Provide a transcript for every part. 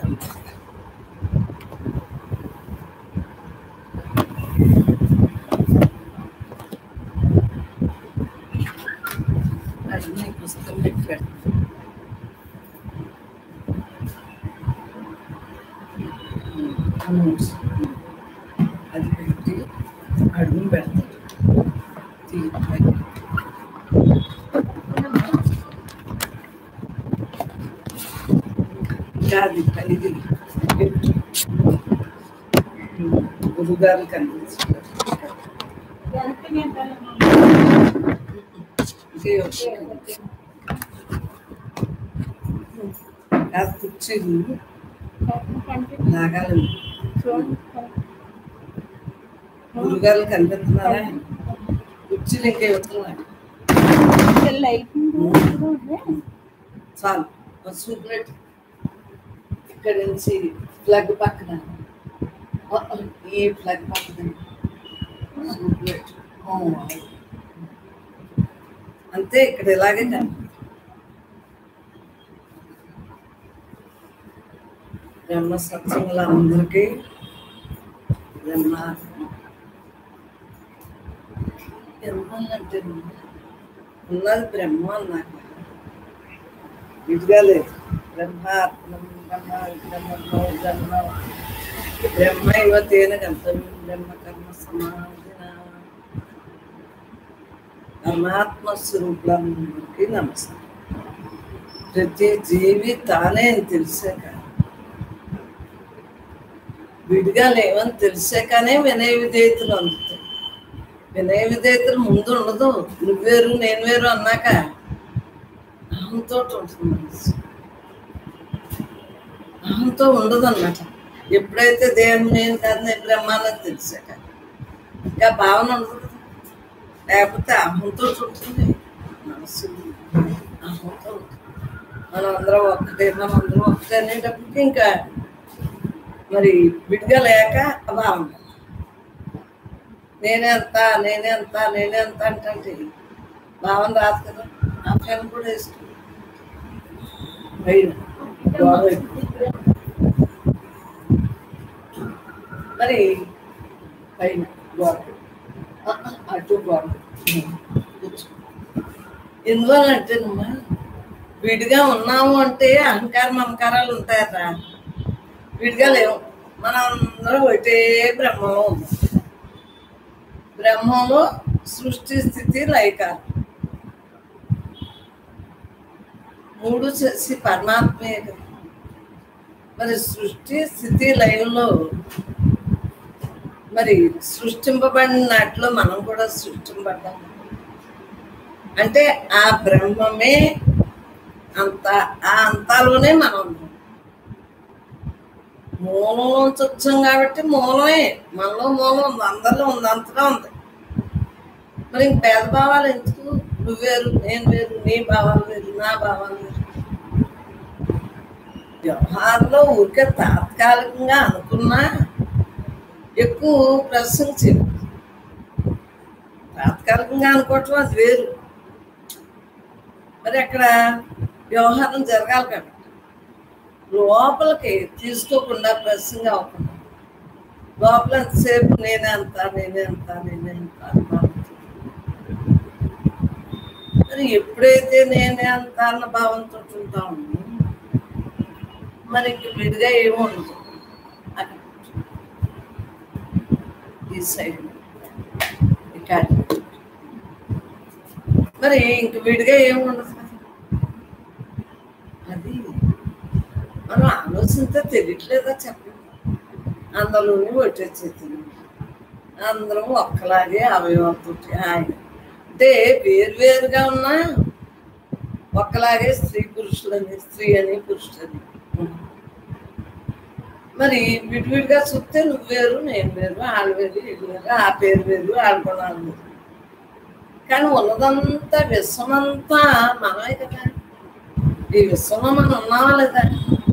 అన్ని పుస్తకం పెట్టి పెడతాను అది పెట్టి అడుగు పెడతాడు తీయి పైకి. ఇంకా అది కలిగి పెట్టు గురుగారు కనిపించారు ఇంకే వచ్చింది. కాదు కుర్చీలు లాగాలి గురుగారు కనిపిస్తున్నారా కుర్చీలు ఇంకే వస్తున్నాయి చాలు ఒక సూప్లెట్ ఇక్కడ నుంచి ప్లగ్ పక్కన ఆ, ఆ, ఈ ప్లగ్ పక్కన సూప్లెట్ ఓ, అంతే ఇక్కడ ఇలాగే కనిపిస్తుంది బ్రహ్మ సత్సంగులందరికీ బ్రహ్మ అంటే ఉన్నది బ్రహ్మ అన్నాక ఇదిగా లేదు బ్రహ్మాత్మం బ్రహ్మ బ్రహ్మ బ్రహ్మ బ్రహ్మ యువతేన గంతవ్యం బ్రహ్మ కర్మ సమాధిన పరమాత్మ స్వరూపులందరికీ నమస్కారం ప్రతి జీవి తానే అని తెలిసే కానీ విడిగా లేవని తెలిసే కానీ వినయ విధేయతలు అందుతాయి వినయ విధేయతలు ముందు ఉండదు నువ్వు వేరు నేను వేరు అన్నాక అహంతో ఉంటుంది మనసు అహంతో ఉండదు అన్నమాట ఎప్పుడైతే దేహం నేను కాదు నేను బ్రహ్మాలని తెలిసాక ఇంకా భావన ఉండదు కదా. లేకపోతే అహంతో ఉంటుంది మనసు అహంతో ఉంటుంది మనం అందరం ఒక్కటే మనం అందరం ఒక్కటే అనేటప్పటికి ఇంకా మరి విడిగా లేక అభావం నేనే అంత నేనే అంత నేనే అంత అంటే భావన రాదు కదా ఆ ఫ్యాన్ కూడా వేసుకుంది పైన గోడ వైపు. మరి పైన గోడ ఆ, ఆ, అటు గోడ కూర్చో. ఎందువల్లంటేనమ్మా విడిగా ఉన్నాము అంటే అహంకారం మమకారాలు ఉంటాయరా విడిగా లేవు మనం అందరం ఒకటే బ్రహ్మలో ఉన్నాం బ్రహ్మంలో సృష్టి స్థితి లైకారం మూడు చేసి పరమాత్మే కదా మరి సృష్టి స్థితి లయంలో మరి సృష్టింపబడినట్లు మనం కూడా సృష్టింపడ్డాం అంటే ఆ బ్రహ్మమే అంత ఆ అంతాలోనే మనం ఉన్నాం మూలంలోంచి వచ్చాం కాబట్టి మూలమే మనలో మూలం ఉంది అందరిలో ఉంది అంతగా ఉంది మరి ఇంక భేదభావాలు ఎందుకు నువ్వు వేరు నేను వేరు నీ భావాలు వేరు నా భావాలు వేరు వ్యవహారంలో ఊరికే తాత్కాలికంగా అనుకున్నా ఎక్కువ ప్రశంసించింది తాత్కాలికంగా అనుకోవటం అది వేరు మరి అక్కడ వ్యవహారం జరగాలి కాబట్టి లోపలికి తీసుకోకుండా ప్రశ్నగా అవ్వకుండా లోపల ఎంతసేపు నేనే అంత నేనే అంత నేనే అంత అనుకోవాలి. మరి ఎప్పుడైతే నేనే అంత అన్న భావంతో ఉంటాము మరి ఇంక విడిగా ఏమి ఉండదు అక్కడ ఈ సైడ్ ఇక్కడ మరి ఇంక విడిగా ఏమి ఉండదు కదా. అది మనం ఆలోచనతో తెలియట్లేదా చెప్పండి అందులోనే వచ్చేసేది అందరం ఒక్కలాగే అవయవంతో ఆయన అంటే వేరువేరుగా ఉన్నా ఒక్కలాగే స్త్రీ పురుషులని స్త్రీ అని పురుషులని మరి విడివిడిగా చూస్తే నువ్వు వేరు నేను వేరు వాళ్ళు వేరు వీళ్ళు వేరు ఆ పేరు వేరు ఆడుకున్నాను వేరు కానీ ఉన్నదంతా విశ్వమంతా మనమే కదా ఈ విశ్వంలో మనం ఉన్నావా లేదా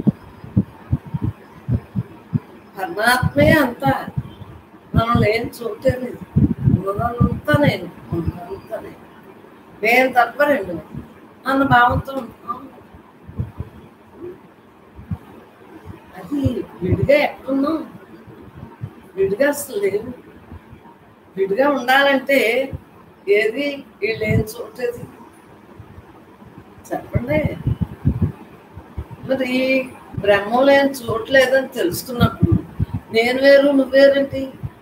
పరమాత్మే అంతా మనం నేను చూడలేదు ఉన్నదంతా నేను ఉన్నదంతా నేను నేను తప్ప రెండు అన్న భావంతో ఉంటాం అది అది విడిగా ఎక్కడున్నాం విడిగా అసలు లేవు విడిగా ఉండాలంటే ఏది వీళ్ళు ఏం చూడలేదు చెప్పండి మరి బ్రహ్మలో ఏం చూడలేదని తెలుసుకున్నప్పుడు నేను వేరు నువ్వు వేరేంటి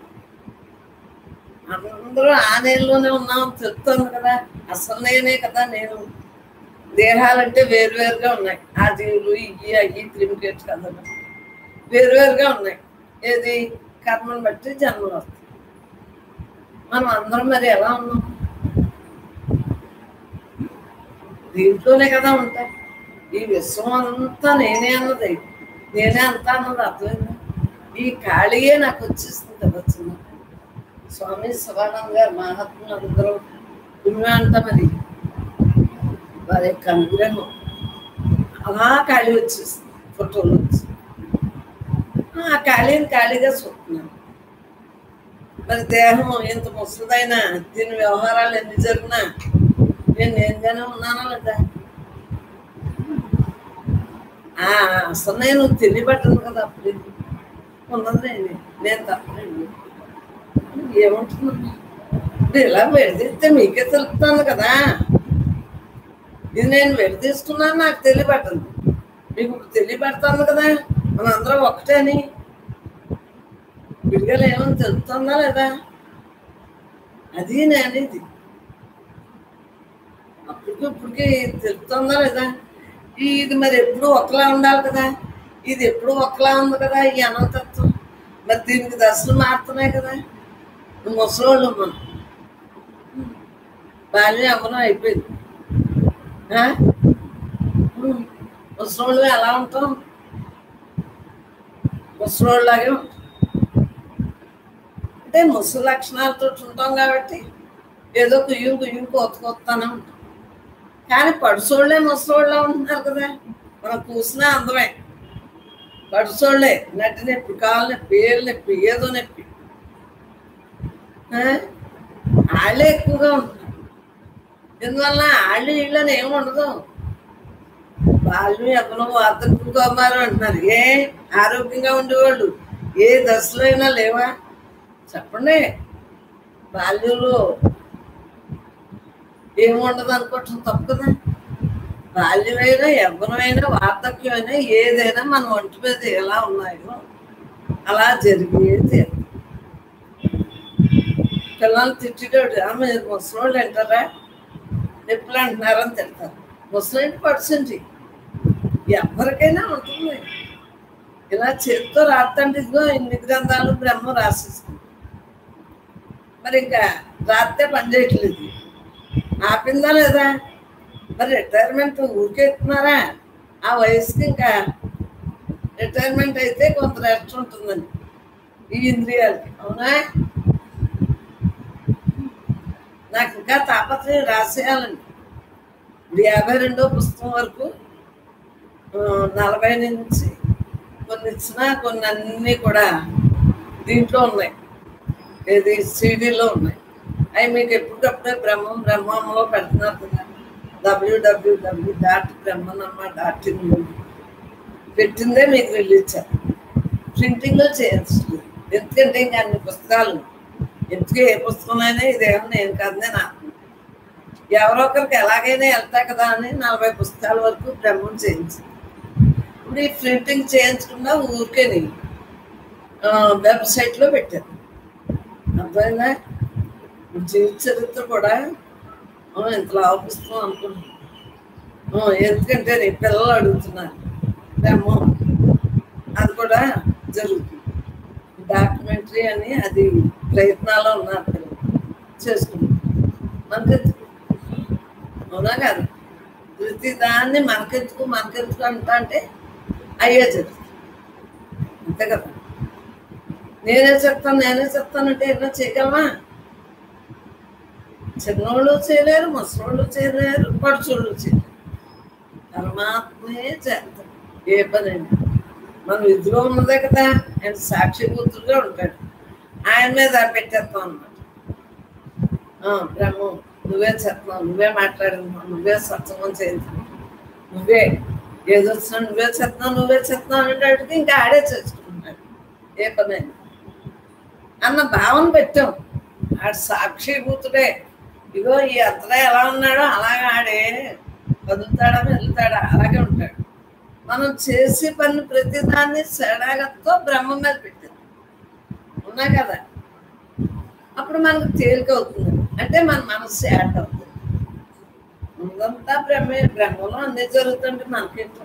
అందరూ ఆ నేలలోనే ఉన్నాం తెలుస్తుంది కదా అసలు నేనే కదా నేను దేహాలంటే వేరువేరుగా ఉన్నాయి ఆ జీవులు ఇవి అయ్యి త్రిమికేట్ కదా వేరువేరుగా ఉన్నాయి ఏది కర్మను బట్టి జన్మలు వస్తాయి మనం అందరం మరి ఎలా ఉన్నాం దీంట్లోనే కదా ఉంటాయి ఈ విశ్వం అంతా నేనే అన్నది నేనే అంతా అన్నది అర్థమైందా ఈ ఖాళీయే నాకు వచ్చేస్తుంది కదా చిన్న స్వామి శివానంద్ గారు మహాత్ములు అందరూ పుణ్యం అంట మరి వారి యొక్క అనుగ్రహం అలా ఖాళీ వచ్చేస్తుంది ఫోటోలు వచ్చి ఆ ఖాళీని ఖాళీగా చూస్తున్నాను మరి దేహం ఎంత ముసలిదైనా దీని వ్యవహారాలు ఎన్ని జరిగినా నేను నేనుగానే ఉన్నానా లేదా ఆ, అసలు నేను తెలియబట్టను కదా అప్పుడు ఉన్నది నేను తప్పలేదు ఏముంటుందమ్మా ఇప్పుడు ఇలా విడదీస్తే మీకే తెలుపుతాను కదా ఇది నేను విడదీస్తున్నాను నాకు తెలియబట్టదు మీకు ఇప్పుడు తెలియబడతాను కదా మనందరం ఒకటే అని విడిగా ఏమని తెలుపుతుందా లేదా అది నేను ఇది అప్పటికి ఇప్పటికి తెలుపుతుందా లేదా ఈ ఇది మరి ఎప్పుడు ఒకలా ఉండాలి కదా ఇది ఎప్పుడు ఒకలా ఉంది కదా ఈ అనంతత్వం మరి దీనికి దశలు మారుతున్నాయి కదా నువ్వు ముసలోళ్ళు మనం బాల్యం ఎవరో అయిపోయింది ఆ? ఉమ్. ముసలోళ్ళు ఎలా ఉంటాం ముసలోళ్ళలాగే ఉంటాం అంటే ముసలి లక్షణాలతో ఉంటాం కాబట్టి ఏదో కుయ్యం కుయ్యం కోత కోస్తానే ఉంటాం కానీ పడుసోళ్ళే ముసలోళ్ళ ఉంటున్నారు కదా మనం కూసినా అందమే పడుసోళ్ళే నటి నొప్పి కాలు నొప్పి ఏళ్ళు నొప్పి ఏదో నొప్పి ఆ? వాళ్ళే ఎక్కువగా ఉంటున్నారు ఎందువల్ల వాళ్ళు వీళ్ళని ఏమి ఉండదు వాళ్ళు ఎవరో వార్తకు కోమారు అంటున్నారు ఏ ఆరోగ్యంగా ఉండేవాళ్ళు ఏ దశలో అయినా లేవా చెప్పండి బాల్యంలో ఏముండదు అనుకోవటం తప్పు కదా బాల్యమైనా యవ్వనమైనా వార్ధక్యమైనా ఏదైనా మన ఒంటి మీద ఎలా ఉన్నాయో అలా జరిగేది పిల్లలు తిట్టేటోడు ఆమె ముసలోళ్ళు అంటారా నొప్పులు అంటున్నారని తిడతారు ముసలి పర్సెంట్ ఎవరికైనా ఉంటుంది ఇలా చేతితో రాత్తండి ఇదిగో ఇన్ని గ్రంథాలు బ్రహ్మ రాసేస్తుంది మరి ఇంకా రాత్తే పని చేయట్లేదు ఆపిందా లేదా మరి రిటైర్మెంట్ ఊరికెత్తున్నారా ఆ వయసుకి ఇంకా రిటైర్మెంట్ అయితే కొంత రెస్ట్ ఉంటుందని ఈ ఇంద్రియాలకి అవునా నాకు ఇంకా తాపత్రయం రాసేయాలండి ఇప్పుడు యాభై రెండో పుస్తకం వరకు ఆ, నలభై నుంచి కొన్ని ఇచ్చినా కొన్ని అన్నీ కూడా దీంట్లో ఉన్నాయి ఏది సీడీలో ఉన్నాయి అవి మీకు ఎప్పటికప్పుడే బ్రహ్మం బ్రహ్మంలో పెడుతున్నారు కదా డబ్ల్యూడబ్ల్యూడబ్ల్యూ డాట్ బ్రహ్మనమ్మ డాట్ ఇన్ పెట్టిందే మీకు రిలీజ్ ప్రింటింగ్లో చేయొచ్చు ఎందుకంటే ఇంకా అన్ని పుస్తకాలు ఎందుకు ఏ పుస్తకమైనా ఇదేమో నేను కాదని నాకు ఎవరో ఒకరికి ఎలాగైనా వెళ్తా కదా అని నలభై పుస్తకాల వరకు బ్రహ్మం చేయించింది ఇప్పుడు ఈ ప్రింటింగ్ చేయించకుండా ఊరికేని వెబ్సైట్లో పెట్టారు అర్థమైందా ఇప్పుడు జీవిత చరిత్ర కూడా ఆ, ఇంతలో పుస్తకం అనుకుంటున్నాను ఆ, ఎందుకంటే నీ పిల్లలు అడుగుతున్నారు బ్రహ్మం అది కూడా జరుగుతుంది డాక్యుమెంటరీ అని అది ప్రయత్నాల్లో ఉన్నారు పిల్లలు చేసుకుంటారు మనకెందుకు అవునా కాదు ప్రతి దాన్ని మనకెందుకు మనకెందుకు అంటా అంటే అయ్యే జరుగుతుంది అంతే కదా నేనే చెప్తాను నేనే చెప్తానంటే ఏమైనా చేయగలమా చిన్నోళ్ళు చేయలేరు ముసలోళ్ళు చేయలేరు పడుచోళ్ళు చేయలేరు పరమాత్మే చేస్తారు ఏ పనైనా మన విధిలో ఉన్నదే కదా ఆయన సాక్షి కూతురుగా ఉంటాడు ఆయన మీద పెట్టేస్తాం అన్నమాట ఆ, బ్రహ్మం నువ్వే చెప్తున్నావు నువ్వే మాట్లాడుతున్నావు నువ్వే సత్సంగం చేయించు నువ్వే ఏదో వచ్చినా నువ్వే చేస్తున్నావు నువ్వే చేస్తున్నావు అనేటట్టుగా ఇంకా ఆడే చేసుకుంటున్నాడు ఏ పనైనా అన్న భావన పెట్టాం ఆడు సాక్షిభూతుడే ఇగో ఈ అతడే ఎలా ఉన్నాడో అలాగే ఆడే కదులుతాడా వెళ్తాడా అలాగే ఉంటాడు మనం చేసే పని ప్రతిదాన్ని సడాగతో బ్రహ్మ మీద పెట్టింది ఉన్నా కదా అప్పుడు మనకు తేలిక అవుతుంది అంటే మన మనసు యాడ్ అవుతుంది ముందంతా బ్రహ్మే బ్రహ్మలో అన్ని జరుగుతుంటే మనకేంటో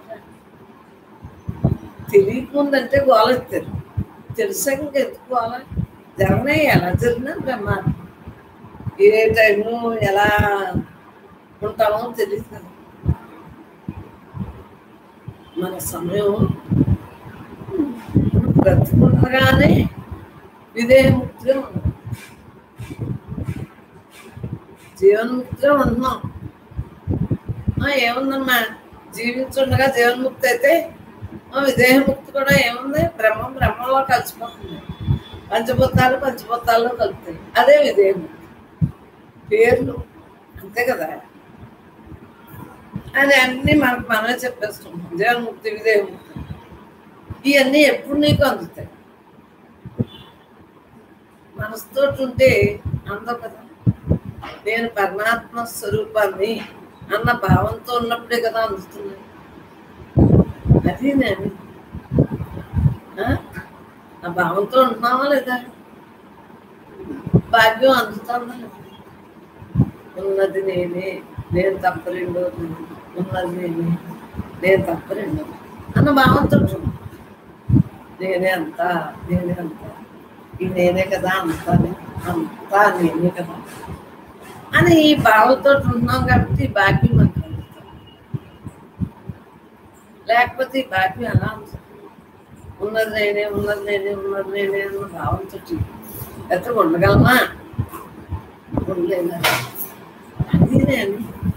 తెలియకుందంటే గోలెత్తారు తెలిసాక ఇంకెందుకు గోల జరగనే ఎలా జరిగినా బ్రహ్మ ఏ టైంలో ఎలా ఉంటామో తెలియదు కదా మన సమయం బ్రతుకుండగానే విదేహముక్తిగా ఉన్నాం జీవన్ముక్తిగా ఉన్నాం ఆ, ఏముందమ్మా జీవించుండగా జీవన్ముక్తి అయితే ఆ, విదేహముక్తి కూడా ఏముంది బ్రహ్మం బ్రహ్మంలో కలిసిపోతుంది పంచభూతాలు పంచభూతాల్లో కలుపుతాయి అదే విదేహముక్తి పేర్లు అంతే కదా అని అన్ని మనకు మనమే చెప్పేసుకుంటాం జీవన్ముక్తి విదేహముక్తి ఇవన్నీ ఎప్పుడు నీకు అందుతాయి మనసుతో ఉంటే అందం కదా నేను పరమాత్మ స్వరూపాన్ని అన్న భావంతో ఉన్నప్పుడే కదా అందుతున్నాయి అది నేను ఆ? ఆ భావంతో ఉంటున్నావా లేదా భాగ్యం అందుతుందా లేదా? ఉన్నది నేనే నేను తప్ప రెండోది ఉన్నది నేనే నేను తప్ప రెండోది అన్న భావంతో ఉంటున్నా. నేనే అంతా నేనే అంతా ఈ నేనే కదా అంతా నే- అంతా నేనే కదా అని ఈ భావంతో ఉంటున్నాం కాబట్టి ఈ భాగ్యం మనకు కలుగుతుంది లేకపోతే ఈ భాగ్యం ఎలా ఉంటుంది ఉన్నది నేనే ఉన్నది నేనే ఉన్నది నేనే అన్న భావంతో అయితే ఉండగలమా ఉండలేదా అది నేను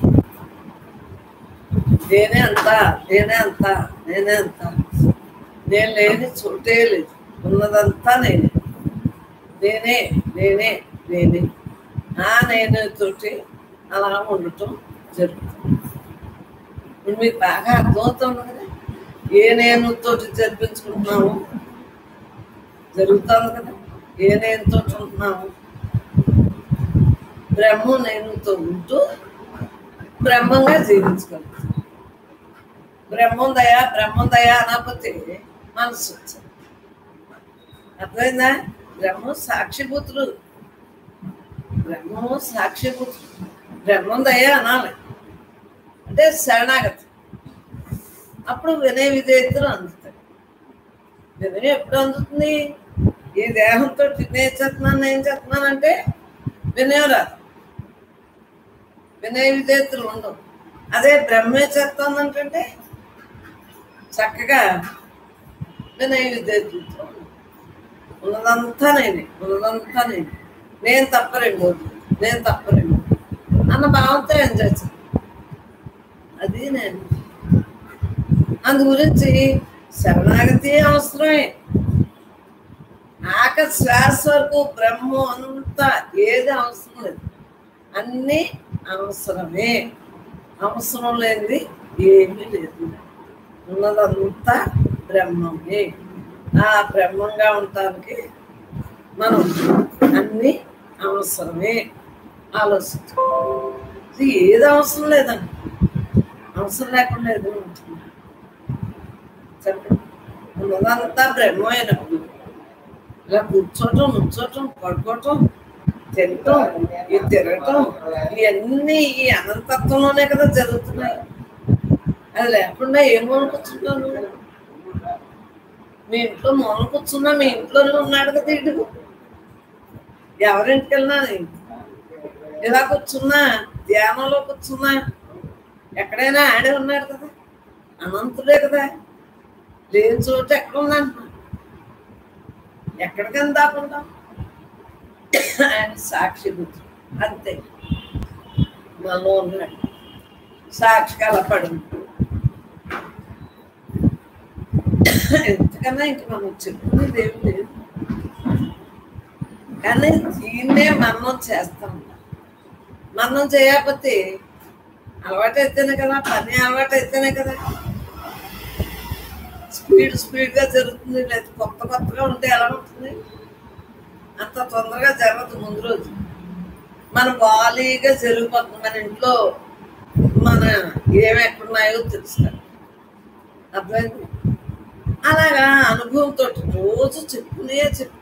నేనే అంతా నేనే అంతా నేనే అంతా నేను లేని చోటే లేదు ఉన్నదంతా నేనే నేనే నేనే నేనే ఆ నేను తోటి అలా ఉండటం జరుగుతుంది ఇప్పుడు మీకు బాగా అర్థమవుతుంది కదా ఏ నేను తోటి జరిపించుకుంటున్నాము జరుగుతుంది కదా ఏ నేను తోటి ఉంటున్నాము బ్రహ్మ నేనుతో ఉంటూ బ్రహ్మంగా జీవించగలుగుతాం బ్రహ్మం దయ బ్రహ్మం దయ అనకపోతే మనసు వచ్చింది అర్థమైందా బ్రహ్మ సాక్షిభూతులు బ్రహ్మము సాక్షిభూతులు బ్రహ్మం దయ అనాలి అంటే శరణాగతి అప్పుడు వినయ విధేయతలు అందుతాయి వినయం ఎప్పుడు అందుతుంది ఈ దేహంతో నేను చేస్తున్నాను నేను చేస్తున్నానంటే వినయం రాదు వినయ విధేయతలు ఉండవు అదే బ్రహ్మే చేస్తుందంటే చక్కగా వినయ విధేయతలతో ఉండవు. ఉన్నదంతా నేనే ఉన్నదంతా నేనే నేను తప్ప రెండోది నేను తప్ప రెండోది అన్న భావంతో ఎంజాయ్ చేస్తాను అది నేను అందు గురించి శరణాగతి అవసరమే ఆక శ్వాస వరకు బ్రహ్మం అంతా ఏది అవసరం లేదు అన్నీ అవసరమే అవసరం లేనిది ఏమీ లేదు ఉన్నదంతా బ్రహ్మమే ఆ బ్రహ్మంగా ఉండటానికి మనం అన్ని అవసరమే ఆలోచించు ఇది ఏది అవసరం లేదండి అవసరం లేకుండా ఏదో ఉంటుంది చెప్పండి ఉన్నదంతా బ్రహ్మైనప్పుడు ఇలా కూర్చోటం నుంచోటం పడుకోవటం తినటం ఈ తిరగటం ఇవన్నీ ఈ అనంతత్వంలోనే కదా జరుగుతున్నాయి అది లేకుండా ఏం మూల కూర్చుంటాను మీ ఇంట్లో మూల కూర్చున్నా మీ ఇంట్లోనే ఉన్నాడు కదా ఇడు ఎవరింటికి వెళ్ళినా ఇలా కూర్చున్నా ధ్యానంలో కూర్చున్నా ఎక్కడైనా ఆడే ఉన్నాడు కదా అనంతుడే కదా లేని చోట ఎక్కడ ఉందంటున్నా ఎక్కడికైనా దాకుండా ఆయన సాక్షి బుద్ధి అంతే మనలో ఉన్నాడు సాక్షి కలపడు ఎంతకన్నా ఇంక మనం చెప్పుకునేది ఏమి లేదు కానీ దీన్నే మనం చేస్తాం మనం చేయకపోతే అలవాటు అయితేనే కదా పని అలవాటు అయితేనే కదా స్పీడ్ స్పీడ్ గా జరుగుతుంది లేదా కొత్త కొత్తగా ఉంటే ఎలా ఉంటుంది అంత తొందరగా జరగదు ముందు రోజు మన బాలీగా జరిగిపోతుంది మన ఇంట్లో మన ఏమి ఎక్కడున్నాయో తెలుస్తారు అర్థమైంది అలాగా అనుభవంతో రోజు చెప్పుకునే చెప్పు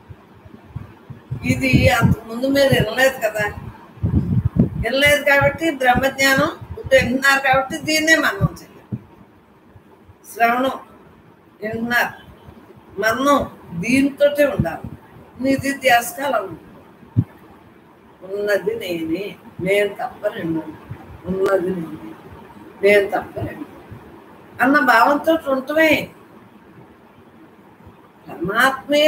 ఇది అంతకుముందు మీరు వినలేదు కదా వినలేదు కాబట్టి బ్రహ్మజ్ఞానం ఇప్పుడు వింటున్నారు కాబట్టి దీన్నే మనం చేయాలి శ్రవణం వింటున్నారు మనం దీంతోటే ఉండాలి నిధి ధ్యాసకాల ఉన్నది నేనే నేను తప్ప రెండు ఉన్నది నేనే నేను తప్ప రెండు అన్న భావంతో ఉండటమే పరమాత్మే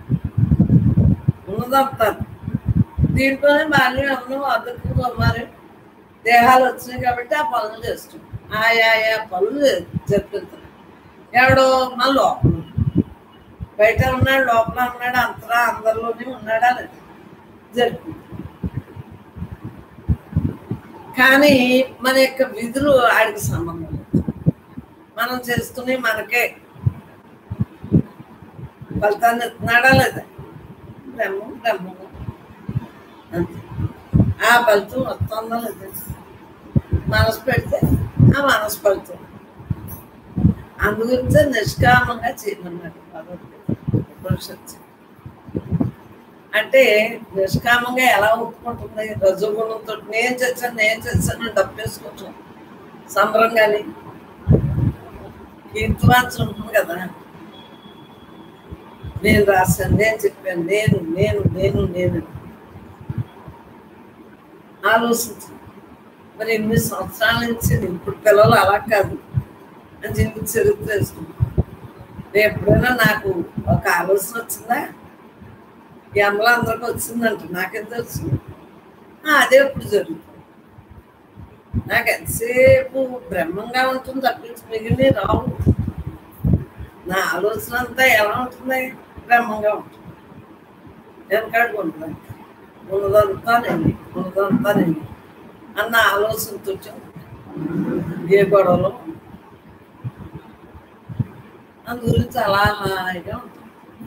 ఉన్నదంతాను దీంట్లోనే బాల్యం ఎవరు అద్దెకు మరి దేహాలు వచ్చినాయి కాబట్టి ఆ పనులు చేస్తున్నాం ఆయా ఆయా పనులు జరిపిస్తున్నాం ఎవడో మన లోపల బయట ఉన్నాడు లోపల ఉన్నాడు అంతరా అందరిలోనే ఉన్నాడా లేదు జరుపు కానీ మన యొక్క విధులు ఆడికి సంబంధం లేదు మనం చేస్తున్నవి మనకే ఫలితాన్ని ఇస్తున్నాడా లేదా బ్రహ్మం బ్రహ్మము అంతే ఆ ఫలితం వస్తుందా లేదా మనసు పెడితే ఆ మనసు ఫలితం అందుగురించే నిష్కామంగా చేయమన్నాడు భగవద్గీత ఉపనిషత్తు అంటే నిష్కామంగా ఎలా ఒప్పుకుంటుంది రజోగుణంతో నేను చచ్చాను నేను చచ్చాను డబ్బు వేసుకుంటాం సంబరం కానీ కీర్తివాంచం ఉంటుంది కదా నేను రాశాను నేను చెప్పాను నేను నేను నేను నేను ఆలోచించు మరి ఎనిమిది సంవత్సరాల నుంచి ఇప్పుడు పిల్లలు అలా కాదు అని చెప్పి చరిత్ర వేసుకుంటాను ఎప్పుడైనా నాకు ఒక ఆలోచన వచ్చిందా ఈ అమ్మలో అందరికి వచ్చిందంట నాకెంత వచ్చింది ఆ, అదే ఇప్పుడు జరుగుతుంది నాకు ఎంతసేపు బ్రహ్మంగా ఉంటుంది తప్పించి మిగిలిన రావు నా ఆలోచన అంతా ఎలా ఉంటుంది బ్రహ్మంగా ఉంటుంది వెనకాడుకు ఉంటుంది ఉన్నదంతా నేను ఉన్నదంతా నేను అన్న ఆలోచనతో ఏ గొడవలో అందు గురించి అలా హాయిగా ఉంటుంది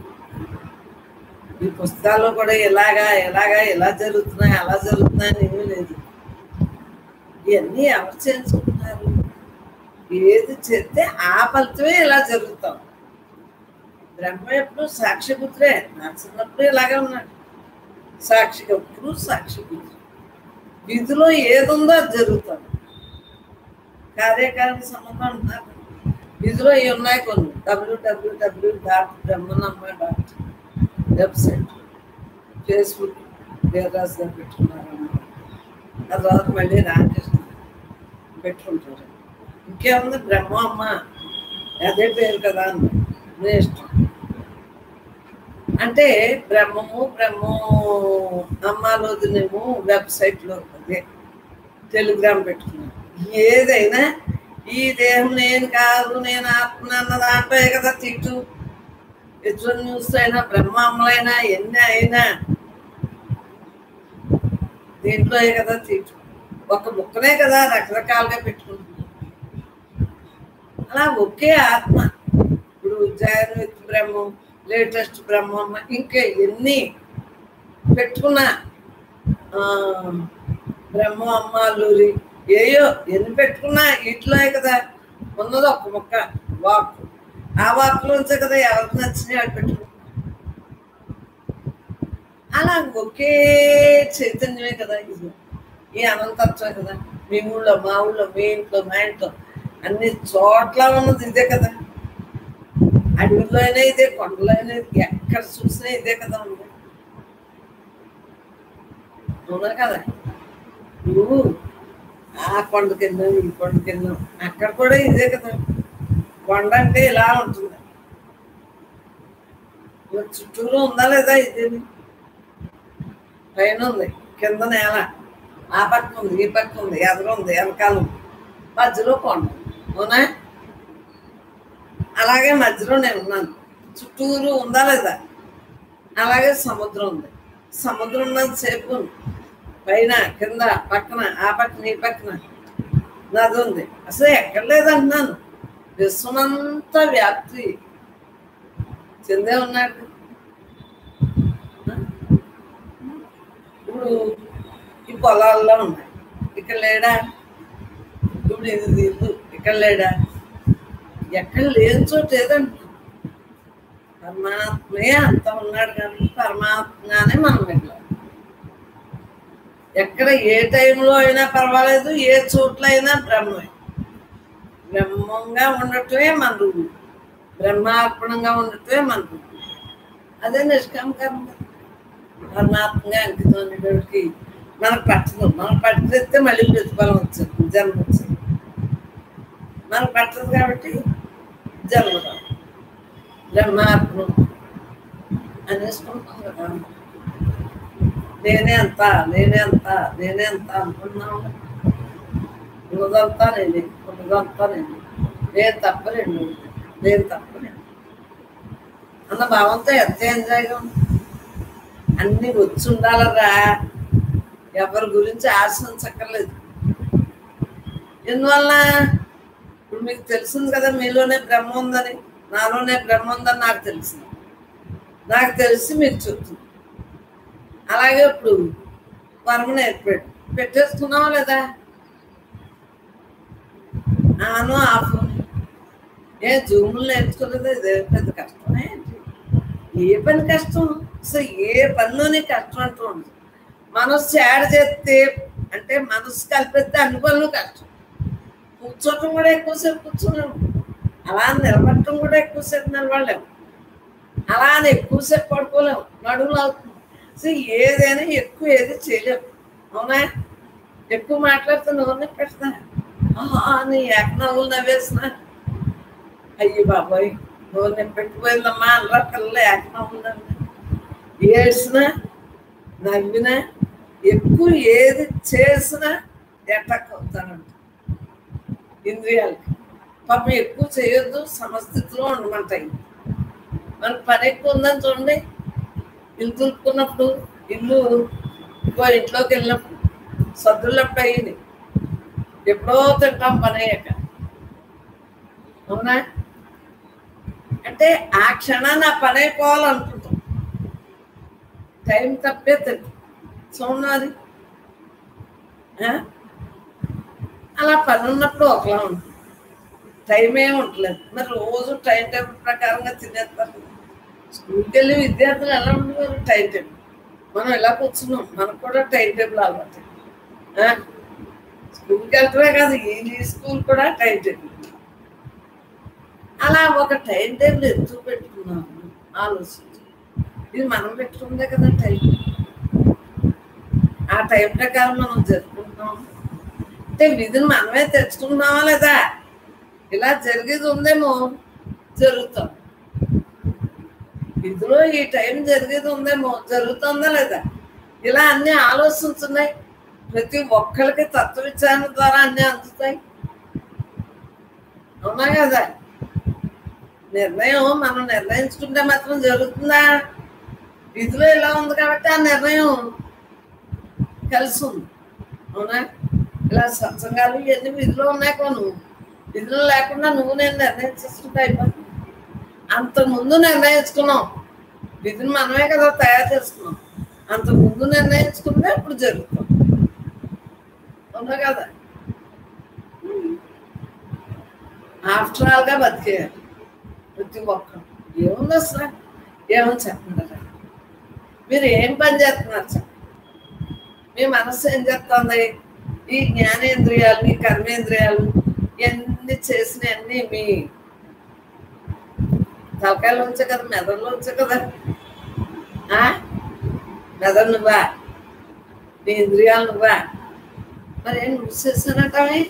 ఈ పుస్తకాల్లో కూడా ఇలాగా ఎలాగా ఎలా జరుగుతున్నాయి అలా జరుగుతున్నాయి అని ఏమీ లేదు ఇవన్నీ ఎవరు చేయించుకుంటున్నారు ఏది చేస్తే ఆ ఫలితమే ఇలా జరుగుతాం బ్రహ్మ ఎప్పుడు సాక్షిపుత్రే నా చిన్నప్పుడు ఇలాగే ఉన్నాడు సాక్షిగా ఎప్పుడు సాక్షిపుత్రుడు విధిలో ఏది ఉందో అది జరుగుతుంది కార్యకారణ సంబంధం అంటున్నారు విధిలో ఇవి ఉన్నాయి కొన్ని డబ్ల్యూడబ్ల్యూడబ్ల్యూ డాట్ బ్రహ్మనమ్మ డాట్ వెబ్సైట్ ఫేస్బుక్ దేవరాజు గారు పెట్టుకున్నారు ఆ తర్వాత మళ్ళీ రామకృష్ణ పెట్టుకుంటారు ఇంకేముంది బ్రహ్మ అమ్మ అదే పేరు కదా అన్న నీ ఇష్టం అంటే బ్రహ్మము బ్రహ్మము అమ్మాలోదినేమో వెబ్సైట్లో అదే టెలిగ్రామ్ పెట్టుకున్నాను ఏదైనా ఈ దేహం నేను కాదు నేను ఆత్మ అన్న దాంట్లో కదా తిట్టు ఎట్ల న్యూస్ అయినా బ్రహ్మ అమ్మలైనా ఎన్ని అయినా దీంట్లో కదా తిట్టు ఒక ముక్కనే కదా రకరకాలుగా పెట్టుకుంటున్నాం అలా ఒకే ఆత్మ ఇప్పుడు జైన్ విత్ బ్రహ్మం లేటెస్ట్ బ్రహ్మం ఇంకా ఎన్ని పెట్టుకున్నా ఆ, బ్రహ్మం అమ్మ అల్లూరి ఏయో ఎన్ని పెట్టుకున్నా ఇట్లా కదా ఉన్నది ఒక ముక్క వాక్ ఆ వాక్లోంచే కదా ఎవరికి నచ్చినాయి అవి పెట్టుకున్నా అలా ఒకే చైతన్యమే కదా ఇది ఈ అనంతత్వమే కదా మీ ఊళ్ళో మా ఊళ్ళో మీ ఇంట్లో మా ఇంట్లో అన్ని చోట్ల ఉన్నది ఇదే కదా అడవిలో అయినా ఇదే కొండలో అయినా ఇదే, ఎక్కడ చూసినా ఇదే కదా ఉంది అవునా కదా నువ్వు ఆ కొండ కింద ఈ కొండ కింద అక్కడ కూడా ఇదే కదా కొండ అంటే ఇలా ఉంటుంది మరి చుట్టూరు ఉందా లేదా ఇదేమి పైన ఉంది కింద నేల ఆ పక్క ఉంది ఈ పక్క ఉంది ఎదురు ఉంది వెనకాల ఉంది మధ్యలో కొండ అవునా అలాగే మధ్యలో నేను ఉన్నాను చుట్టూరు ఉందా లేదా అలాగే సముద్రం ఉంది సముద్రం ఉన్నది సేపు ఉంది పైన కింద పక్కన ఆ పక్కన ఈ పక్కన నది ఉంది అసలు ఎక్కడ లేదంటున్నాను విశ్వమంతా వ్యాప్తి చెందే ఉన్నాడు ఇప్పుడు ఈ పొలాల్లో ఉన్నాయి ఇక్కడ లేడా ఇప్పుడు ఇది ఇల్లు ఇక్కడ లేడా ఎక్కడ లేని చోటు ఏదండి పరమాత్మే అంత ఉన్నాడు కానీ పరమాత్మగానే మనం వెళ్ళాలి ఎక్కడ ఏ టైంలో అయినా పర్వాలేదు ఏ చోట్ల అయినా బ్రహ్మే బ్రహ్మంగా ఉండటమే మన రూపు బ్రహ్మార్పణంగా ఉండటమే మన రూపు అదే నిష్కామ కర్మ పరమాత్మగా అంకితం అనేటోడికి మనకు పట్టదు మనకు పట్టదిస్తే మళ్ళీ ప్రతిఫలం వచ్చింది జన్మ వచ్చింది మనకు పట్టదు కాబట్టి జన్మ రాదు బ్రహ్మార్పణం అనేసుకుంటాం కదా నేనే అంత నేనే అంత నేనే అంత అనుకున్నాము ఉన్నదంతా నేనే ఉన్నదంతా నేనే నేను తప్ప రెండు నేను తప్ప రెండు అన్న భావంతో ఎంత ఎంజాయ్గా ఉంది అన్ని వచ్చి ఉండాలరా ఎవరి గురించి ఆశించక్కర్లేదు ఎందువల్ల ఇప్పుడు మీకు తెలిసింది కదా మీలోనే బ్రహ్మ ఉందని నాలోనే బ్రహ్మ ఉందని నాకు తెలిసింది నాకు తెలిసి మీకు చెప్తుంది అలాగే ఇప్పుడు వరమ ఏర్పాటు పెట్టేసుకున్నావా లేదా ఆను ఆఫ్ ఏ జూములు నేర్చుకోలేదు ఇదే పెద్ద కష్టమే ఏంటి? ఏ పని కష్టం అసలు ఏ పనిలోనే కష్టం అంటూ ఉంది మనస్సు యాడ్ చేస్తే అంటే మనస్సు కలిపితే అన్ని పనులు కష్టం కూర్చోటం కూడా ఎక్కువసేపు కూర్చోలేము అలా నిలబడటం కూడా ఎక్కువసేపు నిలబడలేము అలా అని ఎక్కువసేపు పడుకోలేము నడుములు అవుతుంది సో ఏదైనా ఎక్కువ ఏది చేయలేము అవునా ఎక్కువ మాట్లాడితే నవ్వునే పెడతా ఆహా నీ ఏకనవ్వులు నవ్వేసిన అయ్యి బాబాయ్ నవ్వు నేను పెట్టిపోయిందమ్మా అందరూ పిల్లలు ఏకనవ్వులు నవ్వు ఏడ్చినా నవ్వినా ఎక్కువ ఏది చేసినా అటాక్ అవుతానంట ఇంద్రియాలకి పాపం ఎక్కువ చేయొద్దు సమస్థితిలో ఉండమంటాయి మన పని ఎక్కువ ఉందని చూడండి ఇల్లు తులుపుకున్నప్పుడు ఇల్లు ఇంకో ఇంట్లోకి వెళ్ళినప్పుడు సద్దులప్పుడు అయ్యింది ఎప్పుడో తింటాం పని అయ్యాక అవునా అంటే ఆ క్షణాన్ని ఆ పని అయిపోవాలనుకుంటాం టైం తప్పే తింటాం చూడండి ఆ? అలా పని ఉన్నప్పుడు ఒకలా ఉంటుంది టైం ఏమి ఉండలేదు మరి రోజు టైం టేబుల్ ప్రకారంగా తినేస్తారు స్కూల్కి వెళ్ళి విద్యార్థులు ఎలా ఉండేవారు టైం టేబుల్ మనం ఎలా కూర్చున్నాం మనకు కూడా టైం టేబుల్ అలవాటు ఆ? స్కూల్కి వెళ్ళటమే కాదు ఈ స్కూల్ కూడా టైం టేబుల్ అలా ఒక టైం టేబుల్ ఎందుకు పెట్టుకున్నాము ఆలోచించి ఇది మనం పెట్టుకుందే కదా టైం ఆ టైం ప్రకారం మనం జరుపుకుంటున్నాం అంటే విధిని మనమే తెచ్చుకుంటున్నామా లేదా ఇలా జరిగేది ఉందేమో జరుగుతాం విధిలో ఈ టైం జరిగేది ఉందేమో జరుగుతుందా లేదా ఇలా అన్ని ఆలోచిస్తున్నాయి ప్రతి ఒక్కరికి తత్వ విచారణ ద్వారా అన్ని అందుతాయి అవునా కదా నిర్ణయం మనం నిర్ణయించుకుంటే మాత్రం జరుగుతుందా విధిలో ఇలా ఉంది కాబట్టి ఆ నిర్ణయం కలిసి ఉంది అవునా ఇలా సత్సంగాలు ఇవన్నీ విధిలో ఉన్నాయి కొను విధులు లేకుండా నువ్వు నేను నిర్ణయించుకుంటే అయిపోతుంది అంత ముందు నిర్ణయించుకున్నాం విధిని మనమే కదా తయారు చేసుకున్నాం అంత ముందు నిర్ణయించుకుంటే ఇప్పుడు జరుగుతుంది అవునా కదా ఆఫ్టర్ ఆల్ గా బతికేయాలి ప్రతి ఒక్కరు ఏముంది అసలు ఏమని చెప్పండి రా. మీరు ఏం పని చేస్తున్నారు చెప్పండి మీ మనస్సు ఏం చేస్తుంది ఈ జ్ఞానేంద్రియాలు ఈ కర్మేంద్రియాలు ఇవన్నీ చేసినవన్నీ మీ తలకాయలోంచే కదా మెదడులోంచే కదా ఆ? మెదడు నువ్వా నీ ఇంద్రియాలు నువ్వా మరి ఏం నువ్వు చేస్తానటమే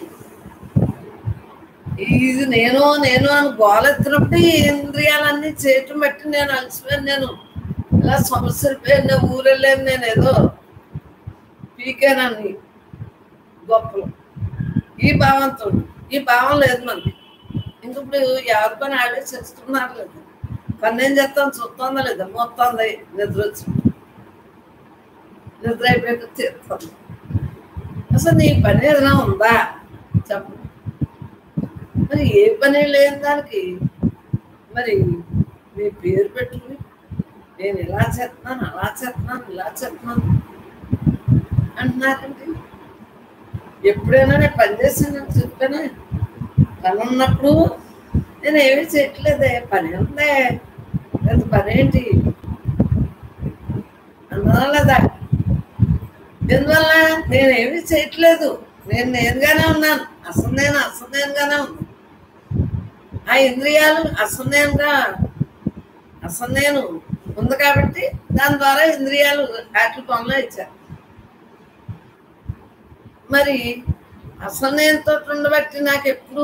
ఇది నేను నేను అని గోలెత్తినప్పుడు ఈ ఇంద్రియాలన్నీ చేయటం బట్టి నేను అలసిపోయాను నేను ఇలా సమస్యలు పోయిన ఊరెళ్ళాను నేను ఏదో పీకేనని గొప్పలు ఈ భావంతో ఈ భావం లేదు మనకి ఇంక ఇప్పుడు ఎవరి పని ఆడే చేస్తున్నారు లేదు పని ఏం చేస్తాను చూస్తుందా లేదా మొత్తంది నిద్ర వచ్చి నిద్ర అయిపోయాక తీరుతుంది అసలు నీ పని ఏదైనా ఉందా చెప్పు మరి ఏ పని లేని దానికి మరి మీ పేరు పెట్టుకుని నేను ఇలా చేస్తున్నాను అలా చేస్తున్నాను ఇలా చేస్తున్నాను అంటున్నారండి ఎప్పుడైనా నేను పని చేశాను చెప్పాను పని ఉన్నప్పుడు నేను ఏమీ చేయట్లేదే పని ఉందే లేదు పని ఏంటి అన్నా లేదా ఎందువల్ల నేనేమీ చేయట్లేదు నేను నేనుగానే ఉన్నాను అసలు నేను అసలు నేనుగానే ఉన్నాను ఆ ఇంద్రియాలు అసలు నేనుగా అసలు నేను ఉంది కాబట్టి దాని ద్వారా ఇంద్రియాలు వాటి పనులు ఇచ్చారు మరి అసలు నేనుతో ఉండబట్టి నాకు ఎప్పుడు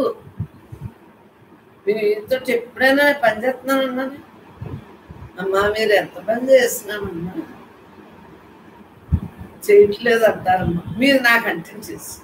మీతో ఎప్పుడైనా పని చేస్తున్నాను అన్నాను అమ్మా మీరు ఎంత పని చేస్తున్నామమ్మా చేయట్లేదు అంటారమ్మా మీరు నాకు అంటించేసి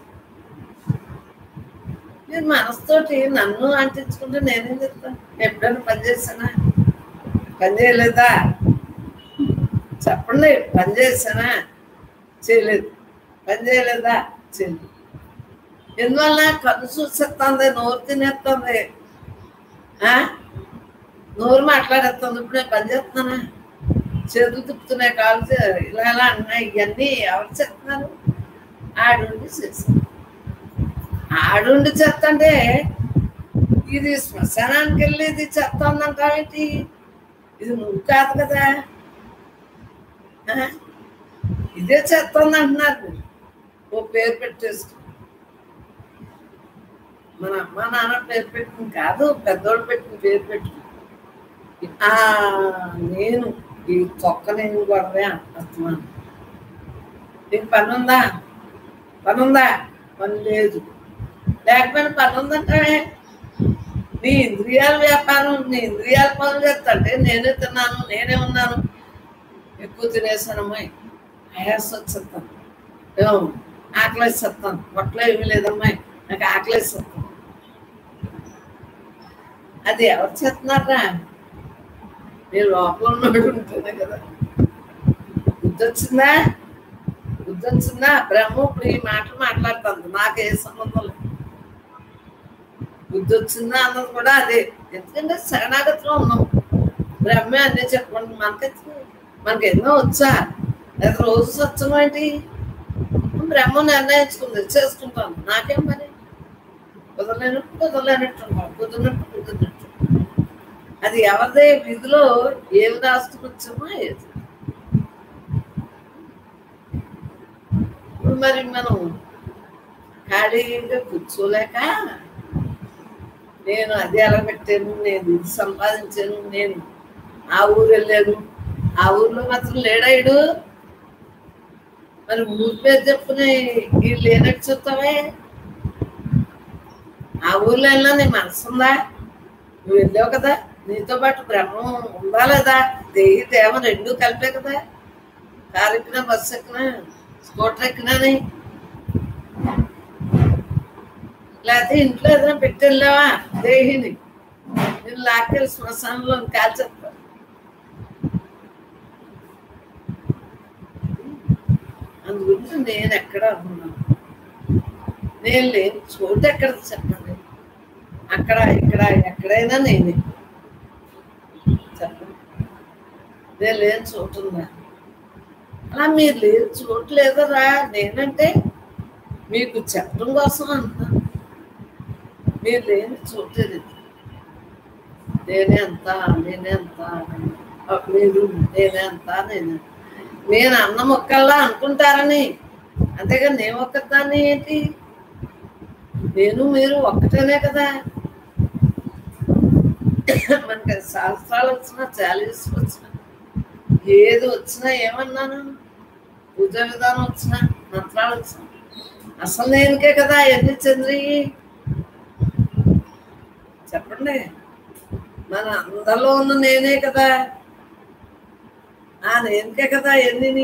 మీరు మనసుతోటి నన్ను అంటించుకుంటే నేనేం చెప్తాను ఎప్పుడైనా పని చేశానా పని చేయలేదా చెప్పండి పని చేశానా చేయలేదు పని చేయలేదా చేయలేదు ఎందువల్ల కన్ను చూసేస్తుంది నోరు తినేస్తుంది ఆ? నోరు మాట్లాడేస్తుంది ఇప్పుడు నేను పని చేస్తున్నానా చేతులు తిప్పుతున్నాయి కాళ్ళు చే- ఇలా ఇలా అన్నాయి ఇవన్నీ ఎవరు చెప్తున్నారు ఆడుండి చేస్తాను ఆడుండి చెత్త అంటే ఇది శ్మశానానికి వెళ్ళి ఇది చెత్త ఉందంటావేంటి ఇది నువ్వు కాదు కదా ఆ? ఇదే చెత్త ఉంది అంటున్నారు మీరు ఓ పేరు పెట్టేసుకో మన అమ్మ నాన్న పేరు పెట్టిన కాదు పెద్దోళ్ళు పెట్టిన పేరు పెట్టుకుని ఆ నేను ఈ తొక్క నేను గొడవే అంటున్నాను నీకు పని ఉందా పని ఉందా పని లేదు లేకపోయినా పని ఉందంటావే నీ ఇంద్రియాల వ్యాపారం నీ ఇంద్రియాల పనులు చేస్తుంటే నేనే తిన్నాను నేనే ఉన్నాను ఎక్కువ తినేసానమ్మాయి ఆయాసం వచ్చేస్తాను ఏమో ఆకలేసేస్తాను పొట్టలో ఏమీ లేదమ్మాయి నాకు ఆకలేసేస్తాను అది ఎవరు చేస్తున్నారా మీరు లోపల ఉన్నాడు ఉంటేనే కదా బుద్ధి వచ్చిందా బుద్ధి వచ్చిందా బ్రహ్మ ఇప్పుడు ఈ మాటలు మాట్లాడుతుంది నాకు ఏ సంబంధం లేదు బుద్ధి వచ్చిందా అన్నది కూడా అదే ఎందుకంటే శరణాగతిలో ఉన్నాం బ్రహ్మే అన్నీ చెప్పండి మనకి మనకి ఎన్నో వచ్చా లేదా రోజు సత్యం ఏంటి బ్రహ్మ నిర్ణయించుకుంది చేసుకుంటాను నాకేం పని కుదరలేనట్టు కుదరలేనట్టు ఉంటాం కుదిరినట్టు కుదిరినట్టు అది ఎవరిదే విధిలో ఏమి రాసుకొచ్చామో ఏది ఇప్పుడు మరి మనం ఖాళీగా కూర్చోలేక నేను అది ఎలా పెట్టాను నేను ఇది సంపాదించాను నేను ఆ ఊరు వెళ్ళాను ఆ ఊర్లో మాత్రం లేడాయుడు మరి ఊరి పేరు చెప్పుకుని ఈ లేనట్టు చూస్తావే ఆ ఊర్లో వెళ్ళినా నీ మనసు ఉందా నువ్వు వెళ్ళావు కదా నీతో పాటు బ్రహ్మం ఉందా లేదా దేహి దేవ రెండూ కలిపే కదా కారు ఎక్కినా బస్సు ఎక్కినా స్కూటర్ ఎక్కినాని లేకపోతే ఇంట్లో ఏదైనా పెట్టి వెళ్ళావా దేహిని నేను లాక్కెళ్ళి శ్మశానంలో కాల్చేస్తా అందుగురించి నేను ఎక్కడ అనుకున్నాను నేను లేని చోటు ఎక్కడ చెప్పండి అక్కడ ఇక్కడ ఎక్కడైనా నేనే చెప్పండి నేను లేని చోటు ఉందా అలా మీరు లేని చోటు లేదరా నేనంటే మీకు చెప్పడం కోసం అంటున్నాను మీరు లేని చోటు ఇది నేనే అంత నేనే అంత మీరు నేనే అంత నేనే నేను అన్న మొక్కల్లా అనుకుంటారని అంతేగా నేను ఒక్కదాన్ని ఏంటి నేను మీరు ఒక్కటేనే కదా మనకి శాస్త్రాలు వచ్చినా చాలీస్ వచ్చినా ఏది వచ్చినా ఏమన్నాను పూజ విధానం వచ్చినా మంత్రాలు వచ్చినా అసలు నేనుకే కదా ఎన్ని చంద్రి చెప్పండి మన అందరిలో ఉన్న నేనే కదా ఆ నేనుకే కదా ఎన్ని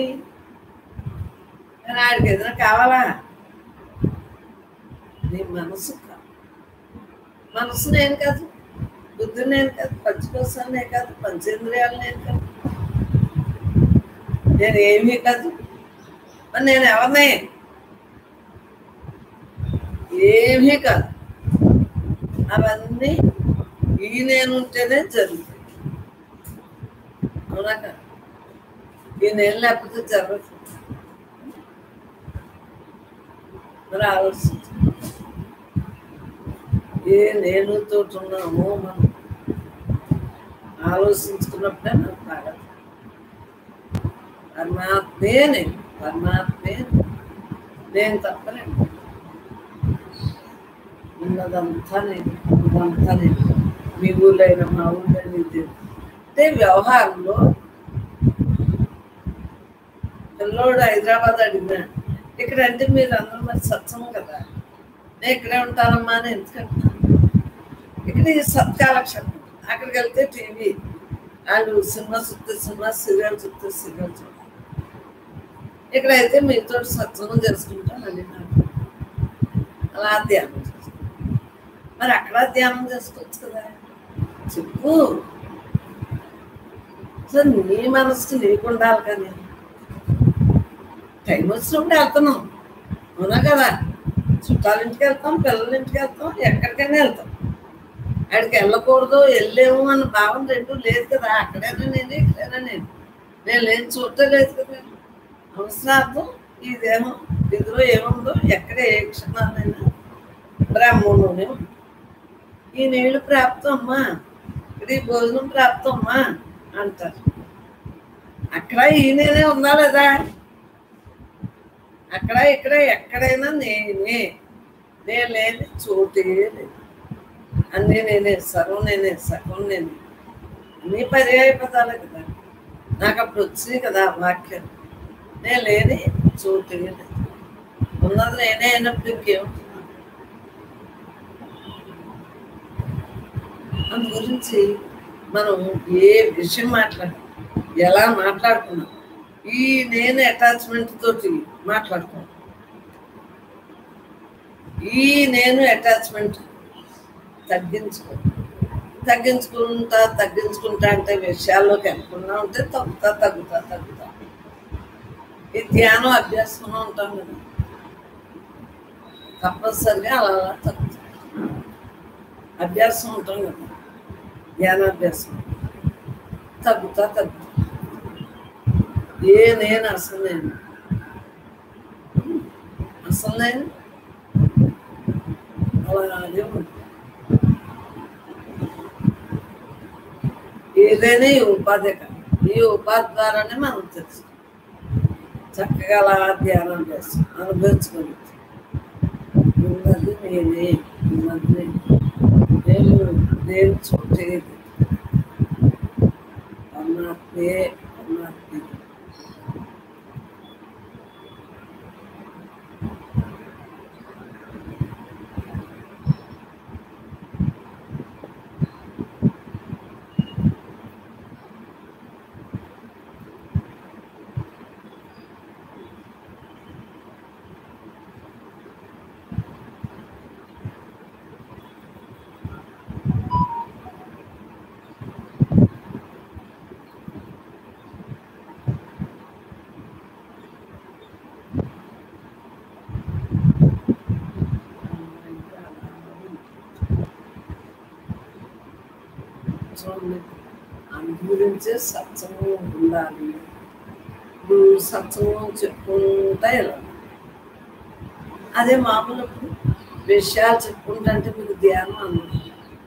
ఆడికి ఏదైనా కావాలా నీ మనసు కా- మనసు నేను కాదు బుద్ధి నేను కాదు పంచకోశాలు నేను కాదు పంచేంద్రియాలు నేను కాదు నేను ఏమీ కాదు మరి నేను ఎవరిని ఏమీ కాదు అవన్నీ ఈ నేను ఉంటేనే జరుగుతాయి అవునా కదా? ఈ నేను లేకపోతే జరగదు మరి ఆలోచించు ఏ నేను తోటి ఉన్నామో మనం ఆలోచించుకున్నప్పుడే నాకు బాగా పరమాత్మే నేను పరమాత్మే నేను తప్పలేను ఉన్నదంతా నేను ఇదంతా నేను మీ ఊళ్ళైన మా ఊళ్ళైన ఇది అంటే వ్యవహారంలో పిల్లోడు హైదరాబాద్ అడిగినా ఇక్కడ అంటే మీరు అందరూ మరి సత్సం కదా నేను ఇక్కడే ఉంటానమ్మా అని ఎందుకంటున్నాను ఇక్కడ ఈ సత్కాలక్షణం అక్కడికి వెళ్తే టీవీ వాళ్ళు సినిమా చూస్తే సినిమా సీరియల్ చూస్తే సీరియల్ చూడాలి ఇక్కడైతే మీతో సత్సంగం చేసుకుంటానండి నాకు అలా ధ్యానం చేసుకుంటాను మరి అక్కడ ధ్యానం చేసుకోవచ్చు కదా చెప్పు సో నీ మనసుకి నీకు ఉండాలి కానీ టైం వచ్చినప్పుడు వెళ్తున్నాం అవునా కదా చుట్టాల ఇంటికి వెళ్తాం పిల్లల ఇంటికి వెళ్తాం ఎక్కడికైనా వెళ్తాం అక్కడికి వెళ్ళకూడదు వెళ్ళలేము అన్న భావన రెండు లేదు కదా అక్కడైనా నేను ఇక్కడైనా నేను నేను లేని చూడటం లేదు కదా అవసరార్థం ఈ దేహం ఇందులో ఏముందో ఎక్కడ ఏ క్షణాలైనా బ్రహ్మంలోనే ఉంది ఈ నీళ్లు ప్రాప్తం అమ్మా ఇక్కడ ఈ భోజనం ప్రాప్తం అమ్మా అంటారు అక్కడ ఈ నేనే ఉందా లేదా అక్కడ ఇక్కడ ఎక్కడైనా నేనే నేను లేని చోటే లేదు అన్నీ నేనే సర్వం నేనే సగం నేనే అన్నీ పర్యాయ పదాలే కదా నాకు అప్పుడు వచ్చినాయి కదా ఆ వాక్యం నేను లేని చోటే లేదు ఉన్నది నేనే అయినప్పుడు ఇంకేముంటుంది అందు గురించి మనం ఏ విషయం మాట్లాడాలి ఎలా మాట్లాడుకున్నాం ఈ నేను అటాచ్మెంట్ తోటి మాట్లాడుకున్నాం ఈ నేను అటాచ్మెంట్ తగ్గించుకో తగ్గించుకుంటా తగ్గించుకుంటా అంటే విషయాల్లోకి వెళ్ళకుండా ఉంటే తగ్గుతా తగ్గుతా తగ్గుతా ఈ ధ్యానం అభ్యాసంలో ఉంటాం కదా తప్పనిసరిగా అలా అలా తగ్గుతా అభ్యాసం ఉంటాం కదా ధ్యానాభ్యాసం తగ్గుతా తగ్గుతా ఏ నేను అసలు నేను అసలు నేను అలాగే ఉంటుంది ఏదైనా ఈ ఉపాధి కాదు ఈ ఉపాధి ద్వారానే మనం తెలుసు చక్కగా అలా ధ్యానం చేస్తాం అనుభవించుకోవచ్చు ఉన్నది నేనే ఉన్నది నేనే. నేను నేను చూడేది పరమాత్మే పరమాత్మే చూడండి అందు గురించే సత్సంగం ఉండాలి ఇప్పుడు సత్సంగం చెప్పుకుంటా వెళ్ళాలి అదే మామూలు ఇప్పుడు విషయాలు చెప్పుకుంటా అంటే మీకు ధ్యానం అన్నది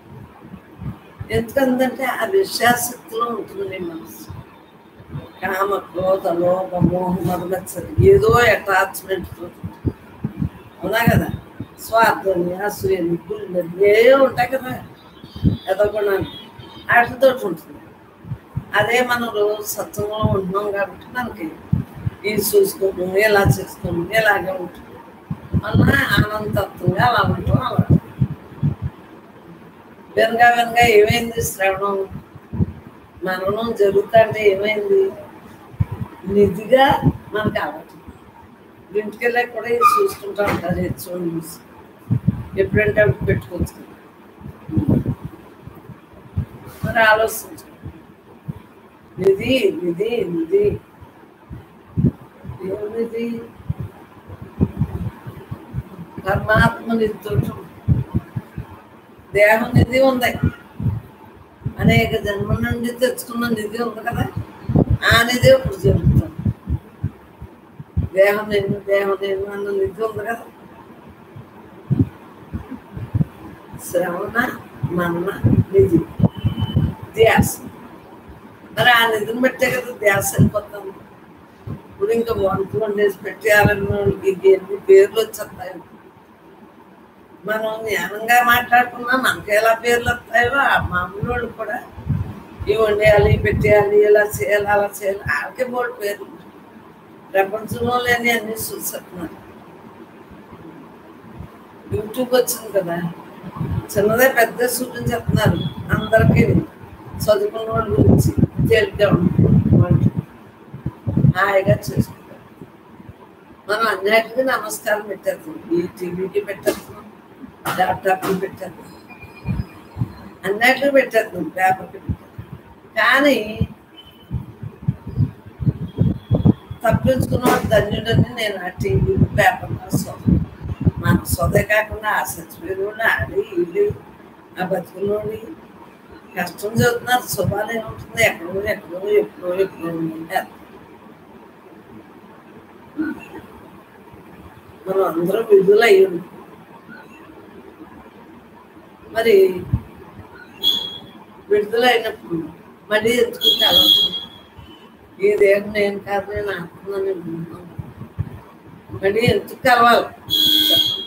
ఎందుకంటే ఆ విషయాశక్తిలో ఉంటుంది మీ మనసు కామ క్రోధ లోభ మోహ మదమచ్చరి ఏదో అటాచ్మెంట్ అవునా కదా స్వార్థని అసూయని గుళ్ళని ఏవో ఉంటాయి కదా ఎదగొండ వాటితో ఉంటుంది అదే మనం రోజు సత్వంలో ఉంటున్నాం కాబట్టి మనకి ఇది చూసుకోము ఎలా చేసుకోము ఇలాగే ఉంటుంది మళ్ళా ఆనందతత్వంగా అలా ఉంటాం అలా వెనక వెనక ఏమైంది శ్రవణం మరణం జరుగుతుంటే ఏమైంది నిధిగా మనకు అలవాటు ఇంటికి వెళ్ళాక కూడా ఇది చూసుకుంటా ఉంటారు ఇది చూడండి న్యూస్. ఎప్పుడంటే అప్పుడు పెట్టుకోవచ్చు కదా. మరి ఆలోచించు నిధి నిధి నిధి ఏమిది పరమాత్మ నిధితో దేహం నిధి ఉంది అనేక జన్మల నుండి తెచ్చుకున్న నిధి ఉంది కదా ఆ నిధి ఇప్పుడు జరుగుతుంది దేహం నేను దేహం నేను అన్న నిధి ఉంది కదా శ్రవణ మన్న నిధి ధ్యాస మరి ఆ నిధిని బట్టే కదా ధ్యాస వెళ్ళిపోతాం ఇప్పుడు ఇంకా వంట వండేసి పెట్టేయాలన్న వాళ్ళకి ఎన్ని పేర్లు వచ్చేస్తాయి మనం జ్ఞానంగా మాట్లాడుకున్నా మనకి ఎలా పేర్లు వస్తాయో ఆ మామూలు వాళ్ళు కూడా ఇవి వండేయాలి పెట్టేయాలి ఇలా చేయాలి అలా చేయాలి ఆడికే బోర్డు పేర్లు ప్రపంచంలో లేని అన్ని చూసేస్తున్నారు యూట్యూబ్ వచ్చింది కదా చిన్నదే పెద్ద చూపించేస్తున్నారు అందరికీ చదువుకున్న వాళ్ళ గురించి తేలిగ్గా ఉంటుంది వాళ్ళు హాయిగా చేసుకుంటారు మనం అన్నిటికీ నమస్కారం పెట్టేస్తాం ఈ టీవీకి పెట్టేస్తున్నాం ల్యాప్టాప్కి పెట్టేస్తాం అన్నిటికీ పెట్టేస్తాం పేపర్కి పెట్టేస్తాం కానీ తప్పించుకున్నవాడు ధన్యుడని నేను ఆ టీవీ పేపర్లో సొంత మన సొదే కాకుండా ఆ చచ్చిపోయినోళ్ళు ఆడి ఇల్లు ఆ బతుకున్నోడి కష్టం చదువుతున్నారు శుభాలు ఏముంటుంది ఎక్కడో ఎక్కడో ఎప్పుడో ఎప్పుడో ఉంటే మనం అందరం విధులు అయ్యింది మరి విడుదలైనప్పుడు మళ్ళీ ఎందుకు కలవదు ఇదేం నేను కాదు నేను అంటున్నాను మళ్ళీ ఎందుకు కలవాలి చెప్పండి.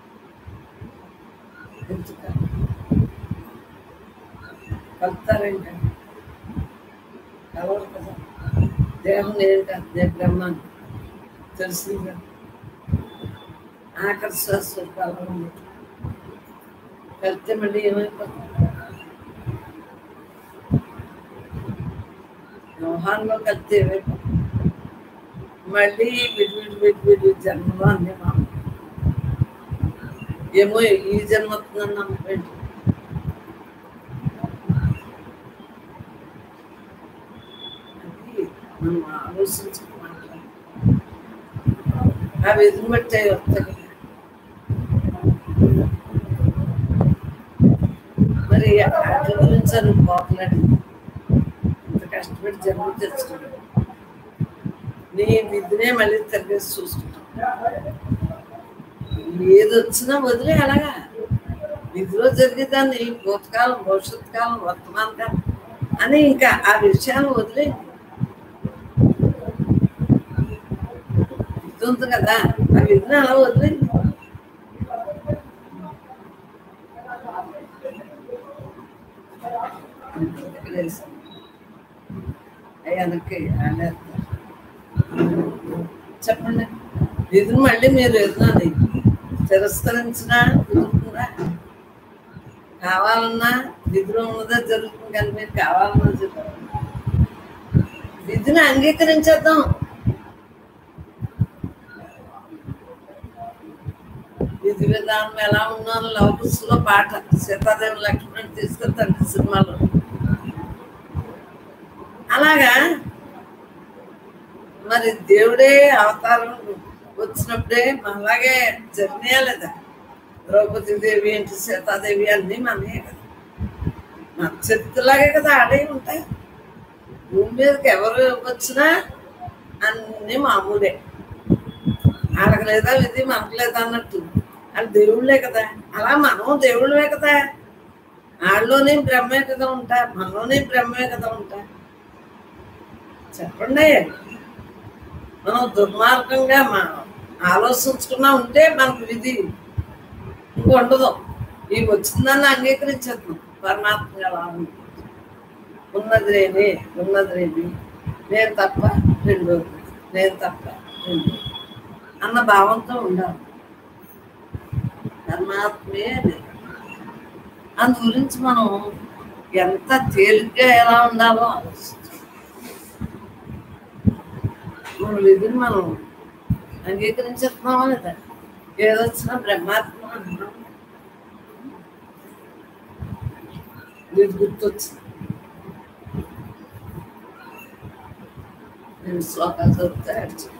ఎందుకు కలవాలి? కలుపుతారేంటి కలవరు కదా దేహం నేను కాదు నేను బ్రహ్మాన్ని తెలిసింది కదా ఆఖరి శ్వాస కలవడం కలిస్తే మళ్ళీ ఏమైపోతుంది వ్యవహారంలో కలిస్తే ఏమైపోతుంది మళ్ళీ విడి విడి విడి విడి జన్మలో అన్ని మా ఏమో ఈ జన్మ వస్తుందని నమ్మకం ఏంటి? అది మనం ఆలోచించుకుని మాట్లాడాలి ఆ విధిని బట్టి వస్తాయి కదా. మరి వాటి గురించి అని పోకలాడి ఇంత కష్టపడి జన్మ తెచ్చుకున్నాడు నీ విధినే మళ్ళీ తిరిగేసి చూసుకుంటాం ఏది వచ్చినా వదిలే అలాగా విధిలో జరిగేదాన్ని భూతకాలం భవిష్యత్ కాలం వర్తమాన కాలం అని ఇంకా ఆ విషయాలు వదిలే విధి ఉంది కదా ఆ విధిని అలా వదిలే అయ్యానికి చెప్పండి విధిని మళ్ళీ మీరు ఎదురాని తిరస్కరించినా కుదురుతుందా కావాలన్నా విధిలో ఉన్నదే జరుగుతుంది కానీ మీరు కావాలన్నా జరుగుతుంది విధిని అంగీకరించేద్దాం విధి విధానం ఎలా ఉన్నాను లవకుశలో పాట సీతాదేవి లక్ష్మణ్ తీసుకెళ్తాను సినిమాలో అలాగా మరి దేవుడే అవతారం వచ్చినప్పుడే అలాగే జరిగినాయా లేదా ద్రౌపది దేవి ఏంటి సీతాదేవి అన్నీ మనయే కదా మన చరిత్రలాగే కదా ఆడే ఉంటాయి భూమి మీదకి ఎవరు వచ్చినా అన్నీ మామూలే వాళ్ళకి లేదా విధి మనకు లేదా అన్నట్టు వాళ్ళు దేవుళ్ళే కదా అలా మనం దేవుళ్ళే కదా వాళ్ళలోనే బ్రహ్మే కదా ఉంటా మనలోనే బ్రహ్మే కదా ఉంటా చెప్పండి మనం దుర్మార్గంగా మా ఆలోచించుకున్నా ఉంటే మనకు విధి ఇంక ఉండదు ఈ వచ్చిందని అంగీకరించద్దు పరమాత్మ అలా ఉంది. ఉన్నది లేని ఉన్నది లేని నేను తప్ప రెండు నేను తప్ప రెండు అన్న భావంతో ఉండాలి పరమాత్మే లేదు. అందు గురించి మనం ఎంత తేలిగ్గా ఎలా ఉండాలో ఆలోచించాలి మన విధిని మనం అంగీకరించేస్తున్నామా లేదా ఏదొచ్చినా బ్రహ్మాత్మ అంటున్నాం ఇది గుర్తొచ్చింది నేను శ్లోకాలు చదివితే అడిచి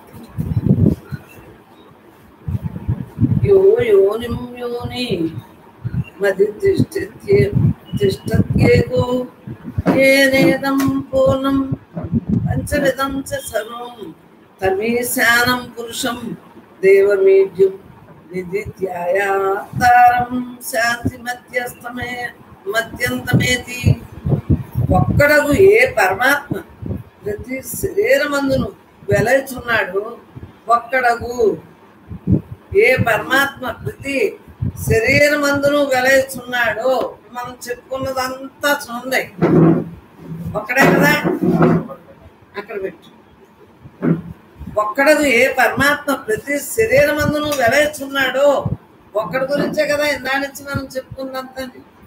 యో యోనిం యోని మది తిష్టత్యే తిష్టత్యేకో ఏనేదం పూర్ణం పంచవిధం చ సర్వం తమీశానం పురుషం దేవమీడ్యం నిధిత్యాయాతారం శాంతి మధ్యస్థమే మధ్యంతమేతి ఒక్కడగు ఏ పరమాత్మ ప్రతి శరీరమందును వెలచున్నాడు ఒక్కడగు ఏ పరమాత్మ ప్రతి శరీరమందును వెలచున్నాడో మనం చెప్పుకున్నదంతా చూడండి ఒక్కడే కదా అక్కడ పెట్టు ఒక్కడగు ఏ పరమాత్మ ప్రతి శరీరమందును వెలచున్నాడో ఒక్కడి గురించే కదా ఇందా నుంచి మనం చెప్పుకుందంతా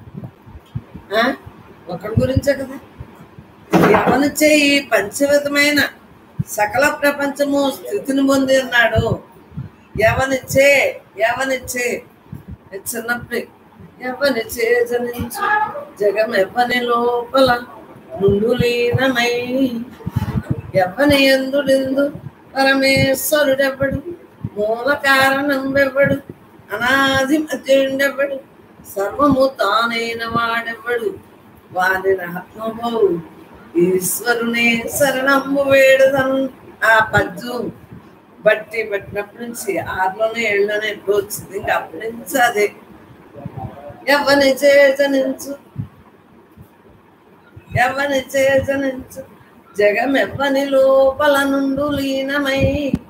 ఒక్కడి గురించే కదా ఎవనిచ్చే ఈ పంచవిధమైన సకల ప్రపంచము స్థితిని పొంది ఉన్నాడు ఎవనిచ్చే ఎవనిచ్చే చిన్నప్పుడు ఎవనిచ్చే జనించు జగం ఎవ్వని లోపల నుండు లీనమై ఎవ్వని ఎందుడిందు పరమేశ్వరుడెవ్వడు మూల కారణం వెవ్వడు అనాది మధ్యుడెవ్వడు సర్వము తానైన వాడెవ్వడు వాని ఆత్మభవు ఈశ్వరునే శరణమ్ము వేడదన్ ఆ పద్యం బట్టి పట్టినప్పటి నుంచి ఆరులోనే ఏళ్ళలోనే ఎప్పుడు వచ్చింది ఇంకా అప్పటి నుంచి అదే ఎవరిని చేతనించు ఎవరిని చేతనించు జగం ఎవ్వని లోపల నుండు లీనమై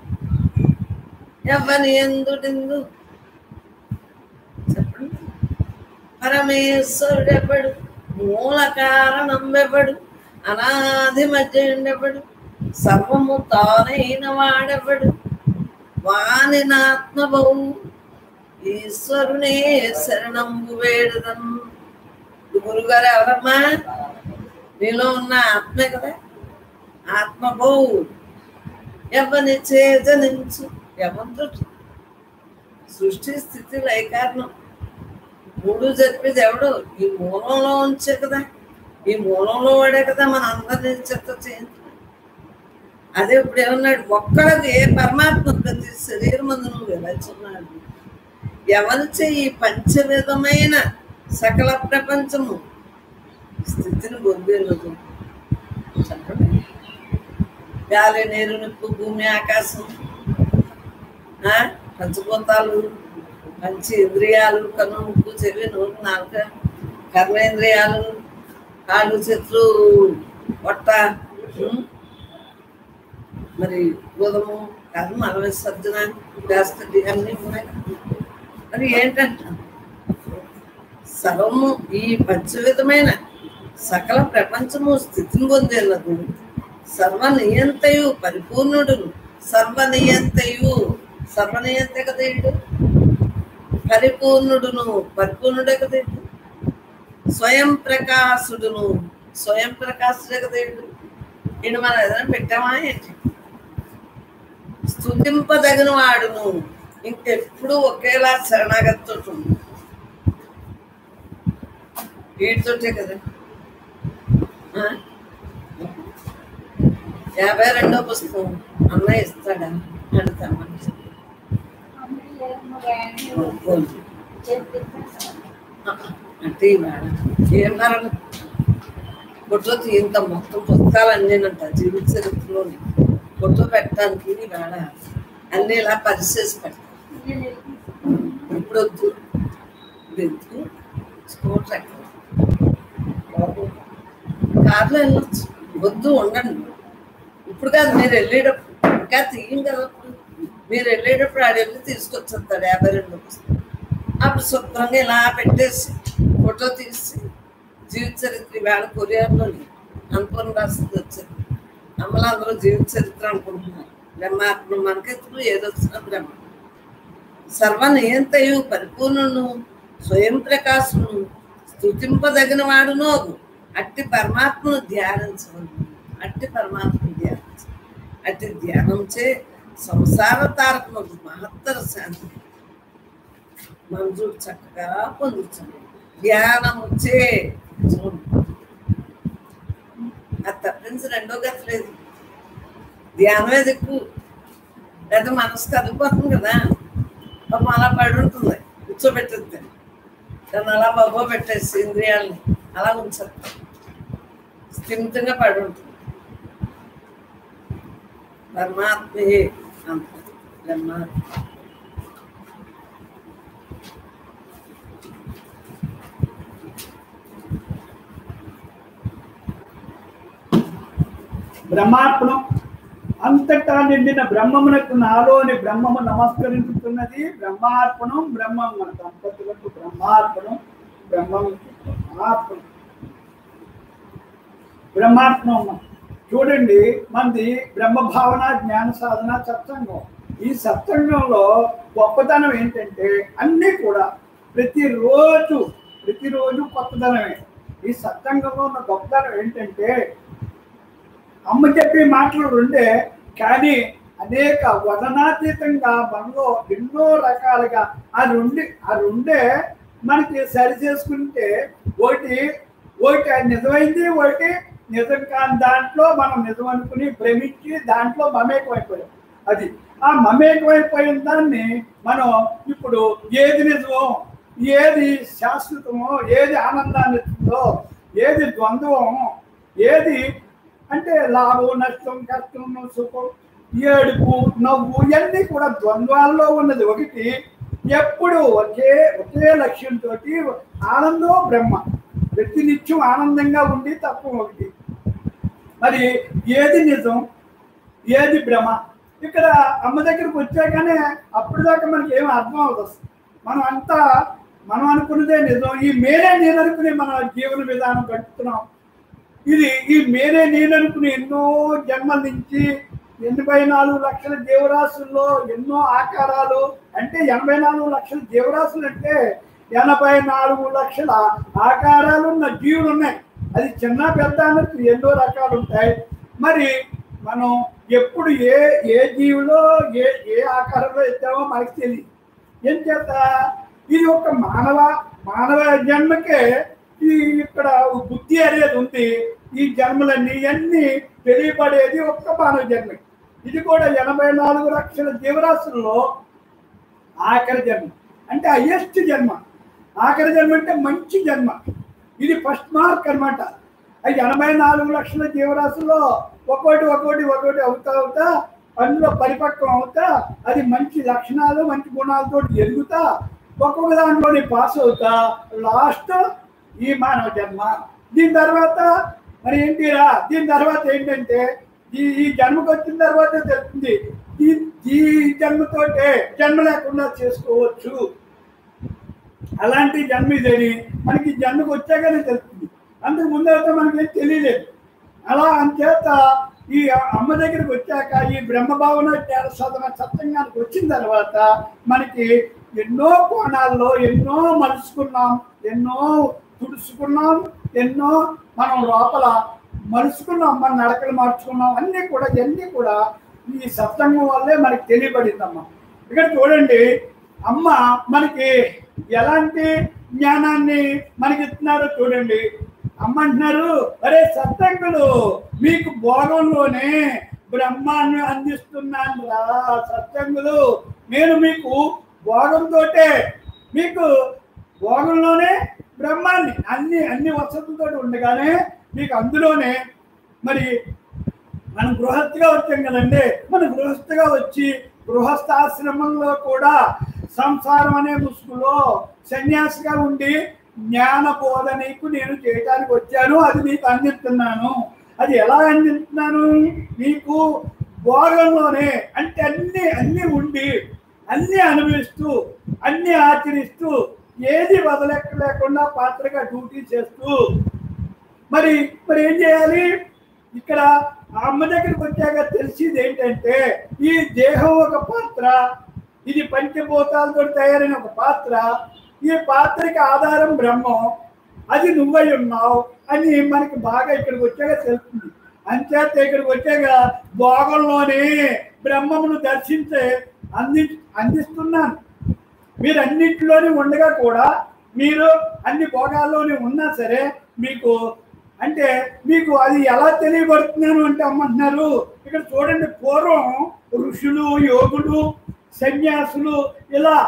ఎవ్వని ఎందుడిందు చెప్పండి పరమేశ్వరుడెవ్వడు మూల కారణం వెవ్వడు అనాది మధ్య ఉండెవ్వడు సర్వము తానైన వాడెవ్వడు వాని నాత్మబౌ ఈశ్వరునే శరణంబు వేడుదం గురుగారు ఎవరమ్మా నీలో ఉన్న ఆత్మే కదా ఆత్మబౌ ఎవరిని చేజనించు ఎవరితో సృష్టి స్థితి లైకారణం మూడు జరిపేది ఎవడు ఈ మూలంలో ఉంచే కదా ఈ మూలంలో వాడే కదా మన అందరినీ చెత్త చేయించు అదే ఇప్పుడు ఏమన్నాడు ఒక్కడికి ఏ పరమాత్మ ప్రతి శరీరం మందు నువ్వు వెలచున్నాడు ఎవరిచే ఈ పంచవిధమైన సకల ప్రపంచము స్థితిని పొందేందుకు చెప్పండి గాలి నీరు నిప్పు భూమి ఆకాశం ఆ, పంచభూతాలు పంచ ఇంద్రియాలు కన్ను ముక్కు చెవి నోరు నాలుక కర్మేంద్రియాలు కాళ్ళు చేతులు పొట్ట ఉం? మరి గోధుమ కర్మ అలవై సర్జన వేస్తుంది అన్నీ ఉన్నాయి మరి ఏంటంట సర్వము ఈ పంచవిధమైన సకల ప్రపంచము స్థితిని పొందేందుకు సర్వనియంతయు పరిపూర్ణుడును సర్వనియంతయు సర్వనియంత కదా ఈడు పరిపూర్ణుడును పరిపూర్ణుడే కదా ఈడు స్వయం ప్రకాశుడును స్వయం ప్రకాశుడే కదా ఈడు ఈయన మనం ఏదైనా పెట్టామా ఏంటి స్థుతింపదగిన వాడును ఇంకెప్పుడు ఒకేలా శరణాగతితో ఉండు వీటితోటే కదా ఆ? యాభై రెండో పుస్తకం అన్నయ్య ఇస్తాడా అడుగుతామని అంటే ఇవాళ ఏం మరణం ఫోటో ఇంత మొత్తం పుస్తకాలు అన్నీనంట జీవిత చరిత్రలోని ఫోటో పెట్టడానికి ఇవాళ అన్నీ ఇలా పరిచేసి పెడతాం ఇప్పుడు వద్దు ఇప్పుడు ఎందుకు స్కూటర్ ఎక్కడ కార్లో వెళ్ళొచ్చు వద్దు ఉండండి ఇప్పుడు కాదు మీరు వెళ్ళేటప్పుడు ఇంకా తీయం కదా అప్పుడు మీరు వెళ్ళేటప్పుడు ఆడ వెళ్ళి తీసుకొచ్చేస్తాడు యాభై రెండు పుస్తకం అప్పుడు శుభ్రంగా ఇలా పెట్టేసి ఫోటో తీసి జీవిత చరిత్ర వేళ కొరియాలో అనుకుని రాసింది వచ్చింది అమ్మలు అందరూ జీవిత చరిత్ర అనుకుంటున్నారు బ్రహ్మాత్మ మనకెత్తులు ఏదొచ్చినా బ్రహ్మ సర్వనియంతయు పరిపూర్ణను స్వయం ప్రకాశమును స్థుతింపదగిన వాడును అట్టి పరమాత్మను ధ్యానించవలను అట్టి పరమాత్మను ధ్యానించ అట్టి ధ్యానంచే సంసార తారకముకు మహత్తర శాంతి మంజూరు చక్కగా పొందుతుంది ధ్యానముచ్చే చూడు అది తప్పించి రెండో గత లేదు ధ్యానమే దిక్కు లేదా మనసు కదిలిపోతుంది కదా పాపం అలా పడి ఉంటుంది కూర్చోబెట్టద్దు దాన్ని అలా మబ్బో పెట్టేసి ఇంద్రియాలని అలా ఉంచారు స్థిమితంగా పడి ఉంటుంది పరమాత్మయే అంత బ్రహ్మ బ్రహ్మార్పణం అంతటా నిండిన బ్రహ్మమునకు నాలోని బ్రహ్మము నమస్కరించుతున్నది బ్రహ్మార్పణం బ్రహ్మం మన దంపతులకు బ్రహ్మార్పణం బ్రహ్మముకి బ్రహ్మార్పణం బ్రహ్మార్పణం అన్నాం. చూడండి మంది బ్రహ్మ భావన జ్ఞాన సాధన సత్సంగం ఈ సత్సంగంలో గొప్పతనం ఏంటంటే అన్నీ కూడా ప్రతిరోజు ప్రతిరోజు కొత్తదనమే ఈ సత్సంగంలో ఉన్న గొప్పతనం ఏంటంటే అమ్మ చెప్పే మాటలు రెండే కానీ అనేక వదనాతీతంగా మనలో ఎన్నో రకాలుగా ఆ రెండు ఆ రెండే మనకి సరి చేసుకుంటే ఒకటి ఒకటి అది నిజమైంది ఒకటి నిజం కాని దాంట్లో మనం నిజం అనుకుని భ్రమించి దాంట్లో మమేకమైపోయాం అది ఆ మమేకమైపోయిన దాన్ని మనం ఇప్పుడు ఏది నిజమో ఏది శాశ్వతమో ఏది ఆనందాన్ని ఇస్తుందో ఏది ద్వంద్వమో ఏది అంటే లాభం నష్టం కష్టం సుఖం ఏడుపు నవ్వు ఇవన్నీ కూడా ద్వంద్వాల్లో ఉన్నది ఒకటి ఎప్పుడు ఒకే ఒకే లక్ష్యంతో ఆనందం బ్రహ్మ ప్రతి నిత్యం ఆనందంగా ఉండి తత్వం ఒకటి మరి ఏది నిజం ఏది భ్రమ ఇక్కడ అమ్మ దగ్గరికి వచ్చాకనే అప్పుడు దాకా మనకి ఏం అర్థం అవుతుంది మనం అంతా మనం అనుకున్నదే నిజం ఈ మేరే నేను అనుకుని మన జీవన విధానం గడుపుతున్నాం ఇది ఈ మేరే నేను అనుకుని ఎన్నో జన్మల నుంచి ఎనభై నాలుగు లక్షల జీవరాశుల్లో ఎన్నో ఆకారాలు అంటే ఎనభై నాలుగు లక్షల జీవరాశులు అంటే ఎనభై నాలుగు లక్షల ఆకారాలు ఉన్న జీవులు ఉన్నాయి అది చిన్న పెద్ద అన్నట్టు ఎన్నో రకాలు ఉంటాయి మరి మనం ఎప్పుడు ఏ ఏ జీవిలో ఏ ఏ ఆకారంలో ఎత్తామో మనకి తెలియదు ఏం చేత ఇది ఒక మానవ మానవ జన్మకే ఈ ఇక్కడ బుద్ధి అనేది ఉంది ఈ జన్మలన్నీ ఇవన్నీ తెలియబడేది ఒక్క మానవ జన్మ ఇది కూడా ఎనభై నాలుగు లక్షల జీవరాశుల్లో ఆఖరి జన్మ అంటే హయ్యెస్ట్ జన్మ ఆఖరి జన్మ అంటే మంచి జన్మ ఇది ఫస్ట్ మార్క్ అన్నమాట అది ఎనభై నాలుగు లక్షల జీవరాశుల్లో ఒక్కోటి ఒక్కోటి ఒక్కోటి అవుతా అవుతా అందులో పరిపక్వం అవుతా అది మంచి లక్షణాలు మంచి గుణాలతో ఎదుగుతా ఒక్కొక్క దాంట్లోని పాస్ అవుతా లాస్ట్ ఈ మానవ జన్మ దీని తర్వాత మరి ఏంటిరా దీని తర్వాత ఏంటంటే ఈ ఈ జన్మకు వచ్చిన తర్వాత తెలుస్తుంది ఈ ఈ జన్మతోటే జన్మ లేకుండా చేసుకోవచ్చు అలాంటి జన్మ ఇదని మనకి ఈ జన్మకు వచ్చాకనే తెలుస్తుంది అందుకు ముందైతే మనకి తెలియలేదు అలా అంచేత ఈ అమ్మ దగ్గరికి వచ్చాక ఈ బ్రహ్మ భావన జ్ఞాన సాధన సత్సంగానికి వచ్చిన తర్వాత మనకి ఎన్నో కోణాల్లో ఎన్నో మలుచుకున్నాం ఎన్నో తుడుచుకున్నాం ఎన్నో మనం లోపల మలుచుకున్నాం మన నడకలు మార్చుకున్నాం అన్నీ కూడా ఇవన్నీ కూడా ఈ సత్సంగం వల్లే మనకి తెలియబడిందమ్మా ఇక్కడ చూడండి అమ్మ మనకి ఎలాంటి జ్ఞానాన్ని మనకి ఇస్తున్నారో చూడండి అమ్మ అంటున్నారు అరే సత్సంగులు మీకు భోగంలోనే బ్రహ్మాన్ని అందిస్తున్నాను రా సత్సంగులు నేను మీకు భోగంతోటే మీకు భోగంలోనే బ్రహ్మాన్ని అన్ని అన్ని వసతులతో ఉండగానే మీకు అందులోనే మరి మనం గృహస్థిగా వచ్చాం కదండి మన గృహస్థిగా వచ్చి గృహస్థాశ్రమంలో కూడా సంసారం అనే ముసుగులో సన్యాసిగా ఉండి జ్ఞాన బోధ నీకు నేను చేయడానికి వచ్చాను అది నీకు అందిస్తున్నాను అది ఎలా అందిస్తున్నాను నీకు భోగంలోనే అంటే అన్ని అన్ని ఉండి అన్ని అనుభవిస్తూ అన్ని ఆచరిస్తూ ఏది వదలెక్క లేకుండా పాత్రగా డ్యూటీ చేస్తూ మరి మరి ఏం చేయాలి ఇక్కడ ఆ అమ్మ దగ్గరికి వచ్చాక తెలిసింది ఏంటంటే ఈ దేహం ఒక పాత్ర ఇది పంచభూతాలతో తయారైన ఒక పాత్ర ఈ పాత్రకి ఆధారం బ్రహ్మం అది నువ్వై ఉన్నావు అని మనకి బాగా ఇక్కడికి వచ్చాక తెలుస్తుంది అంచేత ఇక్కడికి వచ్చాక భోగంలోనే బ్రహ్మమును దర్శించే అంది అందిస్తున్నాను మీరు అన్నింటిలోనే ఉండగా కూడా మీరు అన్ని భోగాల్లోనే ఉన్నా సరే మీకు అంటే మీకు అది ఎలా తెలియబడుతున్నాను అంటే అమ్మంటున్నారు ఇక్కడ చూడండి పూర్వం ఋషులు యోగులు సన్యాసులు ఇలా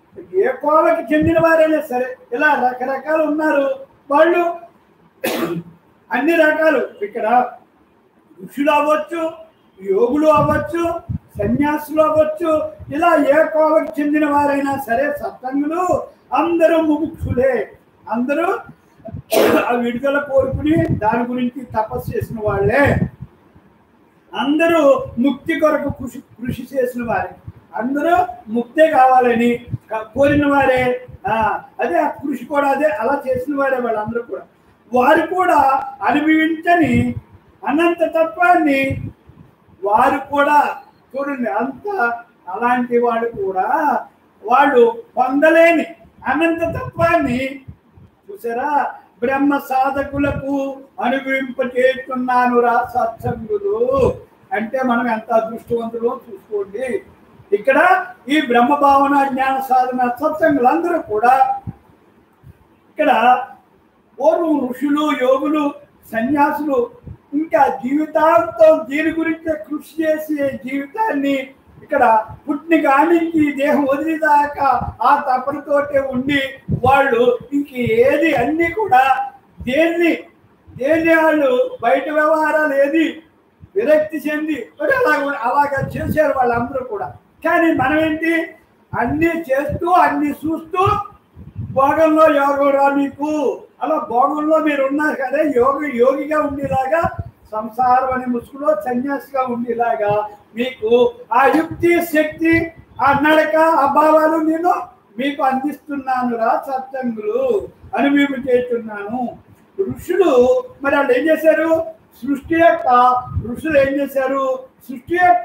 ఏ కోవకి చెందిన వారైనా సరే ఇలా రకరకాలు ఉన్నారు వాళ్ళు అన్ని రకాలు ఇక్కడ ఋషులు అవ్వచ్చు యోగులు అవ్వచ్చు సన్యాసులు అవ్వచ్చు ఇలా ఏ కోవకి చెందిన వారైనా సరే సత్సంగులు అందరూ ముముక్షులే అందరూ ఆ విడుదల కోరుకుని దాని గురించి తపస్సు చేసిన వాళ్ళే అందరూ ముక్తి కొరకు కృషి కృషి చేసిన వారే అందరూ ముక్తే కావాలని క- కోరిన వారే ఆ, అదే ఆ కృషి కూడా అదే అలా చేసిన వారే వాళ్ళందరూ కూడా వారు కూడా అనుభవించని అనంత తత్వాన్ని వారు కూడా చూడండి అంత అలాంటి వాడు కూడా వాళ్ళు పొందలేని అనంత తత్వాన్ని చూసారా బ్రహ్మ సాధకులకు అనుభవింపచేస్తున్నాను రా సత్సంగులు అంటే మనం ఎంత అదృష్టవంతులో చూసుకోండి ఇక్కడ ఈ బ్రహ్మ భావన జ్ఞాన సాధన సత్సంగులందరూ కూడా ఇక్కడ పూర్వం ఋషులు యోగులు సన్యాసులు ఇంకా జీవితాంతం దీని గురించే కృషి చేసి జీవితాన్ని ఇక్కడ పుట్టిన కానించి దేహం వదిలేదాకా ఆ తపనతోటే ఉండి వాళ్ళు ఇంక ఏది అన్ని కూడా దేన్ని దేన్ని వాళ్ళు బయట వ్యవహారాలు ఏది విరక్తి చెంది మరి అలాగ అలాగా చేశారు వాళ్ళందరూ కూడా కానీ మనం ఏంటి అన్ని చేస్తూ అన్ని చూస్తూ భోగంలో యోగం రా మీకు అలా భోగంలో మీరు ఉన్నారు కదా యోగ యోగిగా ఉండేలాగా సంసారం అనే ముసుగులో సన్యాసిగా ఉండేలాగా మీకు ఆ యుక్తి శక్తి ఆ నడక ఆ భావాలు నేను మీకు అందిస్తున్నాను రా సత్సంగులు అని మేము చేస్తున్నాను ఋషులు మరి వాళ్ళు ఏం చేశారు సృష్టి యొక్క ఋషులు ఏం చేశారు సృష్టి యొక్క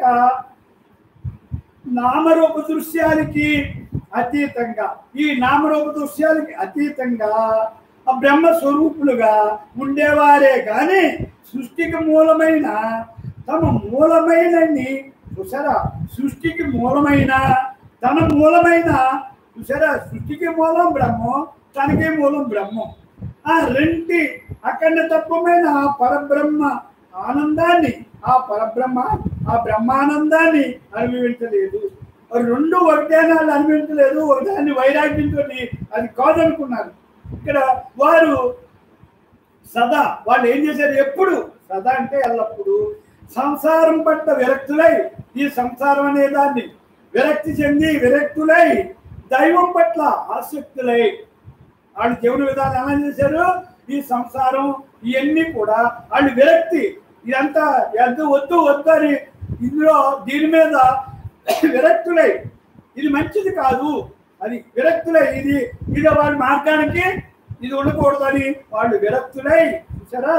నామరూప దృశ్యాలకి అతీతంగా ఈ నామరూప దృశ్యాలకి అతీతంగా ఆ బ్రహ్మ స్వరూపులుగా ఉండేవారే కానీ సృష్టికి మూలమైన తమ మూలమైనని చూసారా సృష్టికి మూలమైన తన మూలమైన చూసారా సృష్టికి మూలం బ్రహ్మం తనకి మూలం బ్రహ్మం ఆ రెంటి అఖండ తత్వమైన పరబ్రహ్మ ఆనందాన్ని ఆ పరబ్రహ్మ ఆ బ్రహ్మానందాన్ని అనుభవించలేదు రెండు ఒకటేనాళ్ళు అనుభవించలేదు ఒకదాన్ని వైరాగ్యంతో అది కాదనుకున్నారు ఇక్కడ వారు సదా వాళ్ళు ఏం చేశారు ఎప్పుడు సదా అంటే ఎల్లప్పుడు సంసారం పట్ల విరక్తులై ఈ సంసారం అనే దాన్ని విరక్తి చెంది విరక్తులై దైవం పట్ల ఆసక్తులై వాళ్ళు దేవుని విధానం ఎలా చేశారు ఈ సంసారం ఇవన్నీ కూడా వాళ్ళు విరక్తి ఇదంతా ఎంత వద్దు వద్దు అని ఇందులో దీని మీద విరక్తులై ఇది మంచిది కాదు అది విరక్తులై ఇది ఇది వాడి మార్గానికి ఇది ఉండకూడదని వాళ్ళు విరక్తులై చూసారా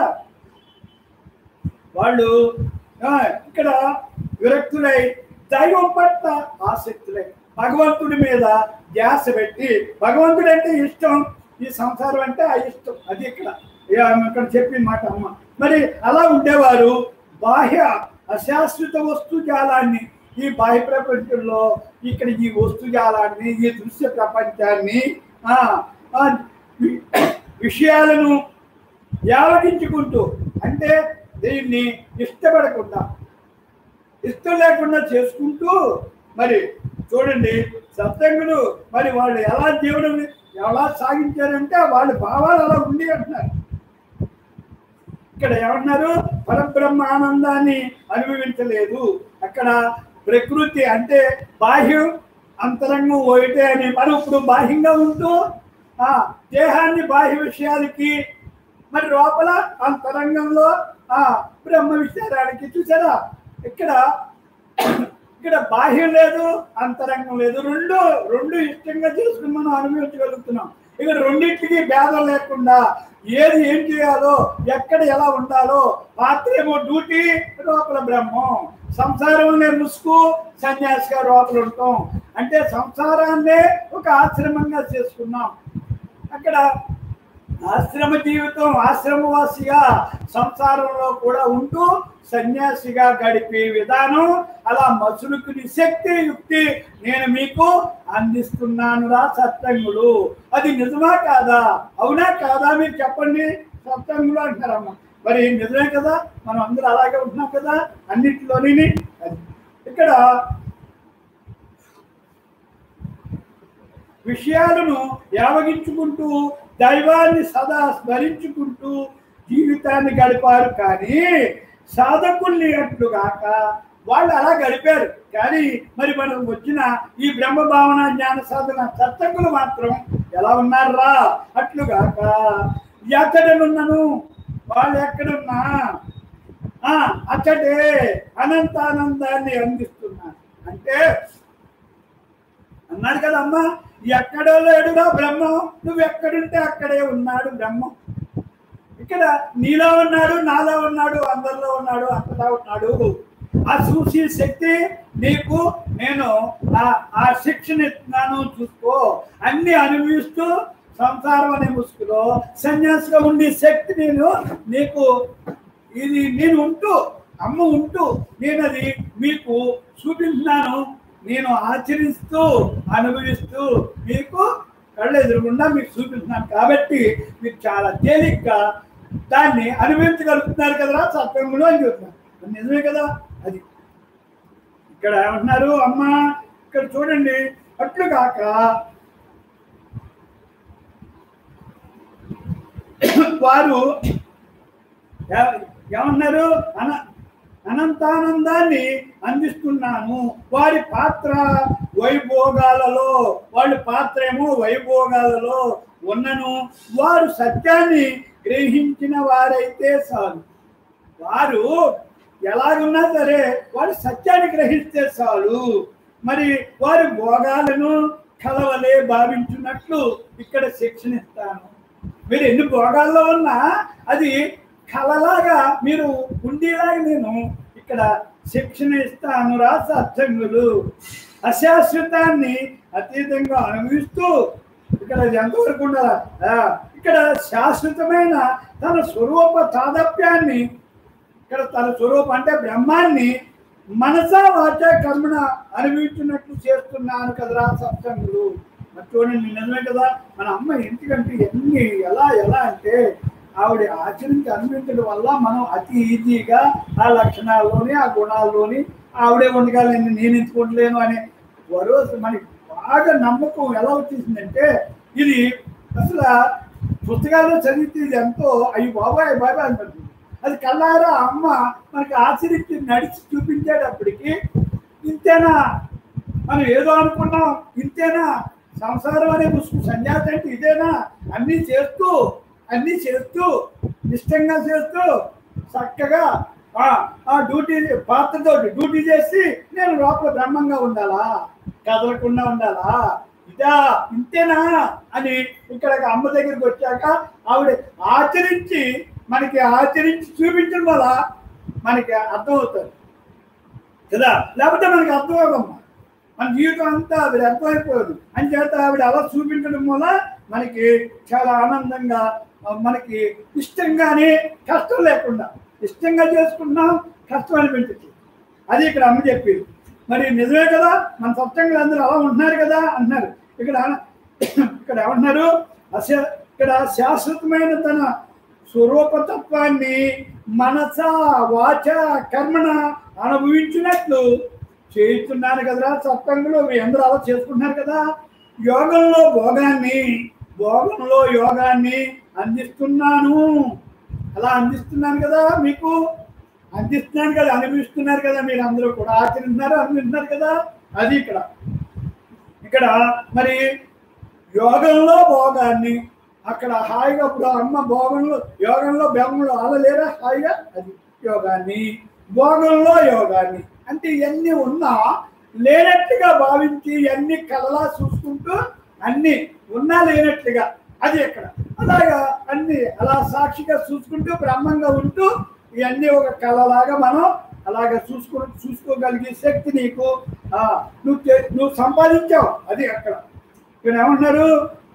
వాళ్ళు ఆ, ఇక్కడ విరక్తులై దైవం పట్ల ఆసక్తులై భగవంతుడి మీద ధ్యాస పెట్టి భగవంతుడు అంటే ఇష్టం ఈ సంసారం అంటే ఆ ఇష్టం అది ఇక్కడ ఇక ఆమె ఇక్కడ చెప్పిన మాట అమ్మ మరి అలా ఉండేవారు బాహ్య అశాశ్వత వస్తు జాలాన్ని ఈ బాహ్య ప్రపంచంలో ఇక్కడ ఈ వస్తు జాలాన్ని ఈ దృశ్య ప్రపంచాన్ని ఆ, ఆ, వి- విషయాలను యావగించుకుంటూ అంటే దీన్ని ఇష్టపడకుండా ఇష్టం లేకుండా చేసుకుంటూ మరి చూడండి సత్యంగులు మరి వాళ్ళు ఎలా జీవనం ఎలా సాగించారంటే వాళ్ళ భావాలు అలా ఉండి అంటున్నారు ఇక్కడ ఏమన్నారు పరబ్రహ్మ ఆనందాన్ని అనుభవించలేదు అక్కడ ప్రకృతి అంటే బాహ్యం అంతరంగం ఒకటే అని మనం ఇప్పుడు బాహ్యంగా ఉంటూ ఆ దేహాన్ని బాహ్య విషయాలకి మరి లోపల అంతరంగంలో ఆ బ్రహ్మ విచారానికి చూసారా ఇక్కడ ఇక్కడ బాహ్యం లేదు అంతరంగం లేదు రెండు రెండు ఇష్టంగా చేసుకుని మనం అనుభవించగలుగుతున్నాం ఇక్కడ రెండింటికి భేదం లేకుండా ఏది ఏం చేయాలో ఎక్కడ ఎలా ఉండాలో పాత్రేమో డ్యూటీ లోపల బ్రహ్మం సంసారంలో ముసుగు సన్యాసిగా లోపల ఉంటాం అంటే సంసారాన్నే ఒక ఆశ్రమంగా చేసుకున్నాం అక్కడ ఆశ్రమ జీవితం ఆశ్రమవాసిగా సంసారంలో కూడా ఉంటూ సన్యాసిగా గడిపే విధానం అలా మసులుకుని శక్తి యుక్తి నేను మీకు అందిస్తున్నాను రా సత్సంగులు అది నిజమా కాదా అవునా కాదా మీరు చెప్పండి సత్సంగులు అంటారమ్మ మరి నిజమే కదా మనం అందరూ అలాగే ఉంటున్నాం కదా అన్నింటిలోని అది ఇక్కడ విషయాలను యావగించుకుంటూ దైవాన్ని సదా స్మరించుకుంటూ జీవితాన్ని గడిపారు కానీ సాధకుల్ని అట్లుగాక వాళ్ళు అలా గడిపారు కానీ మరి మనం వచ్చిన ఈ బ్రహ్మ భావన జ్ఞాన సాధన సత్సంగులు మాత్రం ఎలా ఉన్నారా అట్లుగాక ఎక్కడనున్నాను వాళ్ళు ఎక్కడున్నా ఆ, అచ్చటే అనంతానందాన్ని అందిస్తున్నారు అంటే అన్నాడు కదా అమ్మా ఎక్కడో లేడుగా బ్రహ్మం నువ్వు ఎక్కడుంటే అక్కడే ఉన్నాడు బ్రహ్మం ఇక్కడ నీలో ఉన్నాడు నాలో ఉన్నాడు అందరిలో ఉన్నాడు అంతటా ఉన్నాడు ఆ చూసి శక్తి నీకు నేను ఆ ఆ శిక్షణ ఇస్తున్నాను చూసుకో అన్ని అనుభవిస్తూ సంసారం అనే ముసుగులో సన్యాసిగా ఉండే శక్తి నేను నీకు ఇది నేను ఉంటూ అమ్మ ఉంటూ నేను అది మీకు చూపించినాను నేను ఆచరిస్తూ అనుభవిస్తూ మీకు కళ్ళు ఎదురుగుండా మీకు చూపిస్తున్నాను కాబట్టి మీరు చాలా తేలిగ్గా దాన్ని అనుభవించగలుగుతున్నారు కదరా సత్యంలో అని చెప్తున్నారు అది నిజమే కదా అది ఇక్కడ ఏమంటున్నారు అమ్మ ఇక్కడ చూడండి అట్లు కాక వారు ఏ- ఏమన్నారు అన అనంతానందాన్ని అందిస్తున్నాను వారి పాత్ర వైభోగాలలో వాళ్ళ పాత్ర ఏమో వైభోగాలలో ఉన్నను వారు సత్యాన్ని గ్రహించిన వారైతే చాలు వారు ఎలాగున్నా సరే వారు సత్యాన్ని గ్రహిస్తే చాలు మరి వారి భోగాలను కలవలే భావించున్నట్లు ఇక్కడ శిక్షణ ఇస్తాను మీరు ఎన్ని భోగాల్లో ఉన్నా అది కలలాగా మీరు ఉండేలాగా నేను ఇక్కడ శిక్షణ ఇస్తాను రా సత్సంగులు అశాశ్వతాన్ని అతీతంగా అనుభవిస్తూ ఇక్కడ అది ఎంతవరకు ఉండాలా ఆ, ఇక్కడ శాశ్వతమైన తన స్వరూప తాదప్యాన్ని ఇక్కడ తన స్వరూపం అంటే బ్రహ్మాన్ని మనసా వాచ కర్మణ అనుభవించినట్లు చేస్తున్నాను కదరా సత్సంగులు మరి చూడండి నిజమే కదా మన అమ్మ ఎందుకంటే ఎన్ని ఎలా ఎలా అంటే ఆవిడ ఆచరించి అనుభవించడం వల్ల మనం అతి ఈజీగా ఆ లక్షణాల్లోని ఆ గుణాల్లోని ఆవిడే ఉండగలని నేను ఎంచుకోవట్లేను అనే భరోసా మనకి బాగా నమ్మకం ఎలా వచ్చేసిందంటే ఇది అసలు పుస్తకాల్లో చదివితే ఇది ఎంతో అయ్యి బాబాయ్ బాబాయ్ అనిపిస్తుంది అది కళ్ళారా అమ్మ మనకి ఆచరించి నడిచి చూపించేటప్పటికి ఇంతేనా మనం ఏదో అనుకున్నాం ఇంతేనా సంసారం అనే ముసుగు సన్యాసి అంటే ఇదేనా అన్నీ చేస్తూ అన్నీ చేస్తూ ఇష్టంగా చేస్తూ చక్కగా ఆ ఆ డ్యూటీ పాత్రతో డ్యూటీ చేసి నేను లోపల బ్రహ్మంగా ఉండాలా కదలకుండా ఉండాలా ఇదా ఇంతేనా అని ఇక్కడ అమ్మ దగ్గరికి వచ్చాక ఆవిడ ఆచరించి మనకి ఆచరించి చూపించడం వల్ల మనకి అర్థమవుతుంది కదా లేకపోతే మనకి అర్థం అవ్వమ్మా మన జీవితం అంతా ఆవిడ అర్థమైపోదు అని చేత ఆవిడ అలా చూపించడం వల్ల మనకి చాలా ఆనందంగా ఆ, మనకి ఇష్టంగానే కష్టం లేకుండా ఇష్టంగా చేసుకున్నాం కష్టం అనిపించచ్చు అది ఇక్కడ అమ్మ చెప్పింది మరి నిజమే కదా మన సత్యంగా అందరూ అలా ఉంటున్నారు కదా అంటున్నారు ఇక్కడ ఇక్కడ ఏమంటున్నారు అశ ఇక్కడ శాశ్వతమైన తన స్వరూపతత్వాన్ని మనస వాచ కర్మణ అనుభవించినట్లు చేస్తున్నాను కదరా సత్సంగులు మీ అందరూ అలా చేసుకుంటున్నారు కదా యోగంలో భోగాన్ని భోగంలో యోగాన్ని అందిస్తున్నాను అలా అందిస్తున్నాను కదా మీకు అందిస్తున్నాను కదా అనుభవిస్తున్నారు కదా మీరు అందరూ కూడా ఆచరిస్తున్నారు అనుభవిస్తున్నారు కదా అది ఇక్కడ ఇక్కడ మరి యోగంలో భోగాన్ని అక్కడ హాయిగా ఇప్పుడు అమ్మ భోగంలో యోగంలో బ్రహ్మలో ఆలలేరా హాయిగా అది యోగాన్ని భోగంలో యోగాన్ని అంటే ఇవన్నీ ఉన్నా లేనట్టుగా భావించి ఇవన్నీ కలలా చూసుకుంటూ అన్ని ఉన్నా లేనట్టుగా అది ఎక్కడ అలాగా అన్ని అలా సాక్షిగా చూసుకుంటూ బ్రహ్మంగా ఉంటూ ఇవన్నీ ఒక కళలాగా మనం అలాగ చూసుకో చూసుకోగలిగే శక్తి నీకు ఆ, నువ్వు చే- నువ్వు సంపాదించావు అది అక్కడ ఇక్కడ ఏమంటున్నారు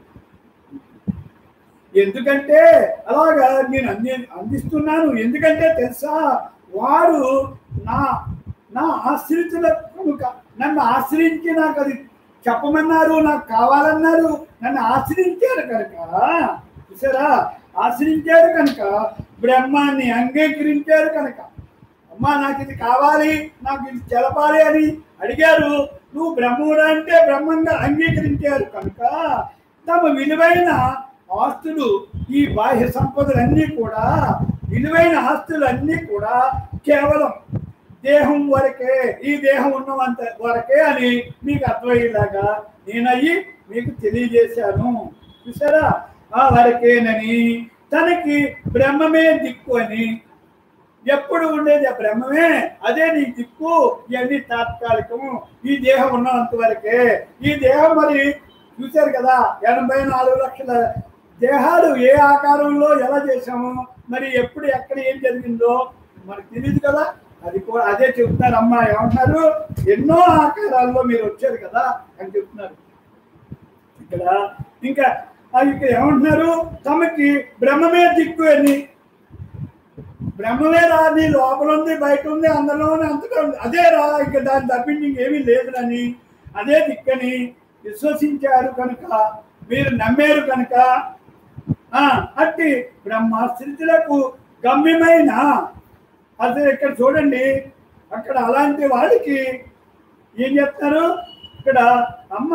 ఎందుకంటే అలాగా నేను అంది అందిస్తున్నాను ఎందుకంటే తెలుసా వారు నా నా ఆశ్రితుల కనుక నన్ను ఆశ్రయించి నాకు అది చెప్పమన్నారు నాకు కావాలన్నారు నన్ను ఆశ్రయించారు కనుక చూసారా ఆశ్రయించారు కనుక బ్రహ్మాన్ని అంగీకరించారు కనుక అమ్మా నాకు ఇది కావాలి నాకు ఇది తెలపాలి అని అడిగారు నువ్వు బ్రహ్ముడు అంటే బ్రహ్మంగా అంగీకరించారు కనుక తమ విలువైన ఆస్తులు ఈ బాహ్య సంపదలన్నీ కూడా విలువైన ఆస్తులన్నీ కూడా కేవలం దేహం వరకే ఈ దేహం ఉన్నంత వరకే అని మీకు అర్థమయ్యేలాగా నేనయ్యి మీకు తెలియజేశాను చూసారా ఆ వరకేనని తనకి బ్రహ్మమే దిక్కు అని ఎప్పుడు ఉండేది ఆ బ్రహ్మమే అదే నీ దిక్కు ఇవన్నీ తాత్కాలికము ఈ దేహం ఉన్నంత వరకే ఈ దేహం మరి చూశారు కదా ఎనభై నాలుగు లక్షల దేహాలు ఏ ఆకారంలో ఎలా చేశాము మరి ఎప్పుడు ఎక్కడ ఏం జరిగిందో మనకు తెలియదు కదా అది కూడా అదే చెప్తున్నారు అమ్మా ఏమంటున్నారు ఎన్నో ఆకారాల్లో మీరు వచ్చారు కదా అని చెప్తున్నారు ఇక్కడ ఇంకా ఆ ఇక్కడ ఏమంటున్నారు తమకి బ్రహ్మమే దిక్కు అని బ్రహ్మమే రా నీ లోపల ఉంది బయట ఉంది అందులోనే అంతటా ఉంది అదే రా ఇక దాని తప్పించి ఇంకేమీ లేదునని అదే దిక్కని విశ్వసించారు కనుక మీరు నమ్మారు కనుక ఆ, అట్టి బ్రహ్మ స్థితులకు గమ్యమైన అదే ఇక్కడ చూడండి అక్కడ అలాంటి వాడికి ఏం చెప్తారు ఇక్కడ అమ్మ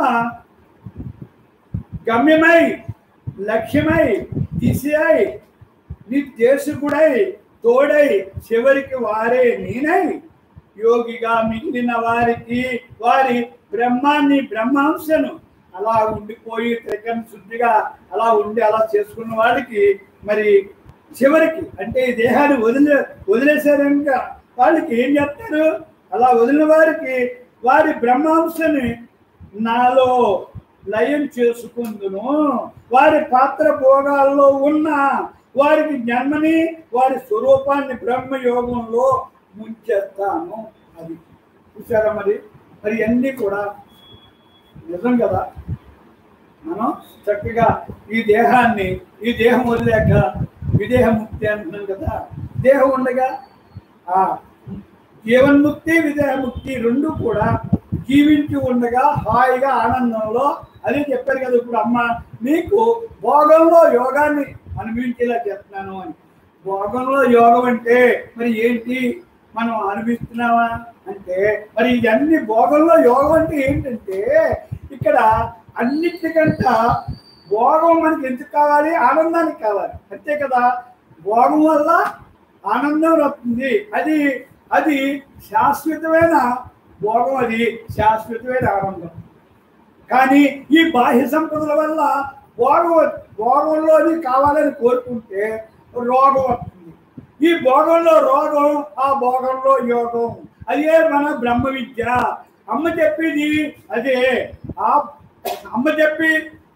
గమ్యమై లక్ష్యమై దిశయై నిర్దేశకుడై తోడై చివరికి వారే నేనై యోగిగా మిగిలిన వారికి వారి బ్రహ్మాన్ని బ్రహ్మాంశను అలా ఉండిపోయి త్రికరణ శుద్ధిగా అలా ఉండి అలా చేసుకున్న వాడికి మరి చివరికి అంటే ఈ దేహాన్ని వదిలే వదిలేశారు ఇంకా వాళ్ళకి ఏం చెప్తారు అలా వదిలిన వారికి వారి బ్రహ్మాంశని నాలో లయం చేసుకుందును వారి పాత్ర భోగాల్లో ఉన్న వారికి జన్మని వారి స్వరూపాన్ని బ్రహ్మయోగంలో ముంచేస్తాను అది చూసారా మరి మరి అన్నీ కూడా నిజం కదా మనం చక్కగా ఈ దేహాన్ని ఈ దేహం వదిలేక విదేహముక్తి అంటున్నాం కదా దేహం ఉండగా ఆ జీవన్ముక్తి విదేహముక్తి రెండు కూడా జీవించి ఉండగా హాయిగా ఆనందంలో అదే చెప్పారు కదా ఇప్పుడు అమ్మ మీకు భోగంలో యోగాన్ని అనుభవించేలా చెప్తున్నాను అని భోగంలో యోగం అంటే మరి ఏంటి మనం అనుభవిస్తున్నామా అంటే మరి ఇవన్నీ భోగంలో యోగం అంటే ఏంటంటే ఇక్కడ అన్నిటికంట భోగం మనకి ఎందుకు కావాలి ఆనందానికి కావాలి అంతే కదా భోగం వల్ల ఆనందం వస్తుంది అది అది శాశ్వతమైన భోగం అది శాశ్వతమైన ఆనందం కానీ ఈ బాహ్య సంపదల వల్ల భోగం భోగంలోని కావాలని కోరుకుంటే రోగం వస్తుంది ఈ భోగంలో రోగం ఆ భోగంలో యోగం అదే మన బ్రహ్మ విద్య అమ్మ చెప్పేది అదే ఆ అమ్మ చెప్పి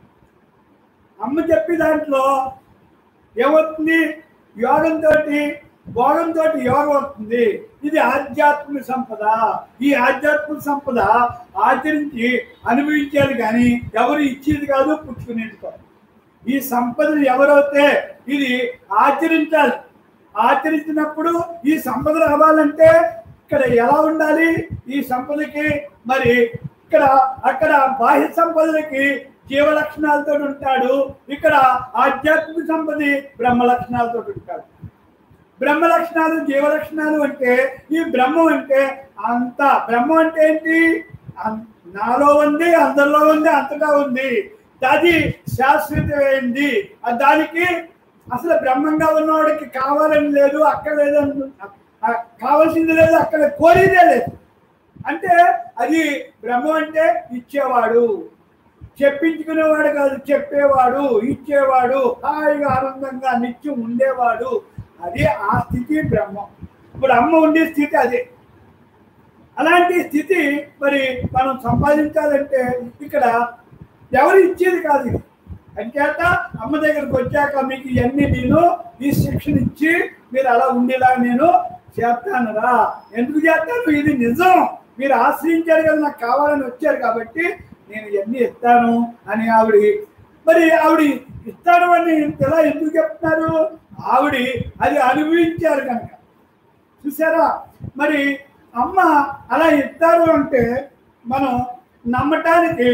అమ్మ చెప్పి దాంట్లో ఏమవుతుంది యోగంతో భోగంతో యోగం వస్తుంది ఇది ఆధ్యాత్మిక సంపద ఈ ఆధ్యాత్మిక సంపద ఆచరించి అనుభవించేది కానీ ఎవరు ఇచ్చేది కాదు పుచ్చుకునేది కాదు ఈ సంపదలు ఎవరైతే ఇది ఆచరించాలి ఆచరించినప్పుడు ఈ సంపద రావాలంటే ఇక్కడ ఎలా ఉండాలి ఈ సంపదకి మరి ఇక్కడ అక్కడ బాహ్య సంపదలకి జీవ లక్షణాలతో ఉంటాడు ఇక్కడ ఆధ్యాత్మిక సంపది బ్రహ్మ లక్షణాలతో ఉంటాడు బ్రహ్మ లక్షణాలు జీవ లక్షణాలు అంటే ఈ బ్రహ్మం అంటే అంత బ్రహ్మం అంటే ఏంటి అం- నాలో ఉంది అందరిలో ఉంది అంతటా ఉంది అది శాశ్వతమైంది ఆ దానికి అసలు బ్రహ్మంగా ఉన్నవాడికి కావాలని లేదు అక్కడ లేదు కావాల్సింది లేదు అక్కడ కోరేదే లేదు అంటే అది బ్రహ్మం అంటే ఇచ్చేవాడు చెప్పించుకునేవాడు కాదు చెప్పేవాడు ఇచ్చేవాడు హాయిగా ఆనందంగా నిత్యం ఉండేవాడు అదే ఆ స్థితి బ్రహ్మం ఇప్పుడు అమ్మ ఉండే స్థితి అదే అలాంటి స్థితి మరి మనం సంపాదించాలంటే ఇక్కడ ఎవరు ఇచ్చేది కాదు ఇది అంచేత అమ్మ దగ్గరకు వచ్చాక మీకు ఇవన్నీ నేను ఈ శిక్షణ ఇచ్చి మీరు అలా ఉండేలా నేను చేస్తాను రా ఎందుకు చేస్తాను ఇది నిజం మీరు ఆశ్రయించారు కదా నాకు కావాలని వచ్చారు కాబట్టి నేను ఇవన్నీ ఇస్తాను అని ఆవిడ మరి ఆవిడ ఇస్తాను అని ఎలా ఎందుకు చెప్తున్నారు ఆవిడ అది అనుభవించారు కనుక చూసారా మరి అమ్మ అలా ఇస్తారు అంటే మనం నమ్మటానికి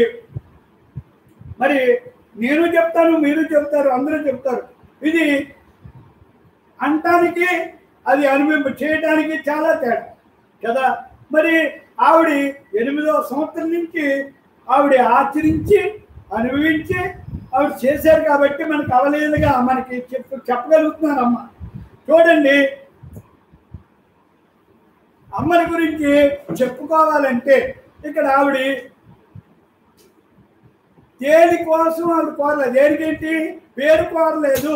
మరి నేను చెప్తాను మీరు చెప్తారు అందరూ చెప్తారు ఇది అంటానికి అది అనుభవం చేయడానికి చాలా తేడా కదా మరి ఆవిడ ఎనిమిదవ సంవత్సరం నుంచి ఆవిడ ఆచరించి అనుభవించి ఆవిడ చేశారు కాబట్టి మనకు అవలేదుగా మనకి చెప్పు చెప్పగలుగుతున్నాను అమ్మ చూడండి అమ్మని గురించి చెప్పుకోవాలంటే ఇక్కడ ఆవిడ దేనికోసం ఆవిడ కోరలేదు దేనికేంటి పేరు కోరలేదు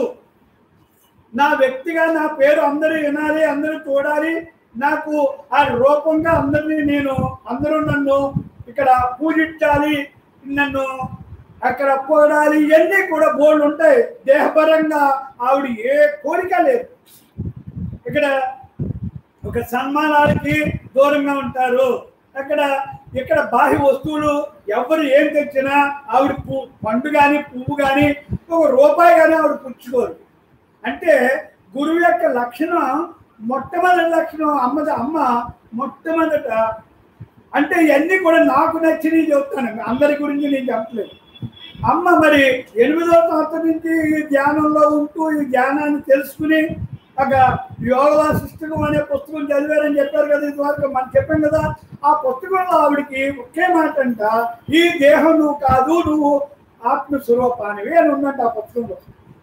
నా వ్యక్తిగా నా పేరు అందరూ వినాలి అందరూ చూడాలి నాకు ఆ రూపంగా అందరినీ నేను అందరూ నన్ను ఇక్కడ పూజించాలి నన్ను అక్కడ పోడాలి ఇవన్నీ కూడా బోర్డు ఉంటాయి దేహపరంగా ఆవిడ ఏ కోరిక లేదు ఇక్కడ ఒక సన్మానాలకి దూరంగా ఉంటారు అక్కడ ఇక్కడ బాహ్య వస్తువులు ఎవరు ఏం తెచ్చినా ఆవిడ పు- పండు కానీ పువ్వు కానీ ఒక రూపాయి కానీ ఆవిడ పుచ్చుకోరు అంటే గురువు యొక్క లక్షణం మొట్టమొదటి లక్షణం అమ్మది అమ్మ మొట్టమొదట అంటే ఇవన్నీ కూడా నాకు నచ్చినవి చెప్తాను అందరి గురించి నేను చెప్పలేదు అమ్మ మరి ఎనిమిదో సంవత్సరం నుంచి ఈ ధ్యానంలో ఉంటూ ఈ ధ్యానాన్ని తెలుసుకుని ఒక యోగ పుస్తకం అనే పుస్తకం చదివారని చెప్పారు కదా ఇదివరకు మనం చెప్పాం కదా ఆ పుస్తకంలో ఆవిడకి ఒకే మాట అంట ఈ దేహం నువ్వు కాదు నువ్వు ఆత్మస్వరూపానివి అని ఉందంట ఆ పుస్తకంలో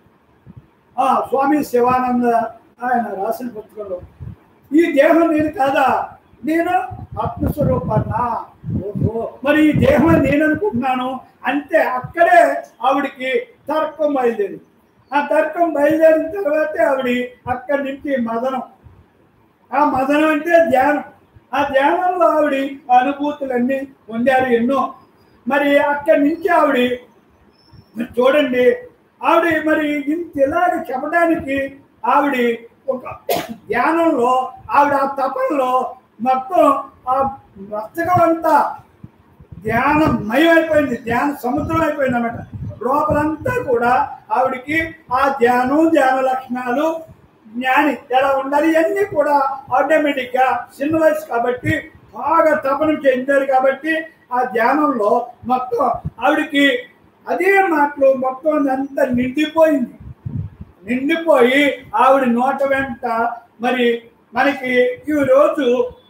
ఆ స్వామి శివానంద ఆయన రాసిన పుస్తకంలో ఈ దేహం నేను కాదా నేను ఆత్మస్వరూపాన్నా ఓహో మరి ఈ దేహం నేను అనుకుంటున్నాను అంటే అక్కడే ఆవిడికి తర్కం బయలుదేరింది ఆ తర్కం బయలుదేరిన తర్వాతే ఆవిడ అక్కడి నుంచి మదనం ఆ మదనం అంటే ధ్యానం ఆ ధ్యానంలో ఆవిడ అనుభూతులన్నీ పొందారు ఎన్నో మరి అక్కడి నుంచి ఆవిడ మరి చూడండి ఆవిడ మరి ఇంత ఇలాగ చెప్పడానికి ఆవిడ ఒక ధ్యానంలో ఆవిడ ఆ తపనలో మొత్తం ఆ పుస్తకం అంతా ధ్యానం మయమైపోయింది ధ్యాన సముద్రం అయిపోయింది అన్నమాట లోపలంతా కూడా ఆవిడికి ఆ ధ్యానం ధ్యాన లక్షణాలు జ్ఞాని ఎలా ఉండాలి ఇవన్నీ కూడా ఆటోమేటిక్ గా చిన్న వయసు కాబట్టి బాగా తపన చెందారు కాబట్టి ఆ ధ్యానంలో మొత్తం ఆవిడికి అదే మాటలు మొత్తం అంతా నిండిపోయింది నిండిపోయి ఆవిడ నోట వెంట మరి మనకి ఈ రోజు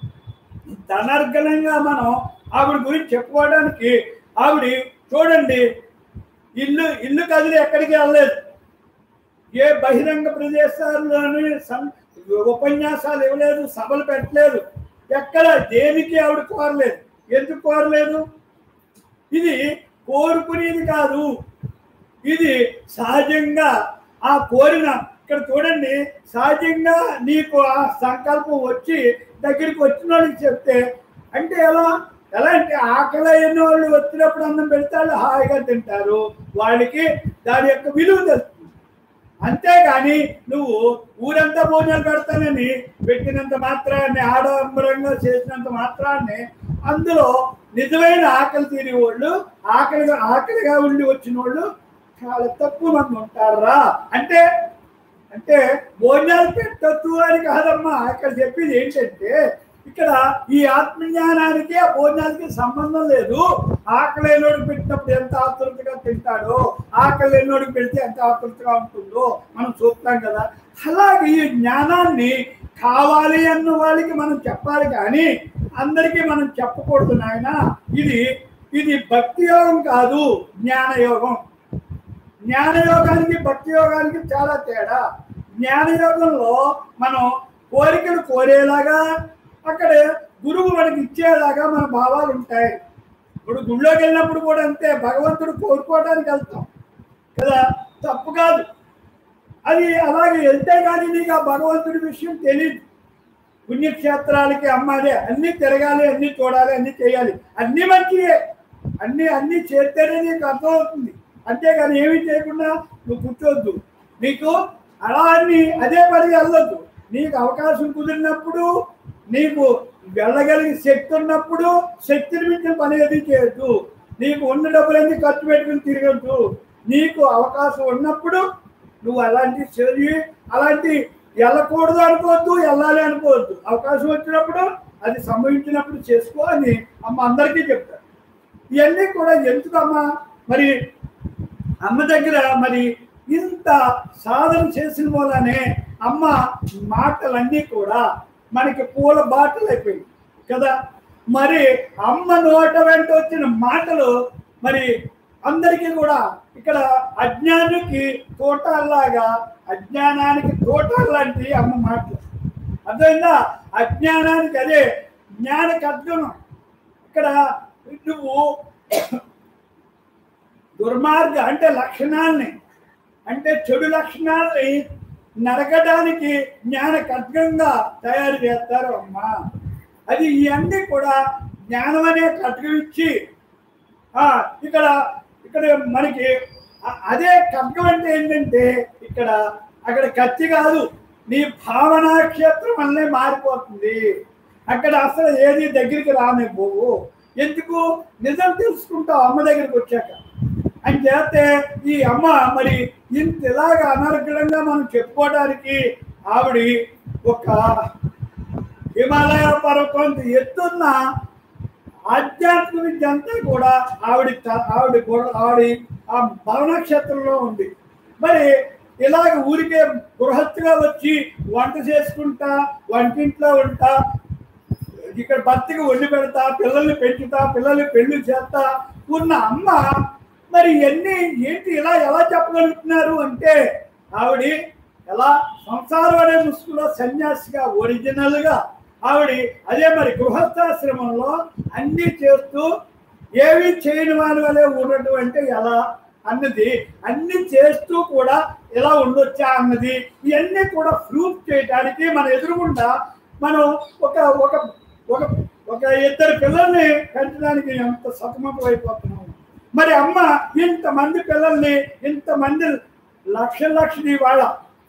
ధనర్గలంగా మనం ఆవిడ గురించి చెప్పుకోవడానికి ఆవిడ చూడండి ఇల్లు ఇల్లు కదిలి ఎక్కడికి వెళ్ళలేదు ఏ బహిరంగ ప్రదేశాల్లోని సం- ఉపన్యాసాలు ఇవ్వలేదు సభలు పెట్టలేదు ఎక్కడ దేనికి ఆవిడ కోరలేదు ఎందుకు కోరలేదు ఇది కోరుకునేది కాదు ఇది సహజంగా ఆ కోరిన ఇక్కడ చూడండి సహజంగా నీకు ఆ సంకల్పం వచ్చి దగ్గరికి వచ్చిన వాళ్ళకి చెప్తే అంటే ఎలా ఎలా అంటే ఆకలి అయిన వాళ్ళు వచ్చినప్పుడు అన్నం పెడితే వాళ్ళు హాయిగా తింటారు వాళ్ళకి దాని యొక్క విలువ తెలుస్తుంది అంతేగాని నువ్వు ఊరంతా భోజనాలు పెడతానని పెట్టినంత మాత్రాన్ని ఆడంబరంగా చేసినంత మాత్రాన్ని అందులో నిజమైన ఆకలి తీరి వాళ్ళు ఆకలిగా ఆకలిగా ఉండి వచ్చిన వాళ్ళు చాలా తక్కువ మంది ఉంటారా అంటే అంటే భోజనాలు పెట్టద్దు అని కాదమ్మా ఇక్కడ చెప్పేది ఏంటంటే ఇక్కడ ఈ ఆత్మజ్ఞానానికి ఆ భోజనానికి సంబంధం లేదు ఆకలి లేనోడికి పెట్టినప్పుడు ఎంత ఆతృతగా తింటాడో ఆకలి లేనోడికి పెడితే ఎంత ఆతృతగా ఉంటుందో మనం చూస్తాం కదా అలాగే ఈ జ్ఞానాన్ని కావాలి అన్న వాళ్ళకి మనం చెప్పాలి కానీ అందరికీ మనం చెప్పకూడదు నాయన ఇది ఇది భక్తి యోగం కాదు జ్ఞాన యోగం జ్ఞానయోగానికి భక్తి యోగానికి చాలా తేడా జ్ఞానయోగంలో మనం కోరికలు కోరేలాగా అక్కడ గురువు మనకి ఇచ్చేలాగా మన భావాలు ఉంటాయి ఇప్పుడు గుళ్ళోకి వెళ్ళినప్పుడు కూడా అంతే భగవంతుడు కోరుకోవడానికి వెళ్తాం కదా తప్పు కాదు అది అలాగే వెళ్తే కానీ నీకు ఆ భగవంతుడి విషయం తెలియదు పుణ్యక్షేత్రాలకి అమ్మాలి అన్ని తిరగాలి అన్ని చూడాలి అన్ని చేయాలి అన్ని మంచియే అన్ని అన్ని చేస్తేనే నీకు అర్థమవుతుంది అంతేగాని ఏమీ చేయకుండా నువ్వు కూర్చోవద్దు నీకు అలా అని అదే పని వెళ్ళొద్దు నీకు అవకాశం కుదిరినప్పుడు నీకు వెళ్ళగలిగే శక్తి ఉన్నప్పుడు శక్తిని మించిన పని ఏది చేయొద్దు నీకు ఉన్న డబ్బులన్నీ ఖర్చు పెట్టుకుని తిరగద్దు నీకు అవకాశం ఉన్నప్పుడు నువ్వు అలాంటి చదివి అలాంటి వెళ్ళకూడదు అనుకోవద్దు వెళ్ళాలి అనుకోవద్దు అవకాశం వచ్చినప్పుడు అది సంభవించినప్పుడు చేసుకో అని అమ్మ అందరికీ చెప్తారు ఇవన్నీ కూడా ఎందుకమ్మా మరి అమ్మ దగ్గర మరి ఇంత సాధన చేసిన వల్లనే అమ్మ మాటలన్నీ కూడా మనకి పూల బాటలు అయిపోయింది కదా మరి అమ్మ నోట వెంట వచ్చిన మాటలు మరి అందరికీ కూడా ఇక్కడ అజ్ఞానికి తోటల్లాగా అజ్ఞానానికి తోటల్లాంటి అమ్మ మాటలు అర్థమైందా అజ్ఞానానికి అదే జ్ఞాన ఖడ్గం ఇక్కడ నువ్వు దుర్మార్గ అంటే లక్షణాల్ని అంటే చెడు లక్షణాలని నరకడానికి జ్ఞాన ఖడ్గంగా తయారు చేస్తారు అమ్మా అది ఇవన్నీ కూడా జ్ఞానం అనే ఖడ్గం ఇచ్చి ఆ, ఇక్కడ ఇక్కడ మనకి అ- అదే ఖడ్గం అంటే ఏంటంటే ఇక్కడ అక్కడ కత్తి కాదు నీ భావనా క్షేత్రం వల్లే మారిపోతుంది అక్కడ అసలు ఏది దగ్గరికి రానివ్వవు ఎందుకు నిజం తెలుసుకుంటావు అమ్మ దగ్గరికి వచ్చాక అని చేస్తే ఈ అమ్మ మరి ఇంత ఇలాగా అనర్గళంగా మనం చెప్పుకోవడానికి ఆవిడ ఒక హిమాలయ పర్వతం ఎత్తున్న ఆధ్యాత్మిక విద్య అంతా కూడా ఆవిడ త- ఆవిడ గొడ- ఆవిడ ఆ భవన క్షేత్రంలో ఉంది మరి ఇలాగ ఊరికే గృహస్థిగా వచ్చి వంట చేసుకుంటా వంటింట్లో ఉంటా ఇక్కడ భర్తకి వండి పెడతా పిల్లల్ని పెంచుతా పిల్లల్ని పెళ్లి చేస్తా ఉన్న అమ్మ మరి ఇవన్నీ ఏంటి ఇలా ఎలా చెప్పగలుగుతున్నారు అంటే ఆవిడ ఎలా సంసారం అనే ముసుగులో సన్యాసిగా ఒరిజినల్ గా ఆవిడ అదే మరి గృహస్థాశ్రమంలో అన్ని చేస్తూ ఏవి చేయని వారి వలె ఉండటం అంటే ఎలా అన్నది అన్ని చేస్తూ కూడా ఎలా ఉండొచ్చా అన్నది ఇవన్నీ కూడా ప్రూఫ్ చేయడానికి మన ఎదురుగుండా మనం ఒక ఒక ఒక ఒక ఇద్దరు పిల్లల్ని పెంచడానికి ఎంత సతమతం అయిపోతున్నాము మరి అమ్మ ఇంతమంది పిల్లల్ని ఇంతమంది లక్ష లక్షలు వాళ్ళ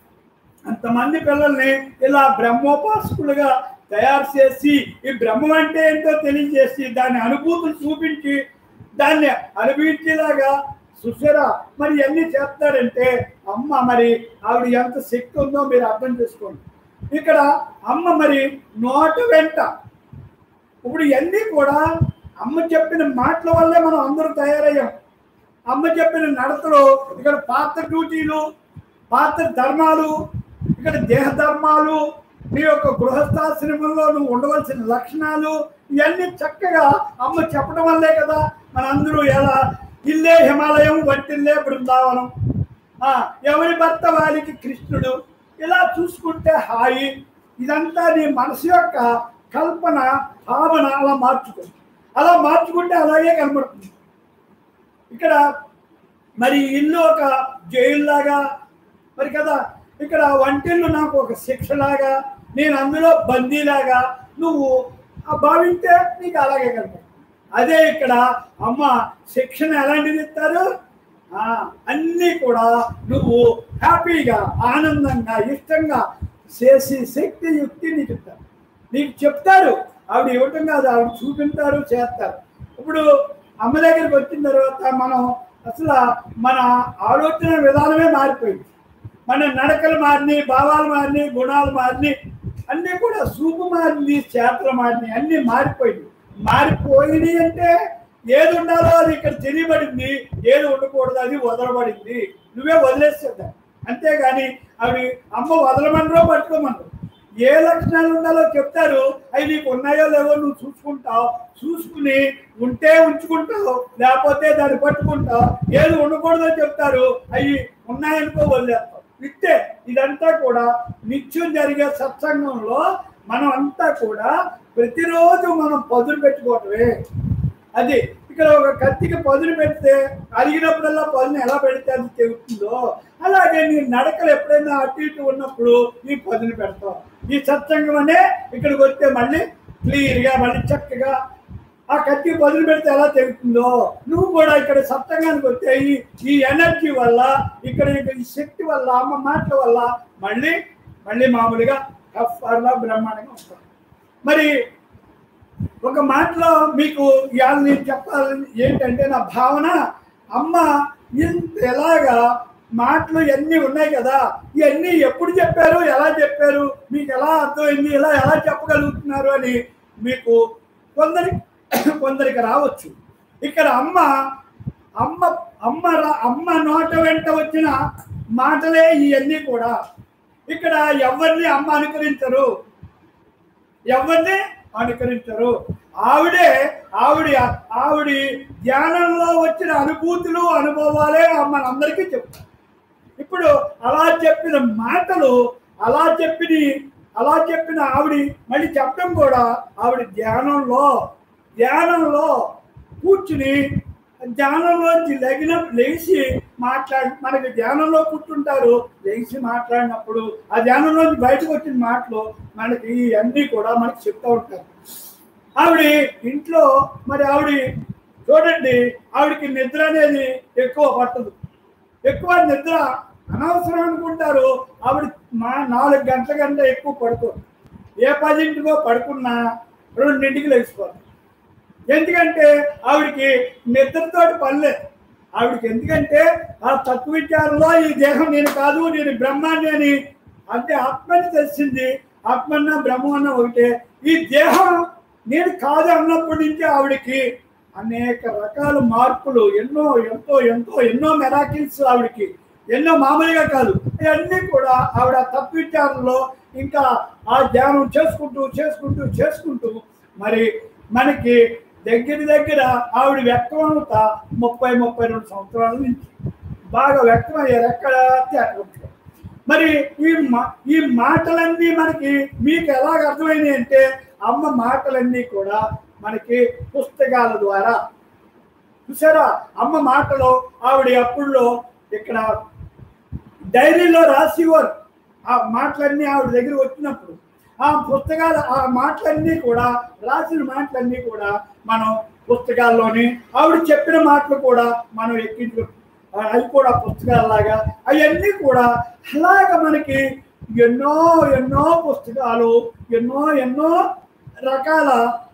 అంతమంది పిల్లల్ని ఇలా బ్రహ్మోపాసకులుగా తయారు చేసి ఈ బ్రహ్మం అంటే ఏంటో తెలియజేసి దాని అనుభూతిని చూపించి దాన్ని అనుభవించేలాగా సుశరా మరి ఎన్ని చేస్తారంటే అమ్మ మరి ఆవిడ ఎంత శక్తి ఉందో మీరు అర్థం చేసుకోండి ఇక్కడ అమ్మ మరి నోటు వెంట ఇప్పుడు ఇవన్నీ కూడా అమ్మ చెప్పిన మాటల వల్లే మనం అందరూ తయారయ్యాం అమ్మ చెప్పిన నడతలు ఇక్కడ పాత్ర డ్యూటీలు పాత్ర ధర్మాలు ఇక్కడ దేహ ధర్మాలు నీ యొక్క గృహస్థాశ్రమంలో నువ్వు ఉండవలసిన లక్షణాలు ఇవన్నీ చక్కగా అమ్మ చెప్పడం వల్లే కదా మనందరూ ఎలా ఇల్లే హిమాలయం వంటిల్లే బృందావనం ఆ, ఎవరి భర్త వారికి కృష్ణుడు ఇలా చూసుకుంటే హాయి ఇదంతా నీ మనసు యొక్క కల్పన భావన అలా మార్చుకో అలా మార్చుకుంటే అలాగే కనబడుతుంది ఇక్కడ మరి ఇల్లు ఒక జైల్లాగా మరి కదా ఇక్కడ వంటిల్లు నాకు ఒక శిక్షలాగా నేను అందులో బందీలాగా నువ్వు ఆ భావింటే నీకు అలాగే కనపడుతుంది అదే ఇక్కడ అమ్మ శిక్షణ ఎలాంటిది ఇస్తారు ఆ, అన్నీ కూడా నువ్వు హ్యాపీగా ఆనందంగా ఇష్టంగా చేసి శక్తి యుక్తి నీకు ఇస్తారు నీకు చెప్తారు ఆవిడ ఇవ్వటం కాదు ఆవిడ చూపించారు చేస్తారు ఇప్పుడు అమ్మ దగ్గరికి వచ్చిన తర్వాత మనం అసలు మన ఆలోచన విధానమే మారిపోయింది మన నడకలు మారిని భావాలు మారిని గుణాలు మారిని అన్నీ కూడా సూపు మారింది చేతలు మారినాయి అన్నీ మారిపోయింది మారిపోయినాయి అంటే ఏది ఉండాలో అది ఇక్కడ తెలియబడింది ఏది ఉండకూడదు అది వదలబడింది నువ్వే వదిలేసేద్దా అంతేగాని అవి అమ్మ వదలమనరో పట్టుకోమనరు ఏ లక్షణాలు ఉండాలో చెప్తారు అవి నీకు ఉన్నాయో లేవో నువ్వు చూసుకుంటావు చూసుకుని ఉంటే ఉంచుకుంటావు లేకపోతే దాన్ని పట్టుకుంటావు ఏది ఉండకూడదో చెప్తారు అవి ఉన్నాయనుకో వదిలేస్తావు ఇట్టే ఇదంతా కూడా నిత్యం జరిగే సత్సంగంలో మనం అంతా కూడా ప్రతిరోజు మనం పదులు పెట్టుకోవటమే అది ఇక్కడ ఒక కత్తికి పదును పెడితే అడిగినప్పుడల్లా పదును ఎలా పెడితే అది తెగుతుందో అలాగే నీ నడకలు ఎప్పుడైనా అటు ఇటు ఉన్నప్పుడు నీ పదును పెడతావు ఈ సత్సంగం అనే ఇక్కడికి వస్తే మళ్ళీ క్లియర్గా మళ్ళీ చక్కగా ఆ కత్తి పదులు పెడితే ఎలా తెగుతుందో నువ్వు కూడా ఇక్కడ సత్సంగానికి వస్తే ఈ ఈ ఎనర్జీ వల్ల ఇక్కడ ఈ శక్తి వల్ల అమ్మ మాటల వల్ల మళ్ళీ మళ్ళీ మామూలుగా టఫ్ అలా బ్రహ్మాండంగా ఉంటాం మరి ఒక మాటలో మీకు ఇవాళ నేను చెప్పాలని ఏంటంటే నా భావన అమ్మ ఇంత ఎలాగా మాటలు ఇవన్నీ ఉన్నాయి కదా ఇవన్నీ ఎప్పుడు చెప్పారు ఎలా చెప్పారు మీకు ఎలా అర్థమైంది ఇలా ఎలా చెప్పగలుగుతున్నారు అని మీకు కొందరి కొందరికి రావచ్చు ఇక్కడ అమ్మ అమ్మ అమ్మ రా- అమ్మ నోట వెంట వచ్చిన మాటలే ఇవన్నీ కూడా ఇక్కడ ఎవరిని అమ్మ అనుకరించరు ఎవరిని అనుకరించరు ఆవిడే ఆవిడ ఆవిడ ధ్యానంలో వచ్చిన అనుభూతులు అనుభవాలే మనందరికీ చెప్తారు ఇప్పుడు అలా చెప్పిన మాటలు అలా చెప్పిన అలా చెప్పిన ఆవిడ మళ్ళీ చెప్పడం కూడా ఆవిడ ధ్యానంలో ధ్యానంలో కూర్చుని ధ్యానంలోంచి లగిన లేచి మాట్లాడి మనకి ధ్యానంలో కూర్చుంటారు లేచి మాట్లాడినప్పుడు ఆ ధ్యానంలోంచి బయటకు వచ్చిన మాటలు మనకి అన్నీ కూడా మనకి చెప్తూ ఉంటారు ఆవిడ ఇంట్లో మరి ఆవిడ చూడండి ఆవిడకి నిద్ర అనేది ఎక్కువ పట్టదు ఎక్కువ నిద్ర అనవసరం అనుకుంటారు ఆవిడ మా నాలుగు గంటల కంటే ఎక్కువ పడుకోరు ఏ పదింటికో పడుకున్నా రెండింటికి లేచిపోతుంది ఎందుకంటే ఆవిడకి నిద్రతో పనిలేదు ఆవిడకి ఎందుకంటే ఆ తత్వ విచారంలో ఈ దేహం నేను కాదు నేను బ్రహ్మాన్ని అని అంటే ఆత్మని తెలిసింది ఆత్మన్న బ్రహ్మన్న ఒకటే ఈ దేహం నేను కాదు అన్నప్పటి నుంచి ఆవిడకి అనేక రకాల మార్పులు ఎన్నో ఎంతో ఎంతో ఎన్నో మెరాకిల్స్ ఆవిడకి ఎన్నో మామూలుగా కాదు ఇవన్నీ కూడా ఆవిడ తత్విచారంలో ఇంకా ఆ ధ్యానం చేసుకుంటూ చేసుకుంటూ చేసుకుంటూ మరి మనకి దగ్గర దగ్గర ఆవిడ వ్యక్తమవుత ముప్పై ముప్పై రెండు సంవత్సరాల నుంచి బాగా వ్యక్తమయ్యారు ఎక్కడ థియేటర్ మరి ఈ మా ఈ మాటలన్నీ మనకి మీకు ఎలాగ అర్థమైనాయి అంటే అమ్మ మాటలన్నీ కూడా మనకి పుస్తకాల ద్వారా చూసారా అమ్మ మాటలు ఆవిడ అప్పుడులో ఇక్కడ డైరీలో రాసేవారు ఆ మాటలన్నీ ఆవిడ దగ్గర వచ్చినప్పుడు ఆ పుస్తకాలు ఆ మాటలన్నీ కూడా రాసిన మాటలన్నీ కూడా మనం పుస్తకాల్లోని ఆవిడ చెప్పిన మాటలు కూడా మనం ఎక్కించు అవి కూడా పుస్తకాలలాగా అవన్నీ కూడా అలాగ మనకి ఎన్నో ఎన్నో పుస్తకాలు ఎన్నో ఎన్నో రకాల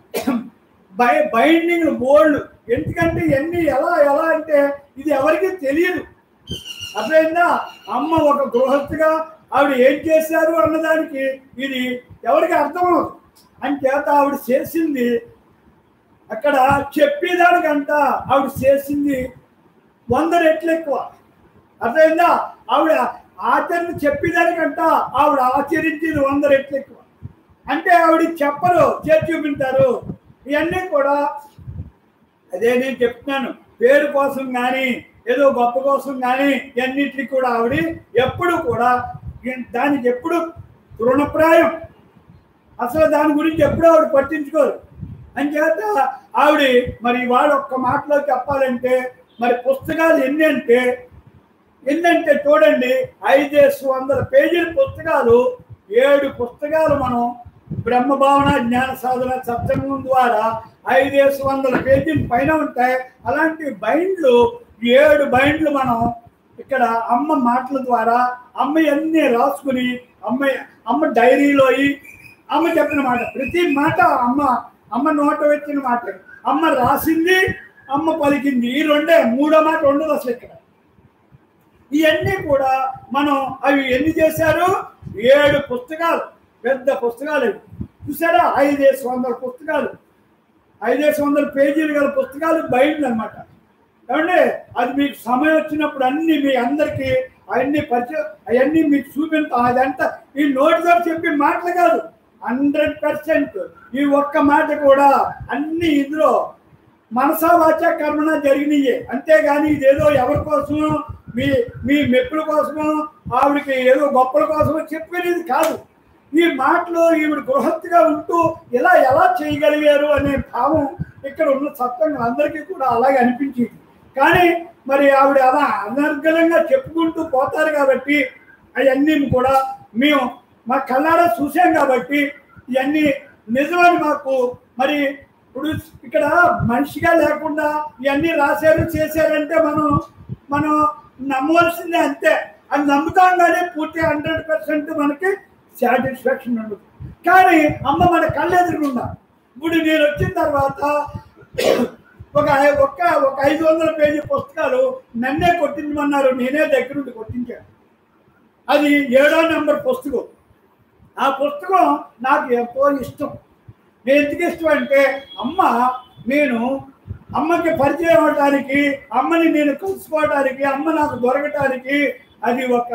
బై బైండింగ్ బోర్డు ఎందుకంటే ఇవన్నీ ఎలా ఎలా అంటే ఇది ఎవరికి తెలియదు అర్థమైందా అమ్మ ఒక గృహస్థిగా ఆవిడ ఏం చేశారు అన్నదానికి ఇది ఎవరికి అర్థమవుతుంది అని చేత ఆవిడ చేసింది అక్కడ చెప్పేదానికంట ఆవిడ చేసింది వంద రెట్లు ఎక్కువ అర్థమైందా ఆవిడ ఆచరణ చెప్పేదానికంట ఆవిడ ఆచరించేది వంద రెట్లు ఎక్కువ అంటే ఆవిడ చెప్పరు చేసి చూపించారు ఇవన్నీ కూడా అదే నేను చెప్తున్నాను పేరు కోసం కానీ ఏదో గొప్ప కోసం కానీ ఇవన్నిటికి కూడా ఆవిడ ఎప్పుడు కూడా దానికి ఎప్పుడు తృణప్రాయం అసలు దాని గురించి ఎప్పుడు ఆవిడ పట్టించుకోరు అంచేత ఆవిడ మరి వాడు ఒక్క మాటలో చెప్పాలంటే మరి పుస్తకాలు ఎన్ని అంటే ఎన్నంటే చూడండి ఐదేసి వందల పేజీల పుస్తకాలు ఏడు పుస్తకాలు మనం బ్రహ్మభావన జ్ఞాన సాధన సత్సంగం ద్వారా ఐదేసి వందల పేజీల పైన ఉంటాయి అలాంటి బైండ్లు ఏడు బైండ్లు మనం ఇక్కడ అమ్మ మాటల ద్వారా అమ్మ అన్నీ రాసుకుని అమ్మ అమ్మ డైరీలో అమ్మ చెప్పిన మాట ప్రతి మాట అమ్మ అమ్మ నోట వచ్చిన మాట అమ్మ రాసింది అమ్మ పలికింది ఈ రెండే మూడో మాట ఉండదు అసలు ఇక్కడ ఇవన్నీ కూడా మనం అవి ఎన్ని చేశారు ఏడు పుస్తకాలు పెద్ద పుస్తకాలు ఇవి చూసారా ఐదేసి వందల పుస్తకాలు ఐదేసి వందల పేజీలు గల పుస్తకాలు బయట అనమాట ఏమంటే అది మీకు సమయం వచ్చినప్పుడు అన్ని మీ అందరికీ అవన్నీ పరిచయం అవన్నీ మీకు చూపించాం అదంతా ఈ నోటితో చెప్పే మాటలు కాదు హండ్రెడ్ పర్సెంట్ ఈ ఒక్క మాట కూడా అన్ని ఇందులో మనసా వాచ కర్మణ జరిగినాయే అంతేగాని ఇదేదో ఎవరి కోసమో మీ మీ మెప్పుల కోసమో ఆవిడకి ఏదో గొప్పల కోసమో చెప్పేది కాదు ఈ మాటలు ఈవిడ గృహత్తుగా ఉంటూ ఇలా ఎలా చేయగలిగారు అనే భావం ఇక్కడ ఉన్న సత్వంగా అందరికీ కూడా అలాగే అనిపించింది కానీ మరి ఆవిడ అలా అనర్గళంగా చెప్పుకుంటూ పోతారు కాబట్టి అవన్నీ కూడా మేము మా కళ్ళారా చూసాం కాబట్టి ఇవన్నీ నిజమని మాకు మరి ఇప్పుడు ఇక్కడ మనిషిగా లేకుండా ఇవన్నీ రాశారు చేశారంటే మనం మనం నమ్మవలసిందే అంతే అది నమ్ముతాం కానీ పూర్తి హండ్రెడ్ పర్సెంట్ మనకి సాటిస్ఫాక్షన్ ఉండదు కానీ అమ్మ మన కళ్ళు ఎదురుకుండా ఇప్పుడు నేను వచ్చిన తర్వాత ఒక ఒక్క ఒక ఐదు వందల పేజీ పుస్తకాలు నన్నే కొట్టించమన్నారు నేనే దగ్గరుండి కొట్టించాను అది ఏడో నెంబర్ పుస్తకం ఆ పుస్తకం నాకు ఎంతో ఇష్టం నేను ఎందుకు ఇష్టం అంటే అమ్మ నేను అమ్మకి పరిచయం అవడానికి అమ్మని నేను కలుసుకోవడానికి అమ్మ నాకు దొరకటానికి అది ఒక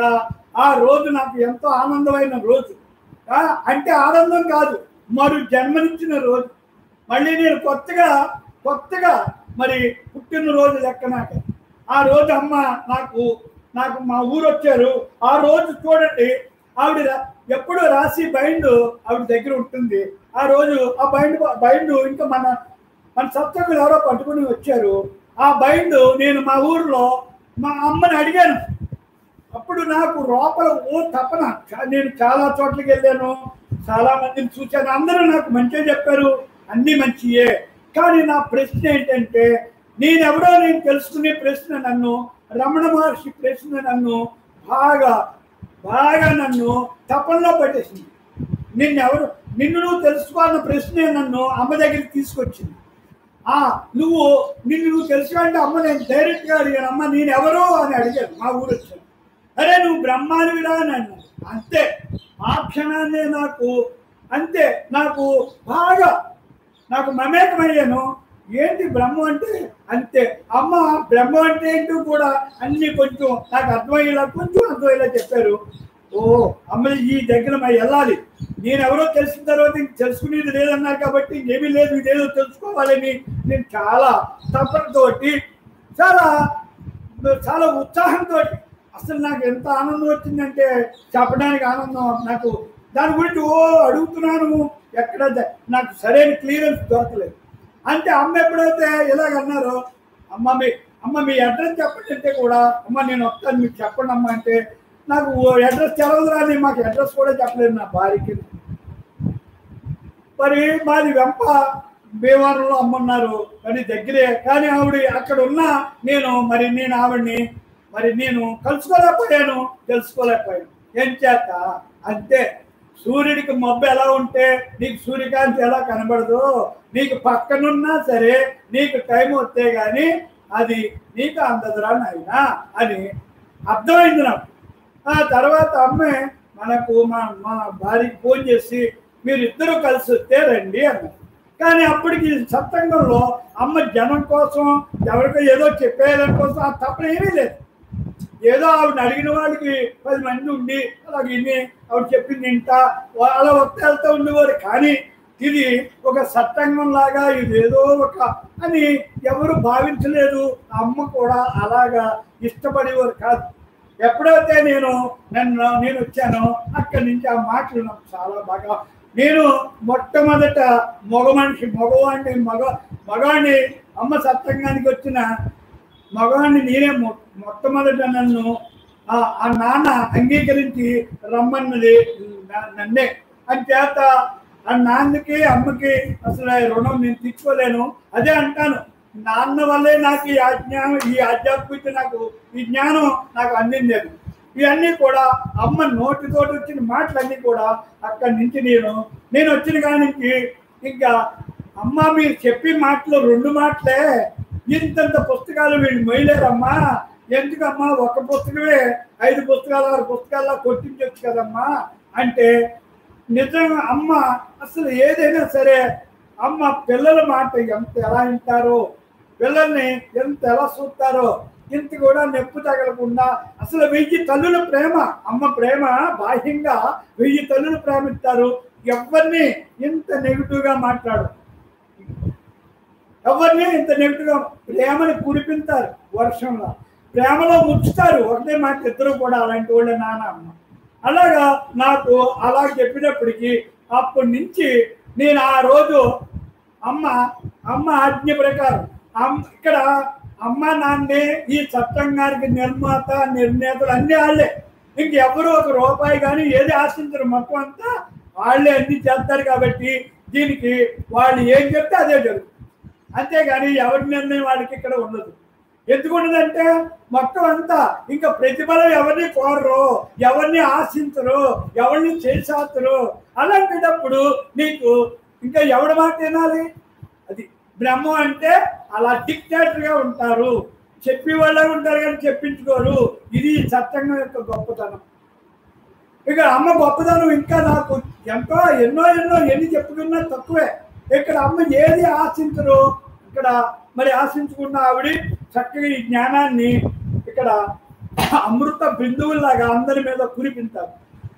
ఆ రోజు నాకు ఎంతో ఆనందమైన రోజు ఆ, అంటే ఆనందం కాదు మరు జన్మనిచ్చిన రోజు మళ్ళీ నేను కొత్తగా కొత్తగా మరి పుట్టినరోజు లెక్క నాకు ఆ రోజు అమ్మ నాకు నాకు మా ఊరు వచ్చారు ఆ రోజు చూడండి ఆవిడ రా- ఎప్పుడూ రాసి బైండ్ ఆవిడ దగ్గర ఉంటుంది ఆ రోజు ఆ బైండ్ బైండ్ ఇంకా మన మన సప్తకులు ఎవరో పట్టుకుని వచ్చారు ఆ బైండ్ నేను మా ఊర్లో మా అమ్మని అడిగాను అప్పుడు నాకు లోపల ఓ తపన చా- నేను చాలా చోట్లకి వెళ్ళాను చాలా మందిని చూశాను అందరూ నాకు మంచిగా చెప్పారు అన్నీ మంచియే కానీ నా ప్రశ్న ఏంటంటే నేనెవరో నేను తెలుసుకునే ప్రశ్న నన్ను రమణ మహర్షి ప్రశ్న నన్ను బాగా బాగా నన్ను తపనలో పట్టేసింది నిన్నెవరు నిన్ను నువ్వు తెలుసుకోవాలన్న ప్రశ్నే నన్ను అమ్మ దగ్గరికి తీసుకొచ్చింది ఆ నువ్వు నిన్ను నువ్వు తెలుసుకుంటే అమ్మ నేను డైరెక్ట్ గా అడిగాను అమ్మ నేను ఎవరు అని అడిగాను మా ఊరు వచ్చాను అరే నువ్వు బ్రహ్మానివిరా అని అన్నాను అంతే ఆ క్షణాన్నే నాకు అంతే నాకు బాగా నాకు మమేకమయ్యాను ఏంటి బ్రహ్మ అంటే అంతే అమ్మ బ్రహ్మ అంటే ఏంటో కూడా అన్ని కొంచెం నాకు అర్థమయ్యేలా కొంచెం అర్థమయ్యేలా చెప్పారు ఓ అమ్మ ఈ దగ్గర మరి వెళ్ళాలి నేను ఎవరో తెలిసిన తర్వాత ఇంక తెలుసుకునేది లేదన్నారు కాబట్టి ఇంకేమీ లేదు ఇదేదో తెలుసుకోవాలని నేను చాలా తపనతోటి చాలా చాలా ఉత్సాహంతో అసలు నాకు ఎంత ఆనందం వచ్చిందంటే చెప్పడానికి ఆనందం నాకు దాని గురించి ఓ అడుగుతున్నాను ఎక్కడ ద- నాకు సరైన క్లియరెన్స్ దొరకలేదు అంటే అమ్మ ఎప్పుడైతే ఇలాగ అన్నారో అమ్మ మీ అమ్మ మీ అడ్రస్ చెప్పండి అంటే కూడా అమ్మ నేను వస్తాను మీకు చెప్పండి అమ్మ అంటే నాకు అడ్రస్ తెలవదు కానీ మాకు అడ్రస్ కూడా చెప్పలేదు నా భార్యకి మరి మాది వెంప భీమవరంలో అమ్మన్నారు మరి దగ్గరే కానీ ఆవిడ అక్కడ ఉన్నా నేను మరి నేను ఆవిడ్ని మరి నేను కలుసుకోలేకపోయాను తెలుసుకోలేకపోయాను ఏం చేత అంతే సూర్యుడికి మబ్బు ఎలా ఉంటే నీకు సూర్యకాంతి ఎలా కనబడదు నీకు పక్కనున్నా సరే నీకు టైం వస్తే గాని అది నీకు అందదురా నాయనా అని అర్థమైంది నాకు ఆ తర్వాత అమ్మే మనకు మా మా భార్యకి ఫోన్ చేసి మీరు ఇద్దరు కలిసి వస్తే రండి అన్నారు కానీ అప్పటికి సత్సంగంలో అమ్మ జనం కోసం ఎవరికో ఏదో చెప్పేయడం కోసం ఆ తప్పన ఏమీ లేదు ఏదో ఆవిడ అడిగిన వాళ్ళకి పది మంది ఉండి అలా విని ఆవిడ చెప్పింది ఇంట అలా వస్తే వెళ్తూ ఉండేవారు కానీ ఇది ఒక సత్సంగం లాగా ఇది ఏదో ఒక అని ఎవరు భావించలేదు ఆ అమ్మ కూడా అలాగా ఇష్టపడేవారు కాదు ఎప్పుడైతే నేను నన్ను నేను వచ్చానో అక్కడి నుంచి ఆ మాటలు నాకు చాలా బాగా నేను మొట్టమొదట మగ మనిషి మగవాడిని మగ మగవాడిని అమ్మ సత్సంగానికి వచ్చిన మగవాడిని నేనే మొ- మొట్టమొదట నన్ను ఆ ఆ నాన్న అంగీకరించి రమ్మన్నది నా- నన్నే అని చేత ఆ నాన్నకి అమ్మకి అసలు ఆ రుణం నేను తీర్చుకోలేను అదే అంటాను నాన్న వల్లే నాకు ఈ అజ్ఞానం ఈ ఆధ్యాత్మిక నాకు ఈ జ్ఞానం నాకు అందింది అది. ఇవన్నీ కూడా అమ్మ నోటితోటి వచ్చిన మాటలన్నీ కూడా అక్కడి నుంచి నేను నేను వచ్చిన కాడి నుంచి ఇంకా అమ్మ మీరు చెప్పే మాటలు రెండు మాటలే ఇంతంత పుస్తకాలు వీళ్ళు మొయ్యలేరమ్మా ఎందుకమ్మా ఒక పుస్తకమే ఐదు పుస్తకాలు ఆరు పుస్తకాల్లో కొట్టించవచ్చు కదమ్మా అంటే నిజంగా అమ్మ అసలు ఏదైనా సరే అమ్మ పిల్లల మాట ఎంత ఎలా వింటారో పిల్లల్ని ఎంత ఎలా చూస్తారో ఇంత కూడా నొప్పి తగలకుండా అసలు వెయ్యి తల్లుల ప్రేమ అమ్మ ప్రేమ బాహ్యంగా వెయ్యి తల్లుల ప్రేమ ఇస్తారు ఎవరిని ఇంత నెగిటివ్గా మాట్లాడు ఎవరిని ఇంత నెగిటివ్గా ప్రేమని కురిపింతారు వర్షంలో ప్రేమలో ముంచుతారు ఒకటే మాట ఇద్దరు కూడా అలాంటి వాళ్ళే నాన్న అమ్మ అలాగా నాకు అలా చెప్పినప్పటికీ అప్పటి నుంచి నేను ఆ రోజు అమ్మ అమ్మ ఆజ్ఞ ప్రకారం అమ్మ ఇక్కడ అమ్మ నాన్నే ఈ సత్సంగానికి నిర్మాత నిర్ణేతలు అన్ని వాళ్ళే ఇంకెవరు ఒక రూపాయి కానీ ఏది ఆశించరు మొత్తం అంతా వాళ్ళే అన్ని చేస్తారు కాబట్టి దీనికి వాళ్ళు ఏం చెప్తే అదే జరుగుతుంది అంతేగాని ఎవరి నిర్ణయం వాళ్ళకి ఇక్కడ ఉండదు ఎందుకు ఉండదంటే మొత్తం అంతా ఇంకా ప్రతిఫలం ఎవరిని కోరరు ఎవరిని ఆశించరు ఎవరిని చేసేస్తారు అలాంటిటప్పుడు నీకు ఇంకా ఎవడి మాట వినాలి అది బ్రహ్మం అంటే అలా డిక్టేటర్ గా ఉంటారు చెప్పి వాళ్ళే ఉంటారు కానీ చెప్పించుకోరు ఇది సత్యంగం యొక్క గొప్పతనం ఇక అమ్మ గొప్పదనం ఇంకా నాకు ఎంతో ఎన్నో ఎన్నో ఎన్ని చెప్పుకున్నా తక్కువే ఇక్కడ అమ్మ ఏది ఆశించరు ఇక్కడ మరి ఆశించుకున్న ఆవిడ చక్కగా ఈ జ్ఞానాన్ని ఇక్కడ అమృత బిందువులాగా అందరి మీద కురిపించారు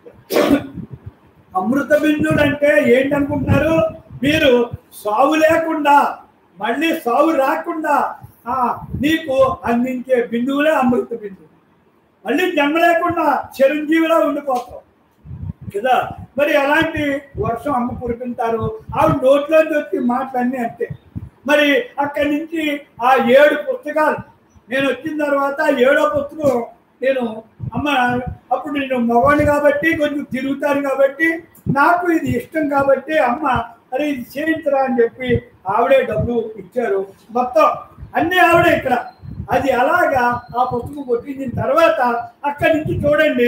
అమృత బిందువులు అంటే ఏంటనుకుంటున్నారు మీరు సావు లేకుండా మళ్ళీ సావు రాకుండా ఆ నీకు అందించే బిందువులే అమృత బిందువు మళ్ళీ జన్మ లేకుండా చిరంజీవిలా ఉండిపోతావు కదా మరి ఎలాంటి వర్షం అమ్మ కురిపింటారు ఆవిడ నోట్లోంచి వచ్చి మాటలన్నీ అంతే మరి అక్కడి నుంచి ఆ ఏడు పుస్తకాలు నేను వచ్చిన తర్వాత ఆ ఏడో పుస్తకం నేను అమ్మ అప్పుడు నేను మగవాడిని కాబట్టి కొంచెం తిరుగుతాను కాబట్టి నాకు ఇది ఇష్టం కాబట్టి అమ్మ అరే ఇది చేయించరా అని చెప్పి ఆవిడే డబ్బు ఇచ్చారు మొత్తం అన్నీ ఆవిడే ఇక్కడ అది అలాగా ఆ పుస్తకం కొట్టించిన తర్వాత అక్కడి నుంచి చూడండి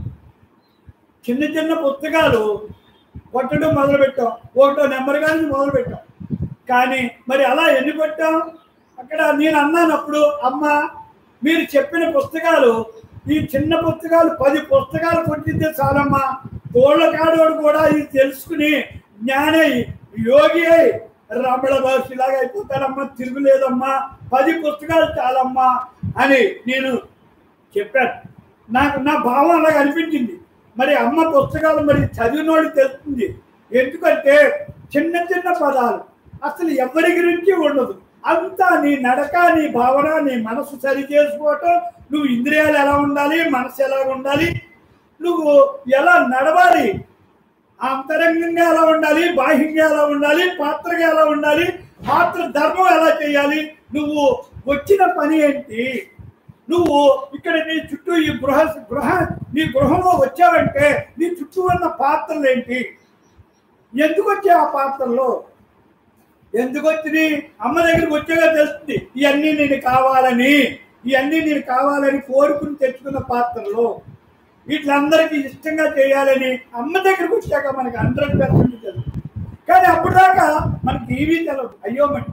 చిన్న చిన్న పుస్తకాలు కొట్టడం మొదలు పెట్టాం ఒకటో నెంబర్ కానీ మొదలు పెట్టాం కానీ మరి అలా ఎన్ని కొట్టాం అక్కడ నేను అన్నాను అప్పుడు అమ్మ మీరు చెప్పిన పుస్తకాలు ఈ చిన్న పుస్తకాలు పది పుస్తకాలు కొట్టిందే చాలమ్మా తోళ్ళ కాడోడు కూడా ఇది తెలుసుకుని జ్ఞానై యోగి అయి రమణ భాషలాగా అయిపోతాడమ్మా తిరుగులేదమ్మా పది పుస్తకాలు చాలమ్మా అని నేను చెప్పాను నాకు నా భావం అలాగ అనిపించింది మరి అమ్మ పుస్తకాలు మరి చదివినోడు తెలుస్తుంది ఎందుకంటే చిన్న చిన్న పదాలు అసలు ఎవరి గురించి ఉండదు అంతా నీ నడక నీ భావన నీ మనసు సరి చేసుకోవటం నువ్వు ఇంద్రియాలు ఎలా ఉండాలి మనసు ఎలా ఉండాలి నువ్వు ఎలా నడవాలి అంతరంగంగా ఎలా ఉండాలి బాహ్యంగా ఎలా ఉండాలి పాత్రగా ఎలా ఉండాలి పాత్ర ధర్మం ఎలా చేయాలి నువ్వు వచ్చిన పని ఏంటి నువ్వు ఇక్కడ నీ చుట్టూ ఈ గృహ గృహ నీ గృహంలో వచ్చావంటే నీ చుట్టూ ఉన్న పాత్రలు ఏంటి ఎందుకు వచ్చావు ఆ పాత్రలో ఎందుకు వచ్చి అమ్మ దగ్గరికి వచ్చాగా తెలుస్తుంది ఇవన్నీ నేను కావాలని ఇవన్నీ నేను కావాలని కోరుకుని తెచ్చుకున్న పాత్రలో వీటిలందరికీ ఇష్టంగా చేయాలని అమ్మ దగ్గరికి వచ్చాక మనకి హండ్రెడ్ పర్సెంట్ తెలుసు కానీ అప్పుడు దాకా మనకి ఏమీ తెలియదు అయ్యో మరి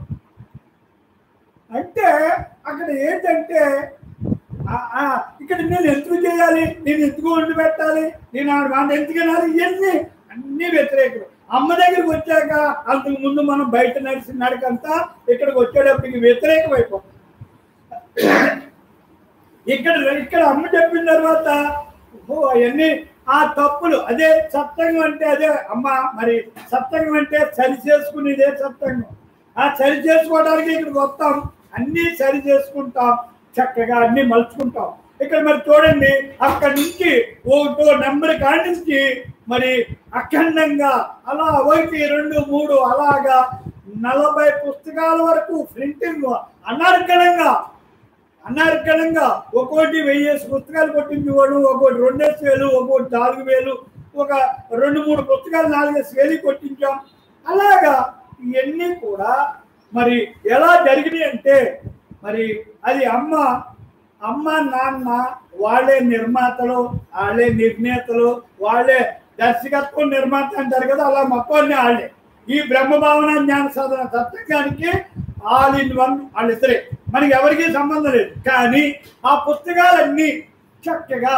అంటే అక్కడ ఏంటంటే ఆ- ఆ, ఇక్కడ నేను ఎందుకు చేయాలి నేను ఎందుకు వండి పెట్టాలి నేను ఆవిడ మాట ఎందుకు వినాలి ఇవన్నీ అన్ని వ్యతిరేకులు అమ్మ దగ్గరికి వచ్చాక అంతకు ముందు మనం బయట నడిచిన నడకంతా ఇక్కడికి వచ్చేటప్పటికి వ్యతిరేకం అయిపోతుంది ఇక్కడ ఇక్కడ అమ్మ చెప్పిన తర్వాత ఓ అవన్నీ ఆ తప్పులు అదే సత్సంగం అంటే అదే అమ్మ మరి సత్సంగం అంటే సరి చేసుకునేదే సత్సంగం ఆ సరి చేసుకోవడానికి ఇక్కడికి వస్తాం అన్నీ సరి చేసుకుంటాం చక్కగా అన్ని మలుచుకుంటాం ఇక్కడ మరి చూడండి అక్కడి నుంచి ఒకటో నెంబర్ కాడి నుంచి మరి అఖండంగా అలా ఒకటి రెండు మూడు అలాగా నలభై పుస్తకాల వరకు ప్రింటింగ్ అనర్గణంగా అనర్గణంగా ఒక్కోటి వెయ్యేసి పుస్తకాలు కొట్టించేవాడు ఒక్కోటి రెండేసి వేలు ఒక్కోటి నాలుగు వేలు ఒక రెండు మూడు పుస్తకాలు నాలుగేసి వేలు కొట్టించాం అలాగా ఇవన్నీ కూడా మరి ఎలా జరిగినాయి అంటే మరి అది అమ్మ అమ్మ నాన్న వాళ్ళే నిర్మాతలు వాళ్ళే నిర్ణేతలు వాళ్ళే దర్శకత్వం నిర్మాత అంటారు కదా అలా మొత్తం వాళ్ళే ఈ బ్రహ్మ భావన జ్ఞాన సాధన సత్సంగానికి ఆల్ ఇన్ వన్ వాళ్ళిద్దరే మనకి ఎవరికీ సంబంధం లేదు కానీ ఆ పుస్తకాలన్నీ చక్కగా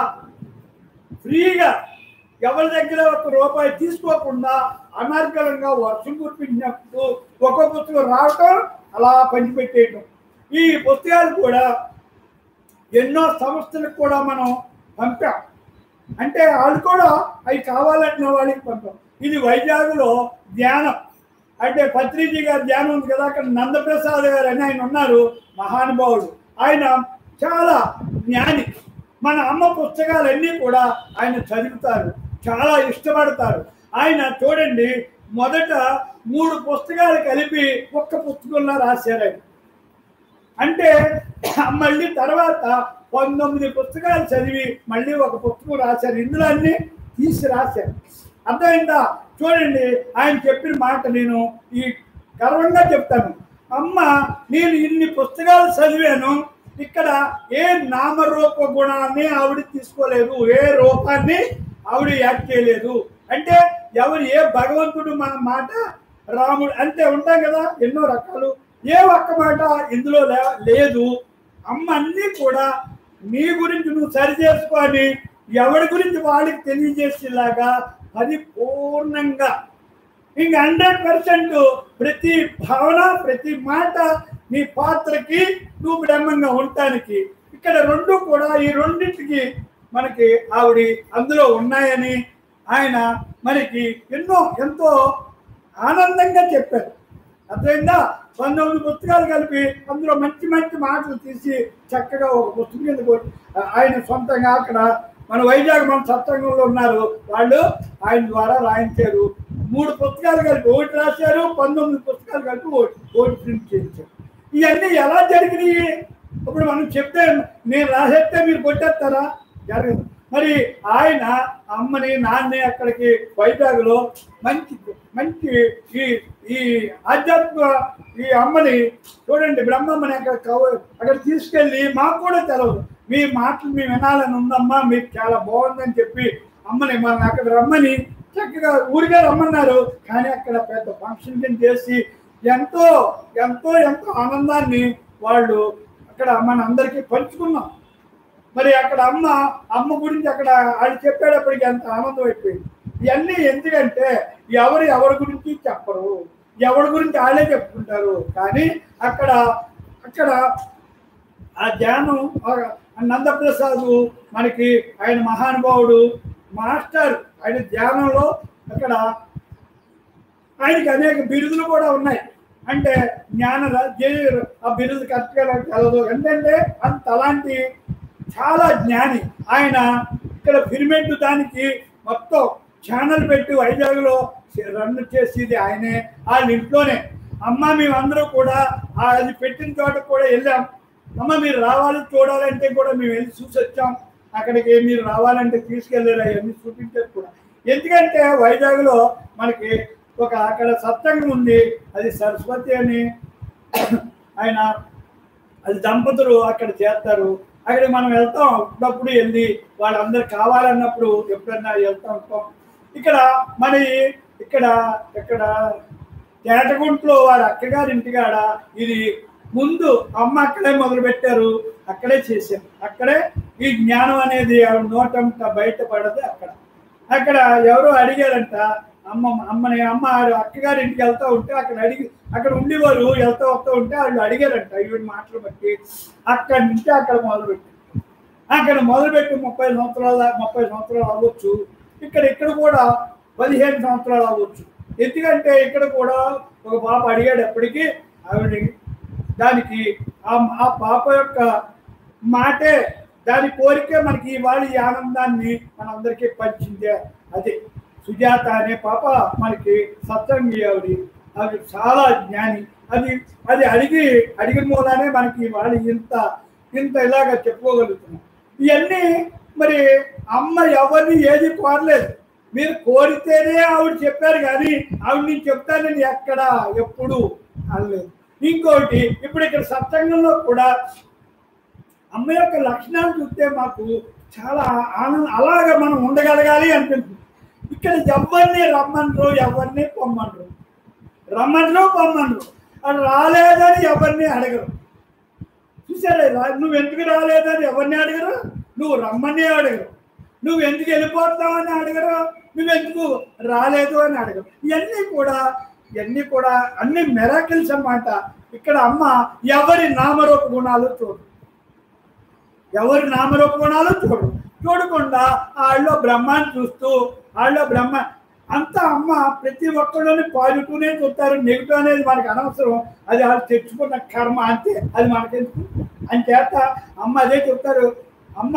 ఫ్రీగా ఎవరి దగ్గర ఒక రూపాయి తీసుకోకుండా అనర్గళంగా వర్షం కురిపించినప్పుడు ఒక్కో పుస్తకం రావటం అలా పంచిపెట్టేయటం ఈ పుస్తకాలు కూడా ఎన్నో సంస్థలకు కూడా మనం పంపాం అంటే వాళ్ళు కూడా అవి కావాలన్న వాళ్ళకి పంపాం ఇది వైజాగ్లో ధ్యానం అంటే పత్రిజీ గారి ధ్యానం ఉంది కదా అక్కడ నందప్రసాద్ గారు అని ఆయన ఉన్నారు మహానుభావుడు ఆయన చాలా జ్ఞాని మన అమ్మ పుస్తకాలన్నీ కూడా ఆయన చదువుతారు చాలా ఇష్టపడతారు ఆయన చూడండి మొదట మూడు పుస్తకాలు కలిపి ఒక్క పుస్తకంలో రాశారు ఆయన అంటే మళ్ళీ తర్వాత పంతొమ్మిది పుస్తకాలు చదివి మళ్ళీ ఒక పుస్తకం రాశారు ఇందులో అన్ని తీసి రాశారు అర్థమైందా చూడండి ఆయన చెప్పిన మాట నేను ఈ గర్వంగా చెప్తాను అమ్మ నేను ఇన్ని పుస్తకాలు చదివాను ఇక్కడ ఏ నామరూప గుణాన్ని ఆవిడ తీసుకోలేదు ఏ రూపాన్ని ఆవిడ యాడ్ చేయలేదు అంటే ఎవరు ఏ భగవంతుడు మన మాట రాముడు అంటే ఉంటాం కదా ఎన్నో రకాలు ఏ ఒక్క మాట ఇందులో లే- లేదు అమ్మ అన్నీ కూడా నీ గురించి నువ్వు సరి చేసుకొని ఎవరి గురించి వాడికి తెలియజేసేలాగా పరిపూర్ణంగా ఇంక హండ్రెడ్ పర్సెంట్ ప్రతి భావన ప్రతి మాట నీ పాత్రకి నువ్వు బ్రహ్మంగా ఉండటానికి ఇక్కడ రెండు కూడా ఈ రెండింటికి మనకి ఆవిడ అందులో ఉన్నాయని ఆయన మనకి ఎన్నో ఎంతో ఆనందంగా చెప్పారు అర్థమైందా పంతొమ్మిది పుస్తకాలు కలిపి అందులో మంచి మంచి మాటలు తీసి చక్కగా ఒక పుస్తకం కింద కొట్టి, ఆయన సొంతంగా అక్కడ మన వైజాగ్ మన సత్సంగంలో ఉన్నారు వాళ్ళు ఆయన ద్వారా రాయించారు మూడు పుస్తకాలు కలిపి ఒకటి రాశారు పంతొమ్మిది పుస్తకాలు కలిపి ఒకటి ఒకటి ప్రింట్ చేయించారు ఇవన్నీ ఎలా జరిగినాయి ఇప్పుడు మనం చెప్తే నేను రాసేస్తే మీరు కొట్టేస్తారా జరగదు మరి ఆయన అమ్మని నాన్నని అక్కడికి వైజాగ్లో మంచి మంచి ఈ ఈ ఆధ్యాత్మిక ఈ అమ్మని చూడండి బ్రహ్మమ్మని అక్కడ కవ- అక్కడ తీసుకెళ్ళి మాకు కూడా తెలవదు మీ మాటలు మేము వినాలని ఉందమ్మా మీకు చాలా బాగుందని చెప్పి అమ్మని మనం అక్కడ రమ్మని చక్కగా ఊరికే రమ్మన్నారు కానీ అక్కడ పెద్ద ఫంక్షన్ కింద చేసి ఎంతో ఎంతో ఎంతో ఆనందాన్ని వాళ్ళు అక్కడ మన అందరికీ పంచుకున్నాం మరి అక్కడ అమ్మ అమ్మ గురించి అక్కడ ఆయన చెప్పేటప్పటికి ఎంత ఆనందం అయిపోయింది ఇవన్నీ ఎందుకంటే ఎవరు ఎవరి గురించి చెప్పరు ఎవరి గురించి వాళ్ళే చెప్పుకుంటారు కానీ అక్కడ అక్కడ ఆ ధ్యానం ఆ నందప్రసాద్ మనకి ఆయన మహానుభావుడు మాస్టర్ ఆయన ధ్యానంలో అక్కడ ఆయనకి అనేక బిరుదులు కూడా ఉన్నాయి అంటే జ్ఞాన ర- జే- ఆ బిరుదు కరెక్ట్గా నాకు తెలదు ఎందుకంటే అంత అలాంటి చాలా జ్ఞాని ఆయన ఇక్కడ పిరమిడ్ దానికి మొత్తం ఛానల్ పెట్టి వైజాగ్లో రన్ చేసేది ఆయనే వాళ్ళ ఇంట్లోనే అమ్మ మేమందరూ కూడా ఆ అది పెట్టిన చోట కూడా వెళ్ళాం అమ్మ మీరు రావాలి చూడాలంటే కూడా మేము వెళ్ళి చూసి వచ్చాం అక్కడికి మీరు రావాలంటే తీసుకెళ్ళారు అవన్నీ చూపించారు కూడా ఎందుకంటే వైజాగ్లో మనకి ఒక అక్కడ సత్సంగం ఉంది అది సరస్వతి అని ఆయన అది దంపతులు అక్కడ చేస్తారు అక్కడ మనం వెళ్తాం అప్పుడప్పుడు వెళ్ళి వాళ్ళందరూ కావాలన్నప్పుడు ఎప్పుడన్నా వెళ్తా ఉంటాం ఇక్కడ మరి ఇక్కడ ఇక్కడ తేటగుంట్లో వారి అక్కగారి ఇంటికాడ ఇది ముందు అమ్మ అక్కడే మొదలు పెట్టారు అక్కడే చేశారు అక్కడే ఈ జ్ఞానం అనేది ఆవిడ నోటంట బయటపడదు అక్కడ అక్కడ ఎవరో అడిగారంట అమ్మ అమ్మని అమ్మ ఆవిడ అక్కగారి ఇంటికి వెళ్తా ఉంటే అక్కడ అడిగి అక్కడ ఉండేవారు వెళ్తా వస్తూ ఉంటే వాళ్ళు అడిగారంట ఈవిడ మాటలు బట్టి అక్కడి నుంచి అక్కడ మొదలుపెట్టి అక్కడ మొదలుపెట్టి ముప్పై సంవత్సరాల ముప్పై సంవత్సరాలు అవ్వచ్చు ఇక్కడ ఇక్కడ కూడా పదిహేను సంవత్సరాలు అవ్వచ్చు ఎందుకంటే ఇక్కడ కూడా ఒక పాప అడిగాడు ఎప్పటికీ ఆవిడ దానికి ఆ ఆ పాప యొక్క మాటే దాని కోరికే మనకి ఇవాళ ఈ ఆనందాన్ని మనందరికీ పంచిందే అది సుజాత అనే పాప మనకి సత్సంగి ఆవిడ ఆవిడ చాలా జ్ఞాని అది అది అడిగి అడిగిన మూలానే మనకి ఇవాళ ఇంత ఇంత ఇలాగ చెప్పుకోగలుగుతున్నాం ఇవన్నీ మరి అమ్మ ఎవరిని ఏది కోరలేదు మీరు కోరితేనే ఆవిడ చెప్పారు కానీ ఆవిడ నేను చెప్తానని ఎక్కడ ఎప్పుడు అనలేదు ఇంకోటి ఇప్పుడు ఇక్కడ సత్సంగంలో కూడా అమ్మ యొక్క లక్షణాలు చూస్తే మాకు చాలా ఆనందం అలాగ మనం ఉండగలగాలి అనిపిస్తుంది ఇక్కడ ఎవరిని రమ్మనరు ఎవరిని పొమ్మనరు రమ్మనరు పొమ్మనరు అది రాలేదని ఎవరిని అడగరు చూసారా రా- నువ్వు ఎందుకు రాలేదని ఎవరిని అడగరు నువ్వు రమ్మని అడగరు నువ్వు ఎందుకు వెళ్ళిపోతావని అడగరు నువ్వు ఎందుకు రాలేదు అని అడగరు ఇవన్నీ కూడా ఇవన్నీ కూడా అన్ని మెరాకిల్స్ అన్నమాట ఇక్కడ అమ్మ ఎవరి నామరూప గుణాలు చూడు ఎవరి నామరూప గుణాలు చూడు చూడకుండా వాళ్ళలో బ్రహ్మాన్ని చూస్తూ వాళ్ళలో బ్రహ్మ అంతా అమ్మ ప్రతి ఒక్కళ్ళని పాజిటివ్నే చూస్తారు నెగిటివ్ అనేది మనకు అనవసరం అది వాళ్ళు తెచ్చుకున్న కర్మ అంతే అది మనకెందుకు అంచేత అమ్మ అదే చెప్తారు అమ్మ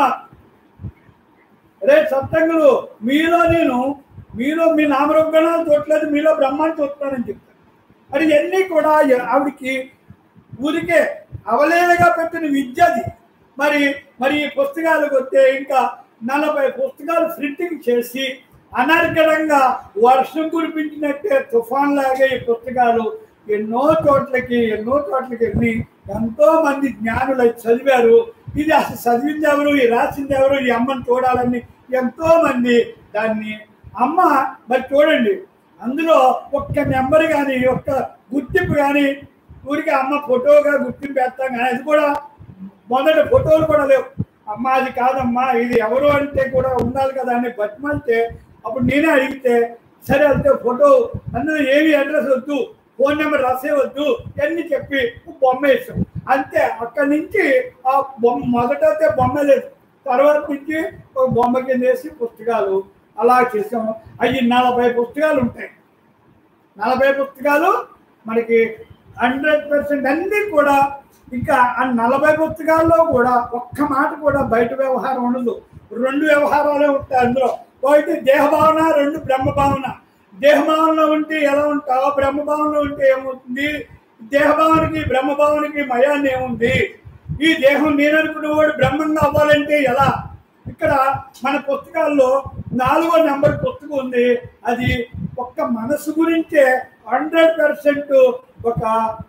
రే సత్తంగులు మీలో నేను మీలో మీ నామరూప గుణాలు చూడలేదు మీలో బ్రహ్మాన్ని చూస్తున్నానని చెప్తారు మరి ఇవన్నీ కూడా ఆవిడకి ఊరికే అవలేలుగా పెట్టిన విద్య అది మరి మరి ఈ పుస్తకాలకు వస్తే ఇంకా నలభై పుస్తకాలు ప్రింటింగ్ చేసి అనర్గళంగా వర్షం కురిపించినట్టే తుఫాన్ లాగా ఈ పుస్తకాలు ఎన్నో చోట్లకి ఎన్నో చోట్లకి వెళ్ళి ఎంతో మంది జ్ఞానులు అది చదివారు ఇది అసలు చదివింది ఎవరు ఈ రాసింది ఎవరు ఈ అమ్మని చూడాలని ఎంతో మంది దాన్ని అమ్మ మరి చూడండి అందులో ఒక్క నెంబర్ కానీ ఒక్క గుర్తింపు కానీ ఊరికి అమ్మ ఫోటోగా గుర్తింపు వేస్తాం కానీ అది కూడా మొదట ఫోటోలు కూడా లేవు అమ్మ అది కాదమ్మా ఇది ఎవరు అంటే కూడా ఉండాలి కదా అని బతిమాలితే అప్పుడు నేనే అడిగితే సరే అయితే ఫోటో అందులో ఏమి అడ్రస్ వద్దు ఫోన్ నెంబర్ రాసే వద్దు అన్ని చెప్పి ఒక బొమ్మ వేసాం అంతే అక్కడి నుంచి ఆ బొమ్మ మొదటైతే బొమ్మ లేదు తర్వాత నుంచి ఒక బొమ్మ కింద వేసి పుస్తకాలు అలా చేసాము అవి నలభై పుస్తకాలు ఉంటాయి నలభై పుస్తకాలు మనకి హండ్రెడ్ పర్సెంట్ అన్నీ కూడా ఇంకా ఆ నలభై పుస్తకాల్లో కూడా ఒక్క మాట కూడా బయట వ్యవహారం ఉండదు రెండు వ్యవహారాలే ఉంటాయి అందులో ఒకటి దేహభావన రెండు బ్రహ్మభావన దేహభావనలో ఉంటే ఎలా ఉంటావు బ్రహ్మభావనలో ఉంటే ఏమవుతుంది దేహభావనకి బ్రహ్మభావనకి మయాన్ని ఏముంది ఈ దేహం నేననుకున్నవాడు బ్రహ్మంగా అవ్వాలంటే ఎలా ఇక్కడ మన పుస్తకాల్లో నాలుగో నెంబర్ పుస్తకం ఉంది అది ఒక్క మనసు గురించే హండ్రెడ్ పర్సెంట్ ఒక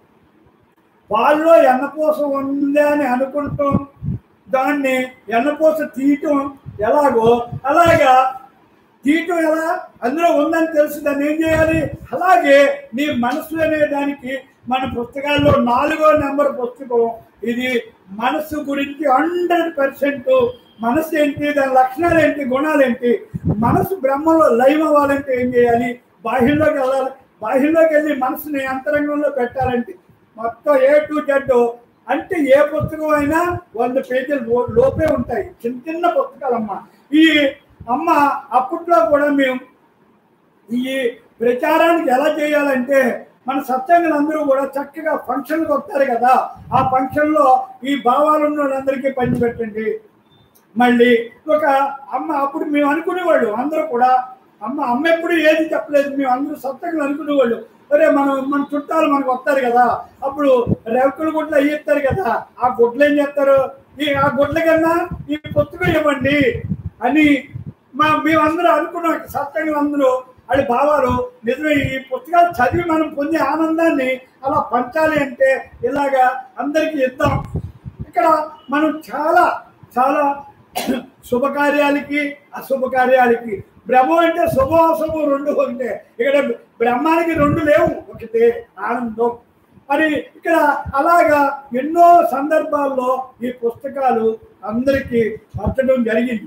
పాల్లో ఎన్నపూస ఉంది అని అనుకుంటాం దాన్ని ఎన్నపూస తీయటం ఎలాగో అలాగా తీయటం ఎలా అందులో ఉందని తెలుసు దాన్ని ఏం చేయాలి అలాగే నీ మనసు అనే దానికి మన పుస్తకాల్లో నాలుగో నెంబర్ పుస్తకం ఇది మనసు గురించి హండ్రెడ్ పర్సెంట్ మనసు ఏంటి దాని లక్షణాలు ఏంటి గుణాలు ఏంటి మనసు బ్రహ్మలో లైవ్ అవ్వాలంటే ఏం చేయాలి బాహ్యంలోకి వెళ్ళాలి బాహ్యంలోకి వెళ్ళి మనసుని అంతరంగంలో పెట్టాలంటే మొత్తం ఏ టు జెడ్ అంటే ఏ పుస్తకం అయినా వంద పేజీలు లో- లోపే ఉంటాయి చిన్న చిన్న పుస్తకాలమ్మ ఈ అమ్మ అప్పట్లో కూడా మేము ఈ ప్రచారానికి ఎలా చేయాలంటే మన సత్సంగులు అందరూ కూడా చక్కగా ఫంక్షన్కి వస్తారు కదా ఆ ఫంక్షన్లో ఈ భావాలు ఉన్న వాళ్ళందరికీ పంచిపెట్టండి మళ్ళీ ఒక అమ్మ అప్పుడు మేము అనుకునేవాళ్ళు అందరూ కూడా అమ్మ అమ్మ ఎప్పుడు ఏది చెప్పలేదు మేము అందరూ సత్సంగులు అనుకునేవాళ్ళు అరే మనం మన చుట్టాలు మనకు వస్తారు కదా అప్పుడు రేవకుల గుడ్లు అయ్యేస్తారు కదా ఆ గుడ్లు ఏం చేస్తారు ఈ ఆ గుడ్ల కన్నా ఈ పుస్తకం ఇవ్వండి అని మా మేమందరూ అనుకున్నాం సత్సంగులు అందరూ అది భావాలు నిజమే ఈ పుస్తకాలు చదివి మనం పొందే ఆనందాన్ని అలా పంచాలి అంటే ఇలాగా అందరికీ ఇద్దాం ఇక్కడ మనం చాలా చాలా శుభకార్యాలకి అశుభకార్యాలకి బ్రహ్మం అంటే శుభం అశుభం రెండు ఒకటే ఇక్కడ బ్రహ్మానికి రెండు లేవు ఒకటే ఆనందం మరి ఇక్కడ అలాగా ఎన్నో సందర్భాల్లో ఈ పుస్తకాలు అందరికీ పంచడం జరిగింది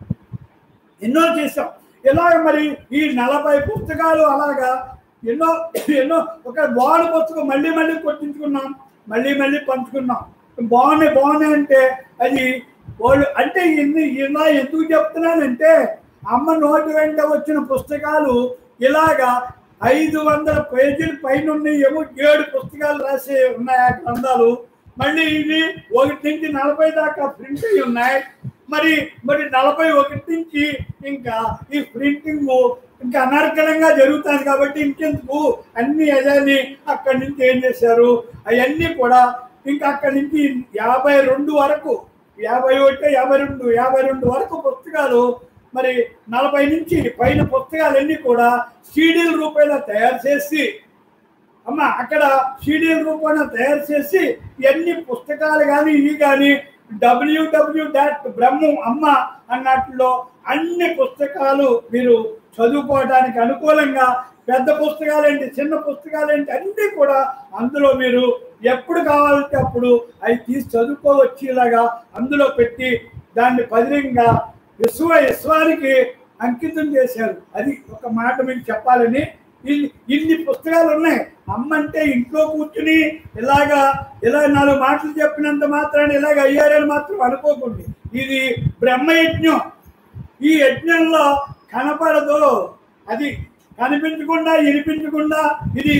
ఎన్నో చేసాం ఇలాగ మరి ఈ నలభై పుస్తకాలు అలాగా ఎన్నో ఎన్నో ఒక బాగున్న పుస్తకం మళ్ళీ మళ్ళీ కొట్టించుకున్నాం మళ్ళీ మళ్ళీ పంచుకున్నాం బాగున్నాయి బాగున్నాయి అంటే అది వాళ్ళు అంటే ఇన్ని ఇలా ఎందుకు చెప్తున్నానంటే అమ్మ నోటి వెంట వచ్చిన పుస్తకాలు ఇలాగా ఐదు వందల పేజీల పైన ఉన్నాయి ఏమో ఏడు పుస్తకాలు రాసి ఉన్నాయి ఆ గ్రంథాలు మళ్ళీ ఇవి ఒకటి నుంచి నలభై దాకా ప్రింట్ అయి ఉన్నాయి మరి మరి నలభై ఒకటి నుంచి ఇంకా ఈ ప్రింటింగ్ ఇంకా అనర్గళంగా జరుగుతుంది కాబట్టి ఇంకెందుకు అన్ని అదని అక్కడి నుంచి ఏం చేశారు అవన్నీ కూడా ఇంకా అక్కడి నుంచి యాభై రెండు వరకు యాభై ఒకటి యాభై రెండు యాభై రెండు వరకు పుస్తకాలు మరి నలభై నుంచి పైన పుస్తకాలన్నీ కూడా సీడీల రూపాయలు తయారు చేసి అమ్మ అక్కడ సీడీల రూపాన తయారు చేసి ఎన్ని పుస్తకాలు కానీ ఇవి కానీ డబ్ల్యూడబ్ల్యూ డాట్ బ్రహ్మం అమ్మ అన్నట్లో అన్ని పుస్తకాలు మీరు చదువుకోవడానికి అనుకూలంగా పెద్ద పుస్తకాలేంటి చిన్న పుస్తకాలేంటి అన్నీ కూడా అందులో మీరు ఎప్పుడు కావాలంటే అప్పుడు అవి తీసి చదువుకోవచ్చేలాగా అందులో పెట్టి దాన్ని పదిలంగా విశ్వ విశ్వానికి అంకితం చేశారు అది ఒక మాట మీకు చెప్పాలని ఇన్ని ఇన్ని పుస్తకాలు ఉన్నాయి అమ్మ అంటే ఇంట్లో కూర్చుని ఇలాగా ఇలా నాలుగు మాటలు చెప్పినంత మాత్రాన్ని ఇలాగ అయ్యారని మాత్రం అనుకోకండి ఇది బ్రహ్మయజ్ఞం ఈ యజ్ఞంలో కనపడదు అది కనిపించకుండా వినిపించకుండా ఇది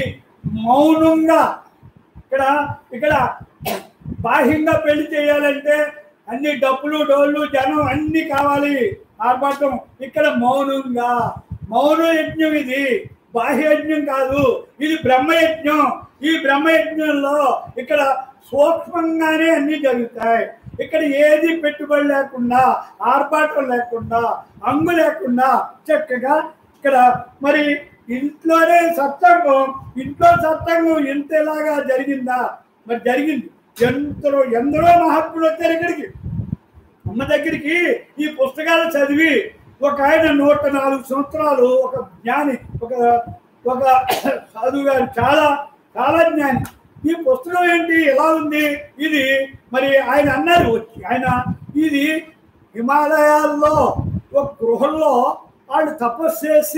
మౌనంగా ఇక్కడ ఇక్కడ బాహ్యంగా పెళ్లి చేయాలంటే అన్ని డప్పులు డోళ్ళు జనం అన్ని కావాలి ఆర్భాటం ఇక్కడ మౌనంగా మౌన యజ్ఞం ఇది బాహ్య యజ్ఞం కాదు ఇది బ్రహ్మయజ్ఞం ఈ బ్రహ్మయజ్ఞంలో ఇక్కడ సూక్ష్మంగానే అన్ని జరుగుతాయి ఇక్కడ ఏది పెట్టుబడి లేకుండా ఆర్భాటం లేకుండా అంగు లేకుండా చక్కగా ఇక్కడ మరి ఇంట్లోనే సత్సంగం ఇంట్లో సత్సంగం ఇంతలాగా జరిగిందా మరి జరిగింది ఎంతలో ఎందరో మహాత్ములు వచ్చారు ఇక్కడికి అమ్మ దగ్గరికి ఈ పుస్తకాలు చదివి ఒక ఆయన నూట నాలుగు సంవత్సరాలు ఒక జ్ఞాని ఒక ఒక సాధువు గారు చాలా చాలా జ్ఞాని ఈ పుస్తకం ఏంటి ఎలా ఉంది ఇది మరి ఆయన అన్నారు వచ్చి ఆయన ఇది హిమాలయాల్లో ఒక గృహంలో వాళ్ళు తపస్సు చేసి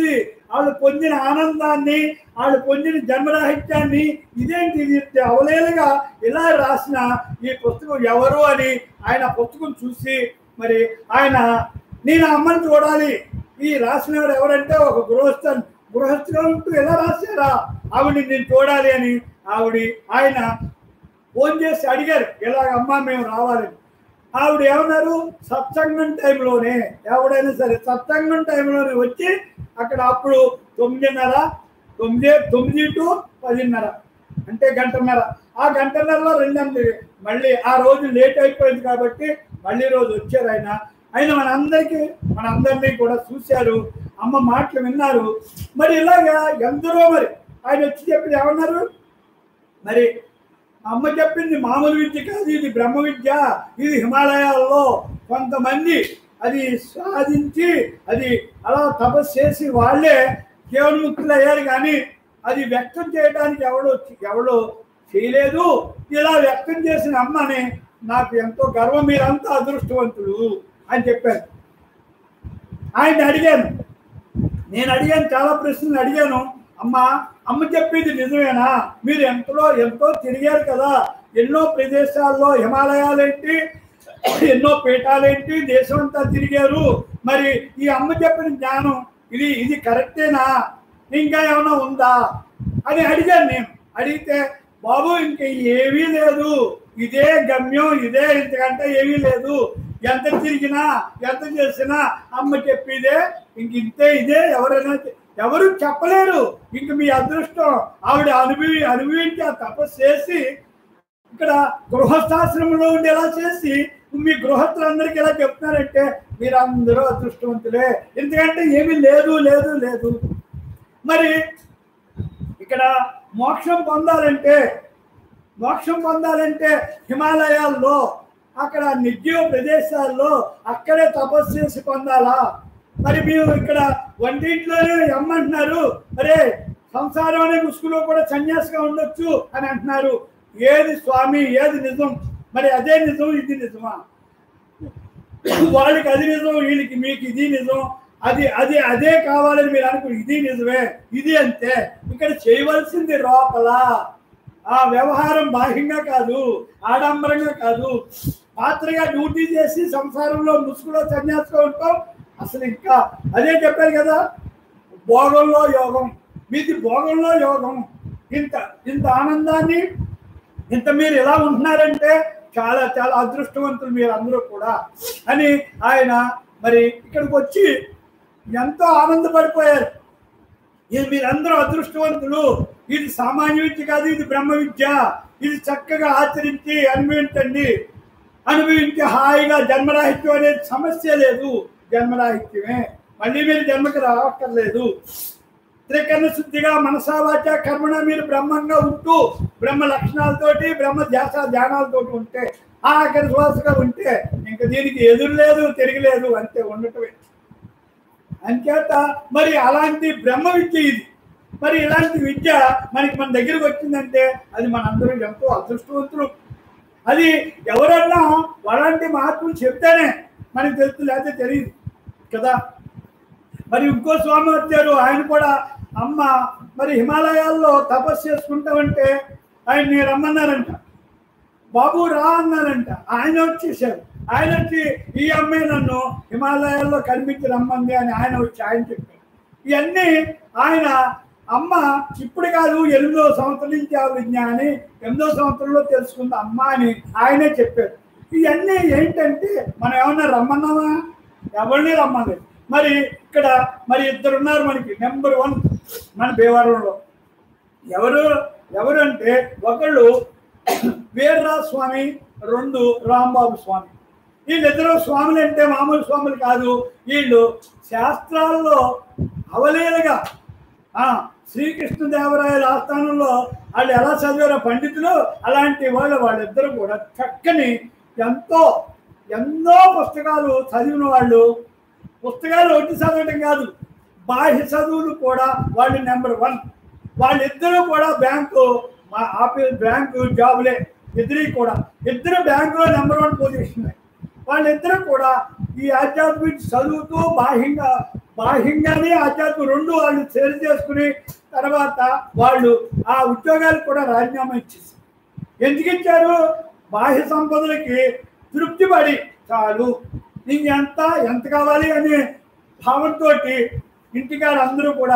వాళ్ళు పొందిన ఆనందాన్ని వాళ్ళు పొందిన జన్మరాహిత్యాన్ని ఇదేంటి ఇది అవలేలుగా ఇలా రాసిన ఈ పుస్తకం ఎవరు అని ఆయన పుస్తకం చూసి మరి ఆయన నేను ఆ అమ్మని చూడాలి ఈ రాసినవాడు ఎవరంటే ఒక గృహస్థన్ గృహస్థుగా ఉంటూ ఎలా రాశారా ఆవిడని నేను చూడాలి అని ఆవిడ ఆయన ఫోన్ చేసి అడిగారు ఇలాగ అమ్మా మేము రావాలని ఆవిడ ఏమన్నారు సత్సంగం టైంలోనే ఎవడైనా సరే సత్సంగం టైంలోనే వచ్చి అక్కడ అప్పుడు తొమ్మిదిన్నర తొమ్మిది తొమ్మిది టు పదిన్నర అంటే గంటన్నర ఆ గంటన్నరలో రెండంటే మళ్ళీ ఆ రోజు లేట్ అయిపోయింది కాబట్టి మళ్ళీ రోజు వచ్చారు ఆయన ఆయన మనందరికీ మనందరినీ కూడా చూశారు అమ్మ మాటలు విన్నారు మరి ఇలాగా ఎందరో మరి ఆయన వచ్చి చెప్పింది ఏమన్నారు మరి అమ్మ చెప్పింది మామూలు విద్య కాదు ఇది బ్రహ్మ విద్య ఇది హిమాలయాల్లో కొంతమంది అది సాధించి అది అలా తపస్సు చేసి వాళ్ళే జీవన్ముక్తులు అయ్యారు కానీ అది వ్యక్తం చేయడానికి ఎవడో ఎవడో చేయలేదు ఇలా వ్యక్తం చేసిన అమ్మని నాకు ఎంతో గర్వం మీరంతా అదృష్టవంతులు అని చెప్పారు ఆయన అడిగాను నేను అడిగాను చాలా ప్రశ్నలు అడిగాను అమ్మ అమ్మ చెప్పింది నిజమేనా మీరు ఎంతలో ఎంతో తిరిగారు కదా ఎన్నో ప్రదేశాల్లో హిమాలయాలేంటి ఎన్నో పీఠాలేంటి దేశం అంతా తిరిగారు మరి ఈ అమ్మ చెప్పిన జ్ఞానం ఇది ఇది కరెక్టేనా ఇంకా ఏమైనా ఉందా అని అడిగాను నేను అడిగితే బాబు ఇంక ఏమీ లేదు ఇదే గమ్యం ఇదే ఇంతకంటే ఏమీ లేదు ఎంత తిరిగినా ఎంత చేసినా అమ్మ చెప్పిదే ఇంక ఇంతే ఇదే ఎవరైనా చె- ఎవరు చెప్పలేరు ఇంక మీ అదృష్టం ఆవిడ అనుభవి అనుభవించి ఆ తపస్సు చేసి ఇక్కడ గృహస్థాశ్రమంలో ఉండి ఎలా చేసి మీ గృహస్థులందరికీ ఎలా చెప్తున్నారంటే మీరందరూ అదృష్టవంతులే ఎందుకంటే ఏమీ లేదు లేదు లేదు మరి ఇక్కడ మోక్షం పొందాలంటే మోక్షం పొందాలంటే హిమాలయాల్లో అక్కడ నిర్జీవ ప్రదేశాల్లో అక్కడే తపస్సు చేసి పొందాలా మరి మీరు ఇక్కడ వంటింట్లోనే అమ్మంటున్నారు అరే సంసారం అనే ముసుగులో కూడా సన్యాసిగా ఉండొచ్చు అని అంటున్నారు ఏది స్వామి ఏది నిజం మరి అదే నిజం ఇది నిజమా వాళ్ళకి అది నిజం వీళ్ళకి మీకు ఇది నిజం అది అది అదే కావాలని మీరు అనుకో ఇది నిజమే ఇది అంతే ఇక్కడ చేయవలసింది లోపల ఆ వ్యవహారం బాహ్యంగా కాదు ఆడంబరంగా కాదు పాత్రగా డ్యూటీ చేసి సంసారంలో ముసుగులో సన్యాసిగా ఉంటాం అసలు ఇంకా అదే చెప్పారు కదా భోగంలో యోగం మీది భోగంలో యోగం ఇంత ఇంత ఆనందాన్ని ఇంత మీరు ఎలా ఉంటున్నారంటే చాలా చాలా అదృష్టవంతులు మీరు అందరూ కూడా అని ఆయన మరి ఇక్కడికి వచ్చి ఎంతో ఆనందపడిపోయారు ఇది మీరందరూ అదృష్టవంతులు ఇది సామాన్య విద్య కాదు ఇది బ్రహ్మ విద్య ఇది చక్కగా ఆచరించి అనుభవించండి అనుభవించి హాయిగా జన్మరాహిత్యం అనేది సమస్య లేదు జన్మరాహిత్యమే మళ్ళీ మీరు జన్మకి రావక్కర్లేదు త్రికరణ శుద్ధిగా మనసావాచ కర్మణ మీరు బ్రహ్మంగా ఉంటూ బ్రహ్మ లక్షణాలతోటి బ్రహ్మ ధ్యాస ధ్యానాలతోటి ఉంటే ఆఖరి శ్వాసగా ఉంటే ఇంకా దీనికి ఎదురు లేదు తిరగలేదు అంతే ఉండటమే అంచేత మరి అలాంటి బ్రహ్మ విద్య ఇది మరి ఇలాంటి విద్య మనకి మన దగ్గరకు వచ్చిందంటే అది మనందరం ఎంతో అదృష్టవంతులు అది ఎవరన్నా అలాంటి మహాత్ములు చెప్తేనే మనకి తెలుసు లేకపోతే తెలియదు కదా మరి ఇంకో స్వామి వచ్చారు ఆయన కూడా అమ్మ మరి హిమాలయాల్లో తపస్సు చేసుకుంటామంటే ఆయన్ని రమ్మన్నారంట బాబు రా అన్నారంట ఆయన వచ్చేసారు ఆయన వచ్చి ఈ అమ్మాయి నన్ను హిమాలయాల్లో కనిపించి రమ్మంది అని ఆయన వచ్చి ఆయన చెప్పారు ఇవన్నీ ఆయన అమ్మ ఇప్పుడు కాదు ఎనిమిదో సంవత్సరం నుంచి ఆ విజ్ఞాని ఎనిమిదో సంవత్సరంలో తెలుసుకుంది అమ్మ అని ఆయనే చెప్పారు ఇవన్నీ ఏంటంటే మనం ఏమన్నా రమ్మన్నామా ఎవరిని రమ్మలేదు మరి ఇక్కడ మరి ఇద్దరు ఉన్నారు మనకి నెంబర్ వన్ మన భీమవరంలో ఎవరు ఎవరు అంటే ఒకళ్ళు వీర్రాజు స్వామి రెండు రాంబాబు స్వామి వీళ్ళిద్దరు స్వాములు అంటే మామూలు స్వాములు కాదు వీళ్ళు శాస్త్రాల్లో అవలేలుగా ఆ, శ్రీకృష్ణదేవరాయల ఆస్థానంలో వాళ్ళు ఎలా చదివారో పండితులు అలాంటి వాళ్ళు వాళ్ళిద్దరూ కూడా చక్కని ఎంతో ఎన్నో పుస్తకాలు చదివిన వాళ్ళు పుస్తకాలు ఒకటి చదవడం కాదు బాహ్య చదువులు కూడా వాళ్ళు నెంబర్ వన్ వాళ్ళిద్దరూ కూడా బ్యాంకు మా ఆఫీస్ బ్యాంకు జాబులే ఇద్దరు కూడా ఇద్దరు బ్యాంకులో నెంబర్ వన్ పొజిషన్ వాళ్ళిద్దరూ కూడా ఈ ఆధ్యాత్మిక చదువుతూ బాహ్యంగా బాహ్యంగానే ఆధ్యాత్మిక రెండు వాళ్ళు చేరు చేసుకుని తర్వాత వాళ్ళు ఆ ఉద్యోగాలకు కూడా రాజీనామా ఇచ్చేసారు ఎందుకు ఇచ్చారు బాహ్య సంపదలకి తృప్తి పడి చాలు నీకు ఎంత ఎంత కావాలి అనే భావంతో ఇంటికాడ అందరూ కూడా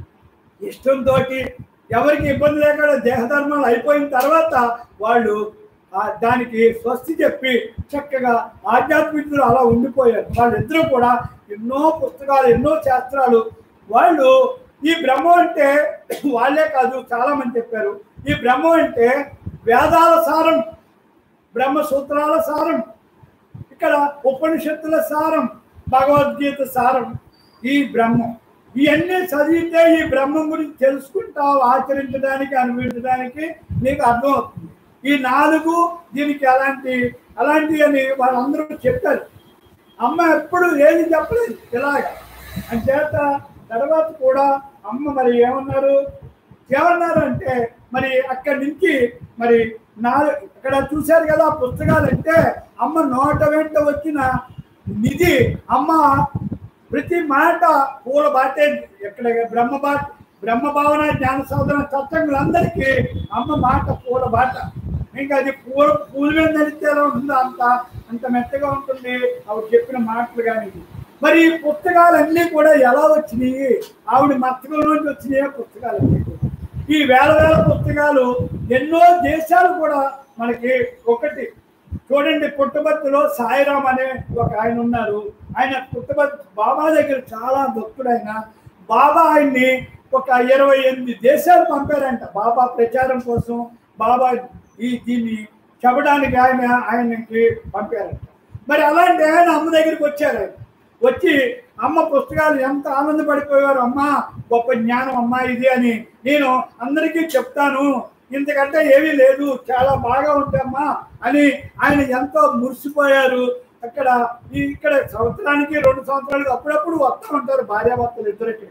ఇష్టంతో ఎవరికి ఇబ్బంది లేకుండా దేహధర్మాలు అయిపోయిన తర్వాత వాళ్ళు ఆ దానికి స్వస్తి చెప్పి చక్కగా ఆధ్యాత్మికులు అలా ఉండిపోయారు వాళ్ళిద్దరూ కూడా ఎన్నో పుస్తకాలు ఎన్నో శాస్త్రాలు వాళ్ళు ఈ బ్రహ్మ అంటే వాళ్ళే కాదు చాలా మంది చెప్పారు ఈ బ్రహ్మ అంటే వేదాల సారం బ్రహ్మ సూత్రాల సారం ఇక్కడ ఉపనిషత్తుల సారం భగవద్గీత సారం ఈ బ్రహ్మం ఇవన్నీ చదివితే ఈ బ్రహ్మం గురించి తెలుసుకుంటావు ఆచరించడానికి అనుభవించడానికి నీకు అర్థమవుతుంది ఈ నాలుగు దీనికి అలాంటి అలాంటి అని వాళ్ళందరూ చెప్పారు అమ్మ ఎప్పుడు ఏది చెప్పలేదు ఇలాగ అంచేత తర్వాత కూడా అమ్మ మరి ఏమన్నారు ఏమన్నారు అంటే మరి అక్కడి నుంచి మరి నాలుగు ఇక్కడ చూశారు కదా పుస్తకాలు అంటే అమ్మ నోట వెంట వచ్చిన నిధి అమ్మ ప్రతి మాట పూల బాటే ఎక్కడ బ్రహ్మ బాట బ్రహ్మ భావన జ్ఞాన సాధన సత్సంగులందరికీ అమ్మ మాట పూల బాట ఇంకా అది పూల పూల మీద నడిస్తే ఎలా ఉంటుందో అంత అంత మెత్తగా ఉంటుంది ఆవిడ చెప్పిన మాటలు కానీ మరి ఈ పుస్తకాలన్నీ కూడా ఎలా వచ్చినాయి ఆవిడ మత్తకం నుంచి వచ్చినాయి పుస్తకాలన్నీ కూడా. ఈ వేల వేల పుస్తకాలు ఎన్నో దేశాలు కూడా మనకి ఒకటి చూడండి పుట్టబర్తిలో సాయిరామ్ అనే ఒక ఆయన ఉన్నారు ఆయన పుట్టబర్తి బాబా దగ్గర చాలా భక్తుడు ఆయన బాబా ఆయన్ని ఒక ఇరవై ఎనిమిది దేశాలు పంపారంట బాబా ప్రచారం కోసం బాబా ఈ దీన్ని చెప్పడానికి ఆయన ఆయనకి పంపారంట మరి అలాంటి ఆయన అమ్మ దగ్గరికి వచ్చారు ఆయన వచ్చి అమ్మ పుస్తకాలు ఎంత ఆనందపడిపోయారు అమ్మ గొప్ప జ్ఞానం అమ్మా ఇది అని నేను అందరికీ చెప్తాను ఇంతకంటే ఏమీ లేదు చాలా బాగా ఉంటామ్మా అని ఆయన ఎంతో మురిసిపోయారు అక్కడ ఈ ఇక్కడ సంవత్సరానికి రెండు సంవత్సరాలకు అప్పుడప్పుడు వస్తూ ఉంటారు భార్యాభర్తలు ఇద్దరికి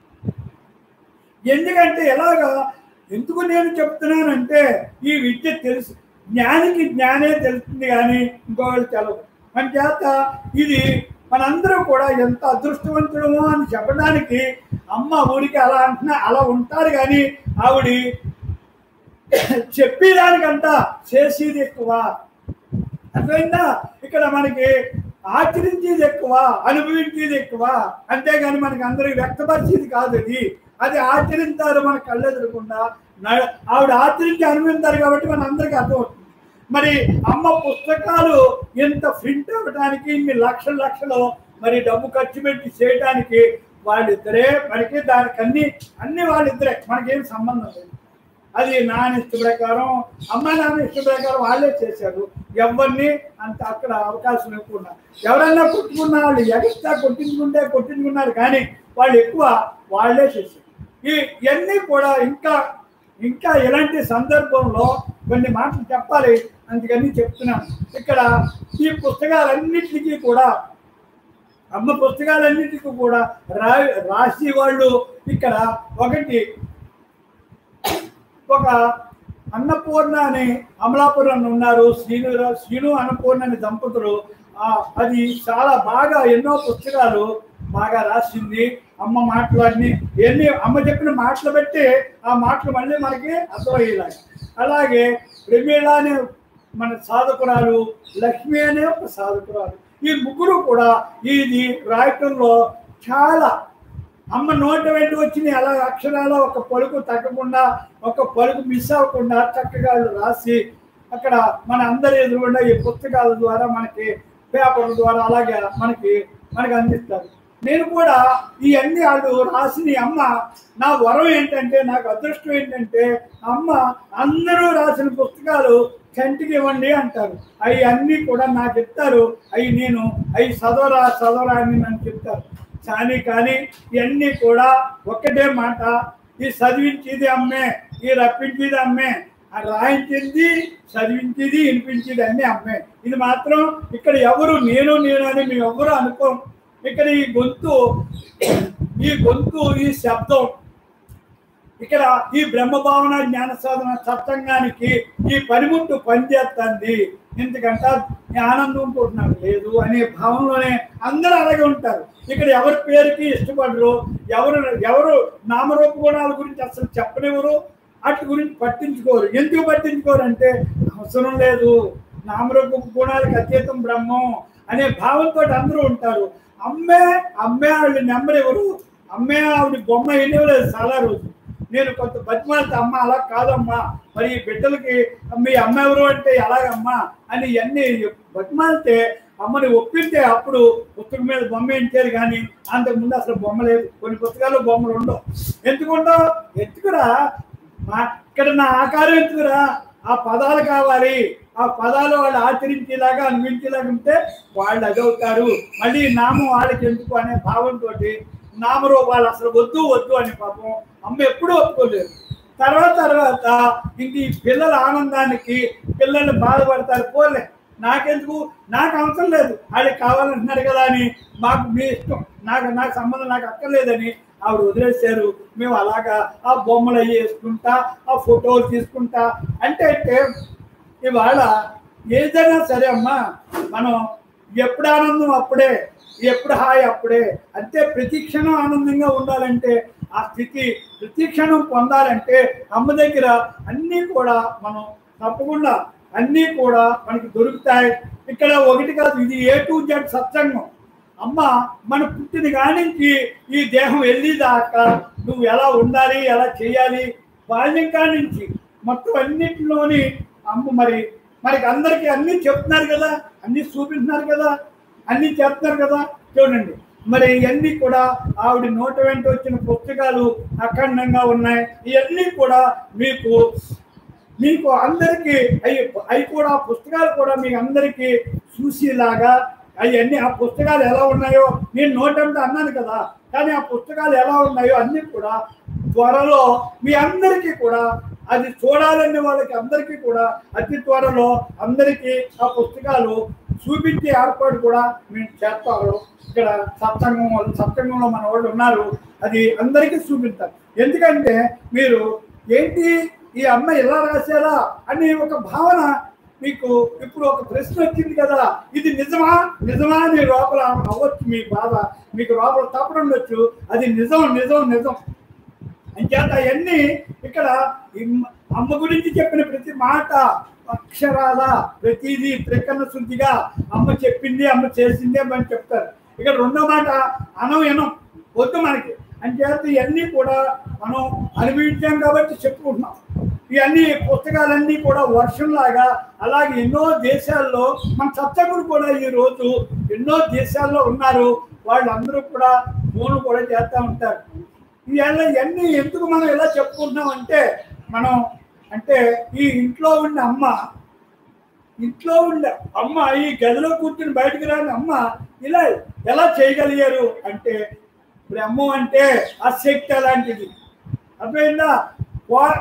ఎందుకంటే ఎలాగా ఎందుకు నేను చెప్తున్నానంటే ఈ విద్య తెలుసు జ్ఞానికి జ్ఞానే తెలుస్తుంది కానీ ఇంకొకళ్ళు తెలదు మన చేత ఇది మనందరం కూడా ఎంత అదృష్టవంతుడమో అని చెప్పడానికి అమ్మ ఊరికి అలా అంటున్నా అలా ఉంటారు కానీ ఆవిడ చెప్పేదానికంట చేసేది ఎక్కువ అర్థమైందా ఇక్కడ మనకి ఆచరించేది ఎక్కువ అనుభవించేది ఎక్కువ అంతేగాని మనకి అందరికి వ్యక్తపరిచేది కాదు అది అది ఆచరించారు మన కళ్ళెదురకుండా న- ఆవిడ ఆచరించి అనుభవించారు కాబట్టి మన అందరికీ అర్థమవుతుంది మరి అమ్మ పుస్తకాలు ఎంత ప్రింట్ అవ్వడానికి ఇన్ని లక్షల లక్షలు మరి డబ్బు ఖర్చు పెట్టి చేయడానికి వాళ్ళిద్దరే మనకి దానికి అన్ని అన్ని వాళ్ళిద్దరే మనకేం సంబంధం లేదు అది నాన్న ఇష్ట ప్రకారం అమ్మ నాన్న ఇష్ట ప్రకారం వాళ్ళే చేశారు ఎవరిని అంత అక్కడ అవకాశం ఇవ్వకుండా ఎవరైనా కొట్టుకున్న వాళ్ళు ఎగస్ట్రా కొట్టించుకుంటే కొట్టించుకున్నారు కానీ వాళ్ళు ఎక్కువ వాళ్ళే చేశారు ఈ ఇవన్నీ కూడా ఇంకా ఇంకా ఇలాంటి సందర్భంలో కొన్ని మాటలు చెప్పాలి అందుకని చెప్తున్నాను ఇక్కడ ఈ పుస్తకాలన్నింటికీ కూడా అమ్మ పుస్తకాలన్నింటికి కూడా రా రాసి వాళ్ళు ఇక్కడ ఒకటి ఒక అన్నపూర్ణ అని అమలాపురం ఉన్నారు శ్రీను శ్రీను అన్నపూర్ణ అనే దంపతులు ఆ, అది చాలా బాగా ఎన్నో పుస్తకాలు బాగా రాసింది అమ్మ మాటలన్నీ ఎన్ని అమ్మ చెప్పిన మాటలు బట్టి ఆ మాటలు మళ్ళీ మనకి అర్థమయ్యేలాగా అలాగే ప్రమీళ అనే మన సాధకురాలు లక్ష్మి అనే ఒక సాధకురాలు ఈ ముగ్గురు కూడా ఇది రాయటంలో చాలా అమ్మ నోట వెంట వచ్చిన అలా అక్షరాలు ఒక పలుకు తగ్గకుండా ఒక పలుకు మిస్ అవ్వకుండా చక్కగా రాసి అక్కడ మన అందరి ఎదురుగుండా ఈ పుస్తకాల ద్వారా మనకి పేపర్ల ద్వారా అలాగే మనకి మనకి అందిస్తారు నేను కూడా ఈ అన్ని వాళ్ళు రాసిన ఈ అమ్మ నా వరం ఏంటంటే నాకు అదృష్టం ఏంటంటే అమ్మ అందరూ రాసిన పుస్తకాలు కంటికి ఇవ్వండి అంటారు అవి అన్నీ కూడా నాకు చెప్తారు అవి నేను అవి చదవరా చదవరా అని నన్ను చెప్తారు కానీ కానీ ఇవన్నీ కూడా ఒక్కటే మాట ఈ చదివించేది అమ్మే ఈ రప్పించేది అమ్మే ఆ రాయించింది చదివించేది వినిపించేది అన్నీ అమ్మే ఇది మాత్రం ఇక్కడ ఎవరు నేను నేను అని మేము ఎవరు అనుకోం ఇక్కడ ఈ గొంతు ఈ గొంతు ఈ శబ్దం ఇక్కడ ఈ బ్రహ్మ భావన జ్ఞాన సాధన సత్సంగానికి ఈ పనిముట్టు పనిచేస్తుంది ఎందుకంటే ఈ ఆనందం ఇంకోటి నాకు లేదు అనే భావంలోనే అందరూ అలాగే ఉంటారు ఇక్కడ ఎవరి పేరుకి ఇష్టపడరు ఎవరు ఎవరు నామరూప గుణాల గురించి అసలు చెప్పనివ్వరు వాటి గురించి పట్టించుకోరు ఎందుకు పట్టించుకోరు అంటే అవసరం లేదు నామరూప గుణాలకు అతీతం బ్రహ్మం అనే భావంతో అందరూ ఉంటారు అమ్మే అమ్మే ఆవిడ నెంబర్ ఎవరు అమ్మే ఆవిడ బొమ్మ ఎన్నివ్వలేదు చాలా రోజు నేను కొంత బతిమాలితే అమ్మ అలా కాదమ్మా మరి ఈ బిడ్డలకి మీ అమ్మ ఎవరు అంటే ఎలాగమ్మా అని ఇవన్నీ బతిమాలితే అమ్మని ఒప్పితే అప్పుడు పుస్తకం మీద బొమ్మ వేయించారు కానీ అంతకుముందు అసలు బొమ్మ లేదు కొన్ని పుస్తకాల్లో బొమ్మలు ఉండవు ఎందుకుండవు ఎందుకురా మా ఇక్కడ నా ఆకారం ఎందుకురా ఆ పదాలు కావాలి ఆ పదాలు వాళ్ళు ఆచరించేలాగా అనిపించేలాగా ఉంటే వాళ్ళు అదవుతారు మళ్ళీ నామం వాళ్ళకి ఎందుకు అనే భావంతో నామరూపాలు అసలు వద్దు వద్దు అని పాపం అమ్మ ఎప్పుడూ ఒప్పుకోలేదు తర్వాత తర్వాత ఇంక ఈ పిల్లల ఆనందానికి పిల్లలు బాధపడతారు పోలే నాకెందుకు నాకు అవసరం లేదు వాళ్ళకి కావాలంటున్నారు కదా అని మాకు మీ ఇష్టం నాకు నాకు సంబంధం నాకు అక్కర్లేదని ఆవిడ వదిలేశారు మేము అలాగా ఆ బొమ్మలు అవి వేసుకుంటా ఆ ఫోటోలు తీసుకుంటా అంటే అంటే ఇవాళ ఏదైనా సరే అమ్మా మనం ఎప్పుడు ఆనందం అప్పుడే ఎప్పుడు హాయి అప్పుడే అంతే ప్రతి క్షణం ఆనందంగా ఉండాలంటే ఆ స్థితి ప్రతి క్షణం పొందాలంటే అమ్మ దగ్గర అన్నీ కూడా మనం తప్పకుండా అన్నీ కూడా మనకి దొరుకుతాయి ఇక్కడ ఒకటి కాదు ఇది ఏ టు జెడ్ సత్సంగం అమ్మ మన పుట్టిన కానించి ఈ దేహం వెళ్ళేదాకా నువ్వు ఎలా ఉండాలి ఎలా చేయాలి బాల్యం కానించి మొత్తం అన్నింటిలోని అమ్మ మరి మనకి అందరికీ అన్నీ చెప్తున్నారు కదా అన్నీ చూపిస్తున్నారు కదా అన్నీ చెప్తున్నారు కదా చూడండి మరి ఇవన్నీ కూడా ఆవిడ నోట వెంట వచ్చిన పుస్తకాలు అఖండంగా ఉన్నాయి ఇవన్నీ కూడా మీకు మీకు అందరికీ అవి అవి కూడా పుస్తకాలు కూడా మీకు అందరికీ చూసేలాగా అవన్నీ ఆ పుస్తకాలు ఎలా ఉన్నాయో నేను నోటంతా అన్నాను కదా కానీ ఆ పుస్తకాలు ఎలా ఉన్నాయో అన్నీ కూడా త్వరలో మీ అందరికీ కూడా అది చూడాలనే వాళ్ళకి అందరికీ కూడా అతి త్వరలో అందరికీ ఆ పుస్తకాలు చూపించే ఏర్పాటు కూడా మేము చేస్తాము ఇక్కడ సత్సంగం వాళ్ళు సత్సంగంలో మన వాళ్ళు ఉన్నారు అది అందరికీ చూపిస్తారు ఎందుకంటే మీరు ఏంటి ఈ అమ్మ ఇలా రాశారా అని ఒక భావన మీకు ఇప్పుడు ఒక ప్రశ్న వచ్చింది కదా ఇది నిజమా నిజమా అని లోపల అవ్వచ్చు మీ బాధ మీకు లోపల తప్పడం ఉండొచ్చు అది నిజం నిజం నిజం అంచేత అవన్నీ ఇక్కడ ఈ అమ్మ గురించి చెప్పిన ప్రతి మాట అక్షరాల ప్రతిదీ త్రికన్న శుద్ధిగా అమ్మ చెప్పింది అమ్మ చేసింది అని చెప్తారు ఇక్కడ రెండో మాట అనం ఎనం వద్దు మనకి అంచేత ఇవన్నీ కూడా మనం అనుభవించాం కాబట్టి చెప్పుకుంటున్నాం ఇవన్నీ పుస్తకాలన్నీ కూడా వర్షంలాగా అలాగే ఎన్నో దేశాల్లో మన సత్సగుడు కూడా ఈ రోజు ఎన్నో దేశాల్లో ఉన్నారు వాళ్ళందరూ కూడా ఫోన్ కూడా చేస్తూ ఉంటారు ఇవల్ల ఇవన్నీ ఎందుకు మనం ఇలా చెప్పుకుంటున్నాం అంటే మనం అంటే ఈ ఇంట్లో ఉన్న అమ్మ ఇంట్లో ఉండే అమ్మ ఈ గదిలో కూర్చుని బయటకు రాని అమ్మ ఇలా ఎలా చేయగలిగారు అంటే బ్రహ్మం అంటే ఆ శక్తి అలాంటిది అర్థమైందా కో-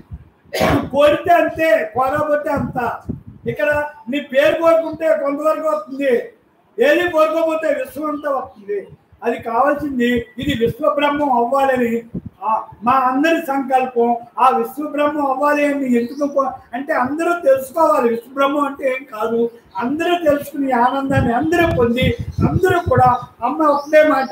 కోరితే అంతే కోరకపోతే అంత ఇక్కడ నీ పేరు కోరుకుంటే కొంతవరకు వస్తుంది ఏది కోరుకోకపోతే విశ్వం అంతా వస్తుంది అది కావాల్సింది ఇది విశ్వబ్రహ్మం అవ్వాలని ఆ, మా అందరి సంకల్పం ఆ విశ్వబ్రహ్మం అవ్వాలి అని ఎందుకు కో- అంటే అందరూ తెలుసుకోవాలి విశ్వబ్రహ్మం అంటే ఏం కాదు అందరూ తెలుసుకుని ఈ ఆనందాన్ని అందరూ పొంది అందరూ కూడా అమ్మ ఒకటే మాట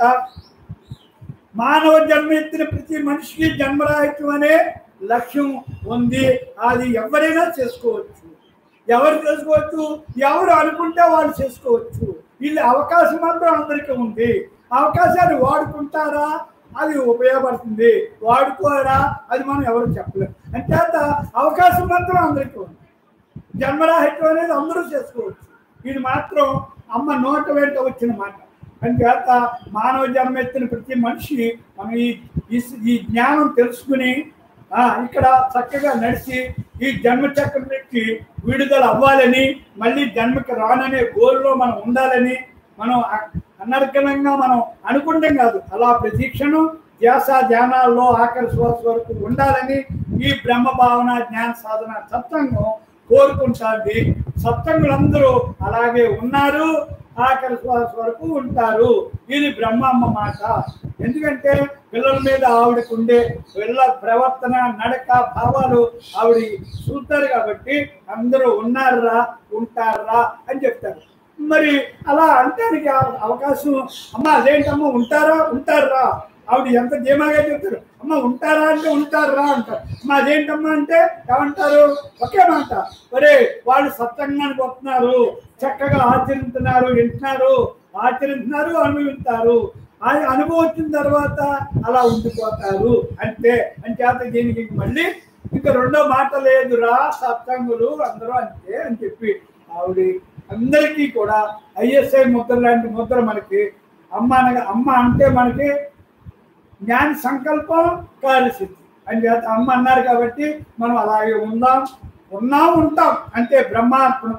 మానవ జన్మ ఎత్తిన ప్రతి మనిషికి జన్మరాహిత్యం అనే లక్ష్యం ఉంది అది ఎవరైనా చేసుకోవచ్చు ఎవరు చేసుకోవచ్చు ఎవరు అనుకుంటే వాళ్ళు చేసుకోవచ్చు వీళ్ళ అవకాశం మాత్రం అందరికీ ఉంది అవకాశాన్ని వాడుకుంటారా అది ఉపయోగపడుతుంది వాడుకోరా అది మనం ఎవరు చెప్పలేము అంచేత అవకాశం మాత్రం అందరికీ ఉంది జన్మరాహిత్యం అనేది అందరూ చేసుకోవచ్చు ఇది మాత్రం అమ్మ నోట వెంట వచ్చిన మాట అంచేత మానవ జన్మ ఎత్తిన ప్రతి మనిషి మనం ఈ ఈ- ఈ జ్ఞానం తెలుసుకుని ఆ, ఇక్కడ చక్కగా నడిచి ఈ జన్మ చక్రం నుంచి విడుదల అవ్వాలని మళ్ళీ జన్మకి రాననే గోల్లో మనం ఉండాలని మనం అ- అనర్గణంగా మనం అనుకుంటాం కాదు అలా ప్రతీక్షణం ధ్యాస ధ్యానాల్లో ఆఖరి శ్వాస వరకు ఉండాలని ఈ బ్రహ్మ భావన జ్ఞాన సాధన సత్సంగం కోరుకుంటుంది సత్సంగులందరూ అలాగే ఉన్నారు ఆఖరి శ్వాస వరకు ఉంటారు ఇది బ్రహ్మమ్మ మాట ఎందుకంటే పిల్లల మీద ఆవిడకు ఉండే పిల్లల ప్రవర్తన నడక భావాలు ఆవిడ చూస్తారు కాబట్టి అందరూ ఉన్నారా ఉంటారా అని చెప్తారు మరి అలా అంటానికి ఆ- అవకాశం అమ్మ అదేంటమ్మా ఉంటారా ఉంటారా ఆవిడ ఎంత ధీమాగా చెప్తారు అమ్మ ఉంటారా అంటే ఉంటారా అంటారు అమ్మ అదేంటమ్మా అంటే ఏమంటారు ఒకే మాట ఒరే వాళ్ళు సత్సంగానికి వస్తున్నారు చక్కగా ఆచరిస్తున్నారు వింటున్నారు ఆచరిస్తున్నారు అనుభవిస్తారు ఆ అనుభవం వచ్చిన తర్వాత అలా ఉండిపోతారు అంతే అంచేత దీనికి ఇంక మళ్ళీ ఇంకా రెండో మాట లేదురా సత్సంగులు అందరూ అంతే అని చెప్పి ఆవిడ అందరికీ కూడా ఐఎస్ఐ ముద్ర లాంటి ముద్ర మనకి అమ్మ అనగా అమ్మ అంటే మనకి జ్ఞాన సంకల్పం కార్యసిద్ధి అని చేత అమ్మ అన్నారు కాబట్టి మనం అలాగే ఉందాం ఉన్నాం ఉంటాం అంతే బ్రహ్మార్పణం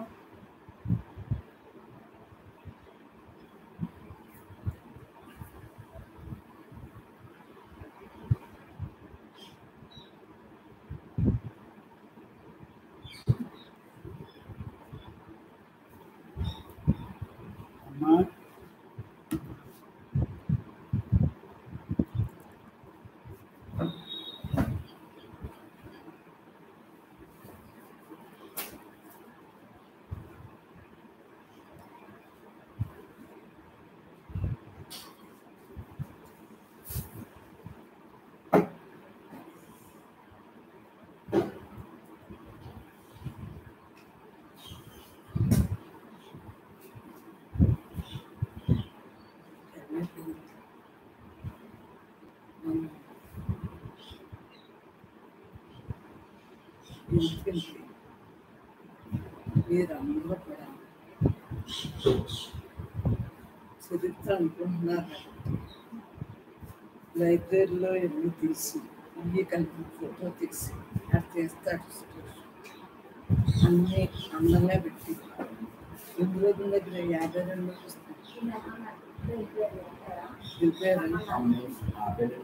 అమ్మా ఎందుకంటే మీరందరూ కూడా చరిత్ర అనుకుంటున్నారు లైబ్రరీలో ఎన్ని తీసి ఇవి కలిపి ఫోటో తీసి అది చేస్తాడు అన్నీ అందంగా పెట్టి ఎన్ని రోజుల దగ్గర యాభై రెండు పుస్తకాలు దివ్యారండి.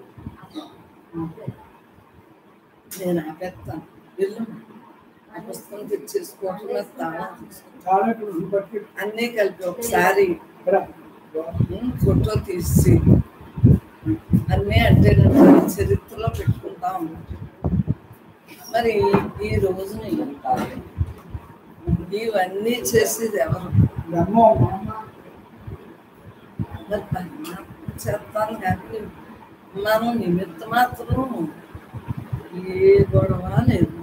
నేను ఆపేస్తాను వెళ్ళు ఆ పుస్తకం తెచ్చేసుకోవటం మీద తాళం తీసుకో చాలా ఇప్పుడు బట్టి అన్నీ కలిపి ఒకసారి రా. ఉమ్, ఫోటో తీసి అన్నీ అంటే నేను చరిత్రలో పెట్టుకుంటా ఉన్నాను మరి ఈ రోజున ఇవన్నీ చేసేది ఎవరు బ్రహ్మం మరి పరమాత్మ చేస్తాను కానీ మనం నిమిత్త మాత్రం ఏ గొడవ లేదు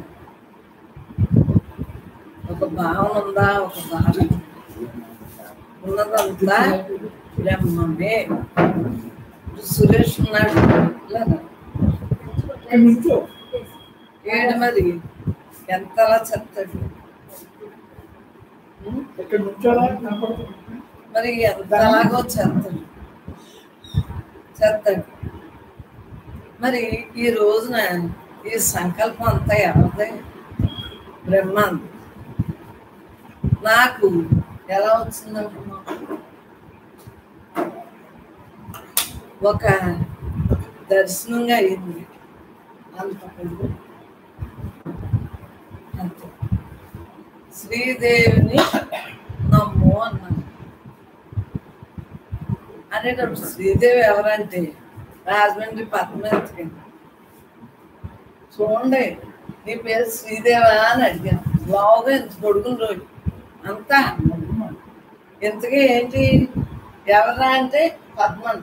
ఒక భావన ఉందా ఒక భావన ఉన్నదంతా బ్రహ్మమే ఇప్పుడు సురేష్ ఉన్నాడు లేదా ఇక్కడ నుంచో ఏడు మరి ఎంతలా చెప్తాడు ఉం? ఇక్కడ నుంచోరా కనపడుతుంది మరి ఎంతలాగో చేస్తాడు చేస్తాడు మరి ఈ రోజున ఈ సంకల్పం అంతా ఎవరిదే బ్రహ్మాండ నాకు ఎలా వచ్చిందంటున్నావు ఒక దర్శనంగా అయింది అంత పొడుగు. అంతే శ్రీదేవిని నమ్ము అన్నాను అనేటప్పుడు శ్రీదేవి ఎవరంటే రాజమండ్రి పద్మావతికి చూడండి నీ పేరు శ్రీదేవా అని అడిగాను బాగా ఇంత పొడుగున రోజు అంతా ఇంతకీ ఏంటి ఎవరా అంటే పద్మంట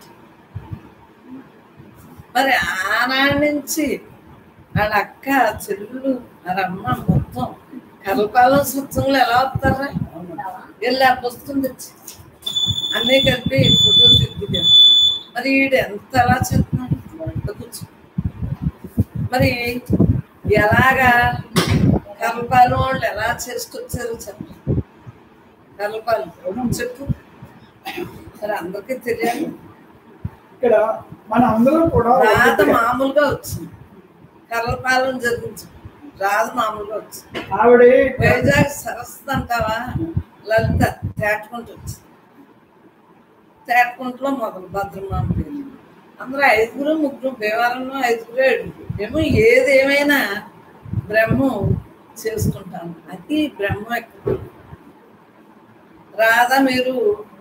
మరి ఆనాడు నుంచి వాళ్ళ అక్క చెల్లెలు వాళ్ళ అమ్మ మొత్తం కలపాలం సత్సంగులు ఎలా వస్తారా వెళ్ళి ఆ పుస్తకం తెచ్చి అన్నీ కలిపి ఫోటో దిద్దుగాను మరి వీడు ఎంత ఎలా చేస్తున్నాడు వంట కూర్చో మరి ఎలాగా కలపాలం వాళ్ళు ఎలా చేసుకొచ్చారో చెప్పండి కలపాలం చెప్పు మరి అందరికీ తెలియాలి ఇక్కడ మన అందరం కూడా రాధ ఒకటిగా మామూలుగా వచ్చింది కర్రపాలెం జరిగించు రాధ మామూలుగా వచ్చింది ఆవిడ వైజాగ్ సరస్సు అంటావా లలిత తేటకుంట వచ్చింది తేటకుంటలో మొదలు భద్రమామ పేరు అందరూ ఐదుగురు ముగ్గురు భీమవరంలో ఐదుగురు ఏడుగురు ఏమో ఏది ఏమైనా బ్రహ్మం చేసుకుంటాను అది బ్రహ్మ ఎక్కడ రాధ మీరు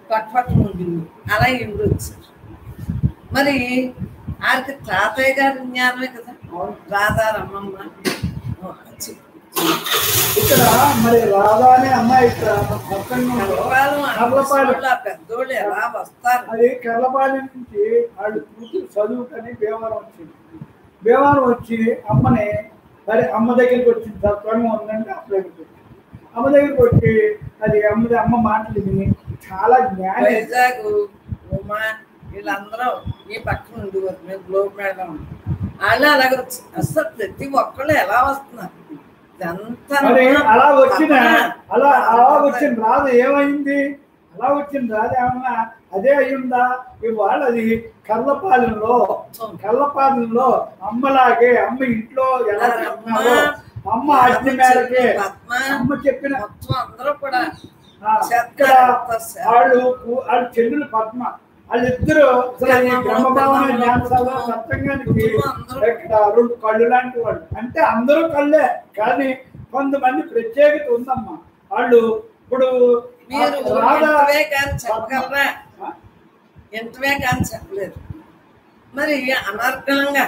పక్క పక్కన ఉండింది అలా ఇల్లు వచ్చారు మరి ఆడికి తాతయ్య గారి జ్ఞానమే కదా అవును. రాధారమ్మమ్మ చి- ఇక్కడ మరి రాధా అనే అమ్మాయి ఇక్కడ సత్సంగంలో కలపాలం కర్లపాలెం. అనిపిస్తున్న పెద్దోళ్ళు ఎలా వస్తారు అది కర్లపాలెం నుంచి వాళ్ళు కూతురు చదువుకని భీమవరం వచ్చింది భీమవరం వచ్చి అమ్మని మరి అమ్మ దగ్గరికి వచ్చింది సత్సంగం ఉందంటే అమ్మ దగ్గరికి వచ్చింది అమ్మ దగ్గరికి వచ్చి అది అమ్మ అమ్మ మాటలు విని చాలా జ్ఞానం వైజాగ్ ఉమా వీళ్ళందరూ ఈ పక్కన ఉండేవారు మేము గ్లోబ్ మేడం వాళ్ళు అలాగ వచ్చి అసలు ప్రతి ఒక్కళ్ళు ఎలా వస్తున్నారు ఇదంతా మరి అలా వచ్చిన పక్కన అలా అలా వచ్చిన రాదు ఏమైంది అలా వచ్చిన రాదు ఏమన్నా అదే అయ్యిందా ఇవాళ అది కర్లపాలెంలో కర్లపాలెంలో అమ్మలాగే అమ్మ ఇంట్లో ఎలా చెప్తున్నారో అమ్మ ఆజ్ఞ మేరకే పద్మ అమ్మ చెప్పిన మొత్తం అందరూ కూడా ఆ, ఇక్కడ వాళ్ళు కు- వాళ్ళ చెల్లెలు పద్మ వాళ్ళిద్దరు అసలు ఈ బ్రహ్మభావన జ్ఞానసభ సత్సంగానికి ఇక్కడ రెండు కళ్ళు లాంటి వాళ్ళు అంటే అందరూ కళ్ళే కానీ కొంతమంది ప్రత్యేకత ఉందమ్మా వాళ్ళు ఇప్పుడు మీరు రాధా ఎంతవే కానీ చెప్పగలరా ఆ, ఎంతవే కానీ చెప్పలేదు మరి అనర్గళంగా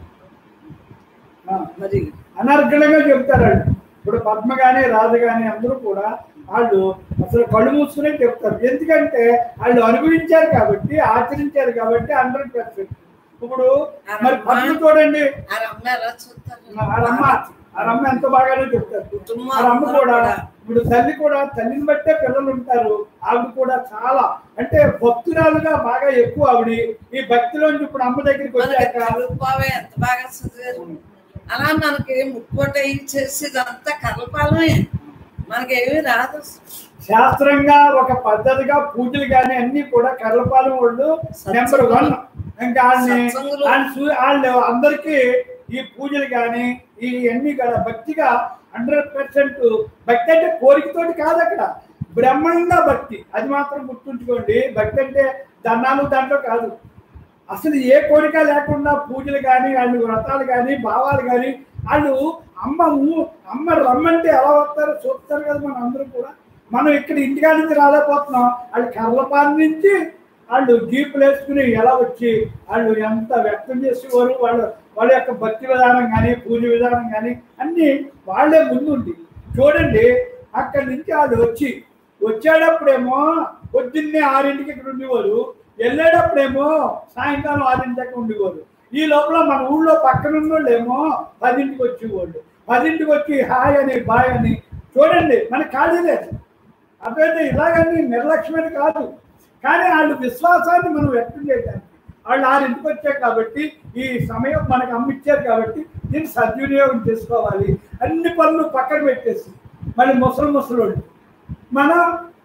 ఆ, మరి అనర్గళంగా చెప్తారు వాళ్ళు ఇప్పుడు పద్మ కానీ రాధ కానీ అందరూ కూడా వాళ్ళు అసలు కళ్ళు మూసుకునే చెప్తారు ఎందుకంటే వాళ్ళు అనుభవించారు కాబట్టి ఆచరించారు కాబట్టి హండ్రెడ్ పర్సెంట్ ఇప్పుడు మరి పద్మ చూడండి ఆ రమ్మ ఎలా చూస్తారు ఆ రమ్మ ఆ రమ్మ ఎంత బాగానే చెప్తారు కుటుంబం ఆ రమ్మ అందరూ కూడా కూడా. ఇప్పుడు తల్లి కూడా తల్లిని బట్టే పిల్లలు ఉంటారు ఆవిడ కూడా చాలా అంటే భక్తురాలుగా బాగా ఎక్కువ ఆవిడ ఈ భక్తిలోంచి ఇప్పుడు అమ్మ దగ్గరికి మనకి వచ్చాక కలుపావే ఎంత బాగా చదివారు అలా మనకి ముక్కోట చేసి ఇదంతా కలపాలమే మనకి ఏమీ రాదు శాస్త్రంగా ఒక పద్ధతిగా పూజలు కానీ అన్ని కూడా కర్లపాలెం వాళ్ళు నెంబర్ వన్ ఇంకా వాళ్ళని సత్సంగులు. వాళ్ళని చూ- వాళ్ళు అందరికీ ఈ పూజలు కానీ ఈ అన్ని కూడా భక్తిగా హండ్రెడ్ పర్సెంట్ భక్తి అంటే కోరికతోటి కాదు అక్కడ బ్రహ్మాండ భక్తి అది మాత్రం గుర్తుంచుకోండి భక్తి అంటే దండాలు దాంట్లో కాదు అసలు ఏ కోరిక లేకుండా పూజలు కానీ వాళ్ళు వ్రతాలు కానీ భావాలు కానీ వాళ్ళు అమ్మ ఊ- అమ్మ రమ్మంటే ఎలా వస్తారో చూస్తారు కదా మనం అందరూ కూడా మనం ఇక్కడ ఇంటికా నుంచి రాలేకపోతున్నాం వాళ్ళు కర్లపాల నుంచి వాళ్ళు జీపులు వేసుకుని ఎలా వచ్చి వాళ్ళు ఎంత వ్యక్తం చేసేవారు వాళ్ళు వాళ్ళ యొక్క భక్తి విధానం కానీ పూజ విధానం కానీ అన్నీ వాళ్ళే ముందుండి చూడండి అక్కడి నుంచి వాళ్ళు వచ్చి వచ్చేటప్పుడేమో పొద్దున్నే ఆరింటికి ఇక్కడ ఉండేవారు వెళ్ళేటప్పుడేమో సాయంకాలం ఆరింటి దాకా ఉండేవారు ఈ లోపల మన ఊళ్ళో పక్కన ఉన్నోళ్ళేమో పదింటికి వచ్చేవాళ్ళు పదింటికి వచ్చి హాయ్ అని బాయ్ అని చూడండి మన ఖాళీ లేదు అదైతే ఇలాగని నిర్లక్ష్యమైన కాదు కానీ వాళ్ళు విశ్వాసాన్ని మనం వ్యక్తం చేయడానికి వాళ్ళు ఆరింటికి వచ్చారు కాబట్టి ఈ సమయం మనకు అమ్మిచ్చారు కాబట్టి దీన్ని సద్వినియోగం చేసుకోవాలి అన్ని పనులు పక్కన పెట్టేసి మళ్ళీ ముసలి ముసలోళ్ళు మనం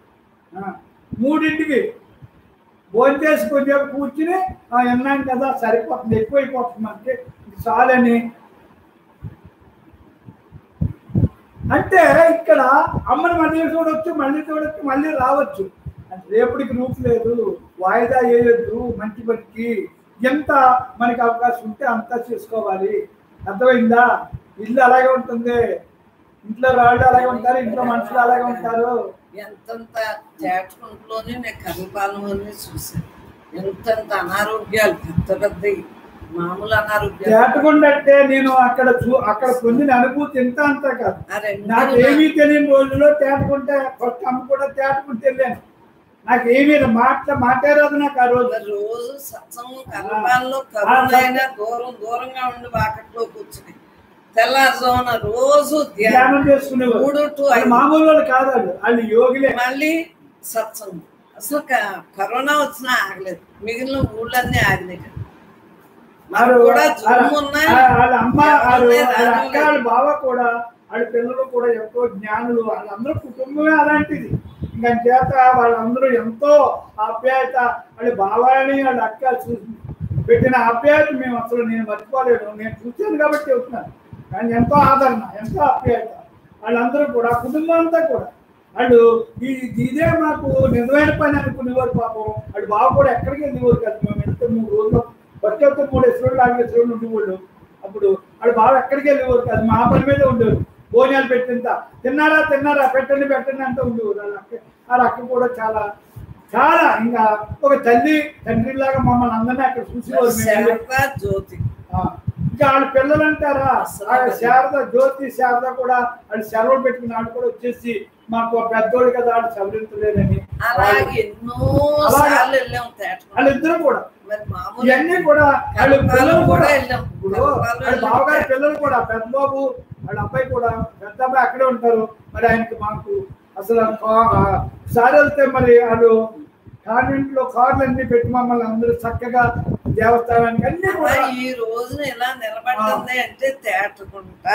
ఆ, మూడింటికి భోజనం చేసి కొంచెం కూర్చుని "ఆ, విన్నాం కదా సరిపోతుంది ఎక్కువైపోతుంది మనకి ఇది చాలని అంటే ఇక్కడ అమ్మని మళ్ళీ చూడొచ్చు మళ్ళీ చూడొచ్చు మళ్ళీ రావచ్చు అంటే రేపటికి రూపు లేదు వాయిదా వేయొద్దు మంచి పనికి ఎంత మనకి అవకాశం ఉంటే అంతా చేసుకోవాలి అర్థమైందా ఇల్లు అలాగే ఉంటుంది ఇంట్లో రాళ్ళు అలాగే ఉంటారు ఇంట్లో మనుషులు అలాగే ఉంటారు ఎంతంత తేటకుంట్లోనే నేను కర్రపాలెం అని చూశాను ఎంతంత అనారోగ్యాలు పెద్ద పెద్ద మామూలు అనారోగ్యాలు తేటకుండంటే నేను అక్కడ చూ అక్కడ పొందిన అనుభూతి ఎంత అంతా కాదు ఆ రెండు నాకు ఏమీ తెలియని రోజుల్లో తేటకుంటే కొత్త అమ్మ కూడా తేటకుంటే వెళ్ళాను నాకు ఏమీ మాట్లా మాట్లాడదు నాకు ఆ రోజు మరి రోజు సత్సంగం కర్రపాలలో కరుణైనా దూరం దూరంగా ఉండి వాకట్లో కూర్చుని తెల్లారుజామున రోజు ధ్యానం ధ్యానం చేసుకునేవారు మూడు టు వాళ్ళు ఐదు మామూలు వాళ్ళు కాదు వాళ్ళు వాళ్ళు యోగిలే మళ్ళీ సత్సంగం అసలు క- కరోనా వచ్చినా ఆగలేదు మిగిలిన ఊళ్ళన్నీ ఆగినాయి కదా. వాళ్ళు మనకు కూడా వాళ్ళ జూమ్ ఉన్నా వాళ్ళ అమ్మ వాళ్ళు ఎవరున్నాయి, వాళ్ళ రాను అక్క వాళ్ళ బావ కూడా వాళ్ళ పిల్లలు కూడా ఎంతో జ్ఞానులు వాళ్ళందరూ కుటుంబమే అలాంటిది ఇంకా చేత వాళ్ళందరూ ఎంతో ఆప్యాయత వాళ్ళ బావాని వాళ్ళ అక్క చూసి పెట్టిన ఆప్యాయత మేము అసలు నేను మర్చిపోలేను నేను చూశాను కాబట్టి చెప్తున్నాను కానీ ఎంతో ఆదరణ ఎంతో ఆప్యాయత వాళ్ళందరూ కూడా కుటుంబం అంతా కూడా వాళ్ళు ఈ ఇదే మాకు నిజమైన పని అనుకునేవారు పాపం వాళ్ళు బావ కూడా ఎక్కడికి వెళ్ళేవారు కాదు మేము వెళ్తే మూడు రోజులు వచ్చే వస్తే మూడు ఎసురులు నాలుగు ఎసురులు ఉండేవాళ్ళు అప్పుడు వాళ్ళు బావ ఎక్కడికి వెళ్ళేవారు కాదు మా పని మీద ఉండేవారు భోజనాలు పెట్టింత తిన్నారా తిన్నారా పెట్టండి పెట్టండి అంటూ ఉండేవారు వాళ్ళ అక్క వాళ్ళ అక్క కూడా చాలా చాలా ఇంకా ఒక తల్లి తండ్రి లాగా మమ్మల్ని అందరినీ అక్కడ చూసేవారు మేము వెళ్ళి. శారదా జ్యోతి ఆ, ఇంకా వాళ్ళ పిల్లలు అంటారా అసలు ఆ శారద జ్యోతి శారద కూడా వాళ్ళు సెలవులు పెట్టుకుని ఆడు కూడా వచ్చేసి మాకు ఒక పెద్దోడు కదా ఆడు చదివించలేదని అలాగే ఎన్నో అలాగా. సార్లు వెళ్ళాం తేటకు వాళ్ళిద్దరు కూడా మరి మామూలు ఇవన్నీ కూడా వాళ్ళ కలపాలు పిల్లలు కూడా కూడా వెళ్ళాం. ఇప్పుడు కలపాలు వాళ్ళ వెళ్ళాం. బావగారి పిల్లలు కూడా పెద్ద బాబు వాళ్ళ అబ్బాయి కూడా పెద్ద అబ్బాయి అక్కడే ఉంటారు మరి ఆయనకి మాకు అసలు కా- ఆ సారి వెళ్తే మరి వాళ్ళు కాన్వెంట్ లో కార్లు అన్ని పెట్టి మమ్మల్ని అందరూ చక్కగా దేవస్థానానికి అన్ని కూడా అలా ఈ రోజున ఇలా నిలబడింది అంటే తేటకుంటా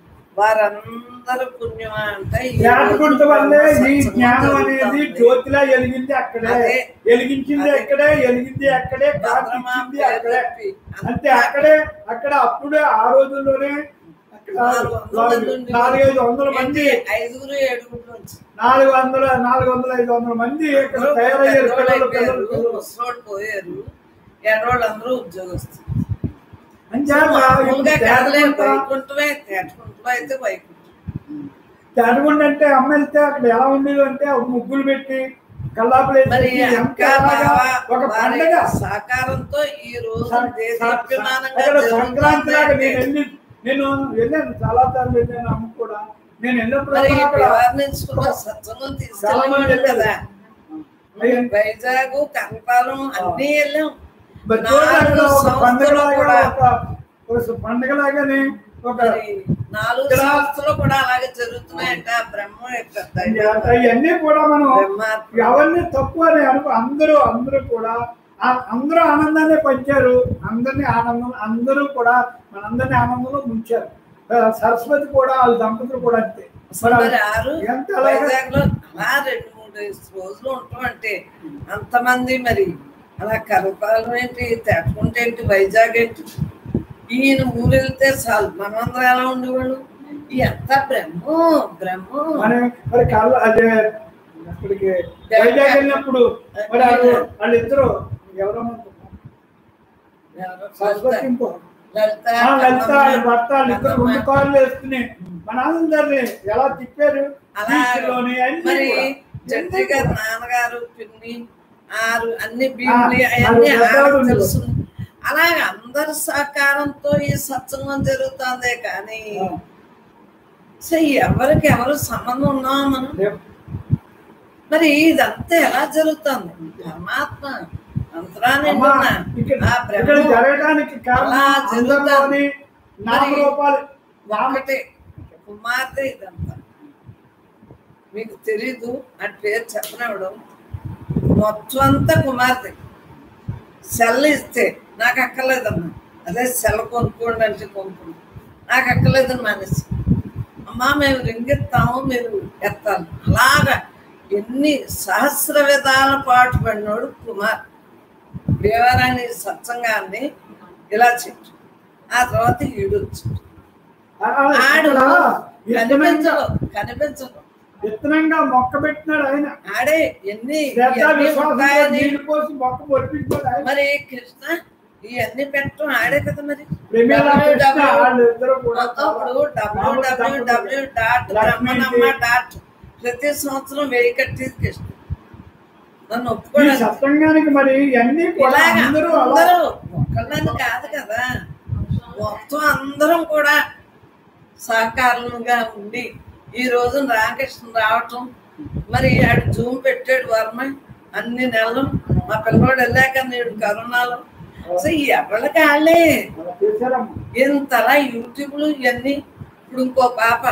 వారందరూ పుణ్యమా అంటే ఈ జ్ఞానకుంట రోజున వల్లే ఈ సత్సంగం జ్ఞానం అనేది జరుగుతుంది. జ్యోతిలా వెలిగింది అక్కడే అదే. వెలిగించింది అదే. అక్కడే వెలిగింది అక్కడే భద్రమా కాల్పించింది పేరు అక్కడే చెప్పి. అంతే అక్కడే అక్కడ అప్పుడే ఆ రోజుల్లోనే అక్కడ నాలుగు వందల నాలుగు- మంది ఉండి నాలుగైదు వందల మంది ఏంటి, ఐదుగురు ఏడుగురు నుంచి నాలుగు వందల నాలుగు వందల ఐదు వందల మంది ఇక్కడ తయారయ్యారు పిల్లలు పిల్లలు పిల్లలు ముసలోళ్ళు పోయారు ఎడవాళ్ళందరూ ఉద్యోగస్తులు అంచేత మామూలుగా కాదులే తేటగుంట వైకుంఠమే తేటకుంటలో అయితే వైకుంఠం తేటగుంట అంటే అమ్మ వెళ్తే అక్కడ ఎలా ఉండేది అంటే ఒక ముగ్గులు పెట్టి కల్లాపులు మరి వేసి అక్క ఎంత బావ ఒక వారి పండగ సహకారంతో ఈ రోజు స- స- దేశీయమానంగా అక్కడ సంక్రాంతి లాగా నేను జరుగుతుంది. వెళ్ళి నేను వెళ్ళాను చాలా సార్లు వెళ్ళాను అమ్మ కూడా నేను వెళ్ళినప్పుడు మరి అక్కడ నివారించుకున్న సత్సంగం చాలా మంది తీసుకెళ్ళాం కదా అయ్యో. వైజాగ్ కనపాలం అన్ని వెళ్ళాం మరి చూడండి అక్కడ నాలుగు ఒక పండగ సంస్థలు కూడా ఒక ఒక పండగ లాగానే ఒక మరి నాలుగు ఇక్కడ- సంస్థలు కూడా అలాగే జరుగుతున్నాయంట ఆ బ్రహ్మ యొక్క దైవం. ఇవన్నీ కూడా మనం బ్రహ్మాత్మ. ఎవరిని తక్కువ అని అనుకో అందరూ అందరూ కూడా ఆ- అందరూ ఆనందాన్ని పంచారు అందరినీ ఆనందం అందరూ కూడా మనందరినీ ఆనందంలో ముంచారు ఆ, సరస్వతి కూడా వాళ్ళ దంపతులు కూడా అంతే అసలు మరి ఆరు ఎంత అలాగా వైజాగ్ లో అలా రెండు మూడు రోజులు ఉంటాం అంటే అంతమంది మరి అలా కలపాలం ఏంటి తేటకుంట ఏంటి వైజాగ్ ఏంటి ఈయన ఊరు వెళ్తే చాలు మనమందరం ఎలా ఉండేవాళ్ళు ఈ అంతా బ్రహ్మో బ్రహ్మో మన మరి కళ్ళ అదే అక్కడికి వైజాగ్ వెళ్ళినప్పుడు మరి వాళ్ళు వాళ్ళిద్దరు ఎవరో ఎవరో సరస్వతి ఇంకో లలిత ఆ, లలిత కన్నమ్మ, వాళ్ళ భర్త వాళ్ళిద్దరు కన్నమ్మ. రెండు కార్లు వేసుకుని మన అందరిని ఎలా తిప్పారు అలా బీచ్లోని అన్ని మరి కూడా. జడ్జి గారు నాన్నగారు పిన్ని ఆరు అన్ని బీమ్లు ఆ, అవన్నీ అది పెద్దవాడు ఆరు ఉండేవాడు. తెలుసు అలాగే అందరి సహకారంతో ఈ సత్సంగం జరుగుతుందే కానీ ఆ. సో ఎవరికి ఎవరు సంబంధం ఉన్నామా మనం రేపు మరి ఇదంతా ఎలా జరుగుతుంది పరమాత్మ అంతరాన్ని అమ్మా, ఉన్న ఇక్కడ ఆ ఇక్కడ బ్రహ్మం జరగడానికి కారణం అలా జరుగుతుంది. అందరిలోని నామరూపాలు నామ ఒకటే కుమార్తె ఇదంతా మీకు తెలీదు అని పేరు చెప్పనివ్వడం మొత్తం అంతా కుమార్తె సెల్ ఇస్తే నాకు అక్కర్లేదమ్మా అదే సెల్ కొనుక్కోండి అంటే కొనుక్కోండి నాకు అక్కర్లేదని మానేసి అమ్మా మేము రింగెత్తాము మీరు ఎత్తాలి అలాగా ఎన్ని సహస్ర విధాల పాటు పడినోడు కుమార్ దేవరాని సత్సంగాన్ని ఇలా చెప్పు ఆ తర్వాత ఈడొచ్చు ఆ, ఆ, ఆడు ఇక్కడ విత్తనంగా కనిపించడు కనిపించడు విత్తనంగా మొక్క పెట్టినాడు ఆయన ఆడే ఎన్ని శ్రద్ధ ఇవన్నీ విశ్వాసంతో ఉంటాయని నీళ్ళు పోసి మొక్క పొడిపించాడు ఆయన మరి కృష్ణ ఇవన్నీ పెట్టడం ఆడే కదా మరి ప్రమేల కృష్ణ WW వాళ్ళు ఇద్దరు కూడా మొత్తం ఇప్పుడు డబ్ల్యూడబ్ల్యూడబ్ల్యూ డాట్ లక్ష్మీ బ్రహ్మనమ్మ డాట్ ప్రతి సంవత్సరం వెయ్యి కట్టేది కృష్ణ నన్ను ఈ ఒప్పుకోవడానికి సత్సంగానికి మరి ఇవన్నీ కూడా ఇలాగ అందరూ అలా అందరూ ఒక్కళ్ళని కాదు కదా మొత్తం అందరం కూడా సహకారులుగా ఉండి ఈ రోజు రామకృష్ణ రావటం మరి ఆడు జూమ్ పెట్టాడు వర్మ అన్ని నెలలు మా పిల్లవాడు వెళ్ళాక నేడు కరోనాలో సో ఎవరికి వాళ్ళే అలా చేశారమ్మా ఇంతలా యూట్యూబ్లు ఇవన్నీ ఇప్పుడు ఇంకో పాప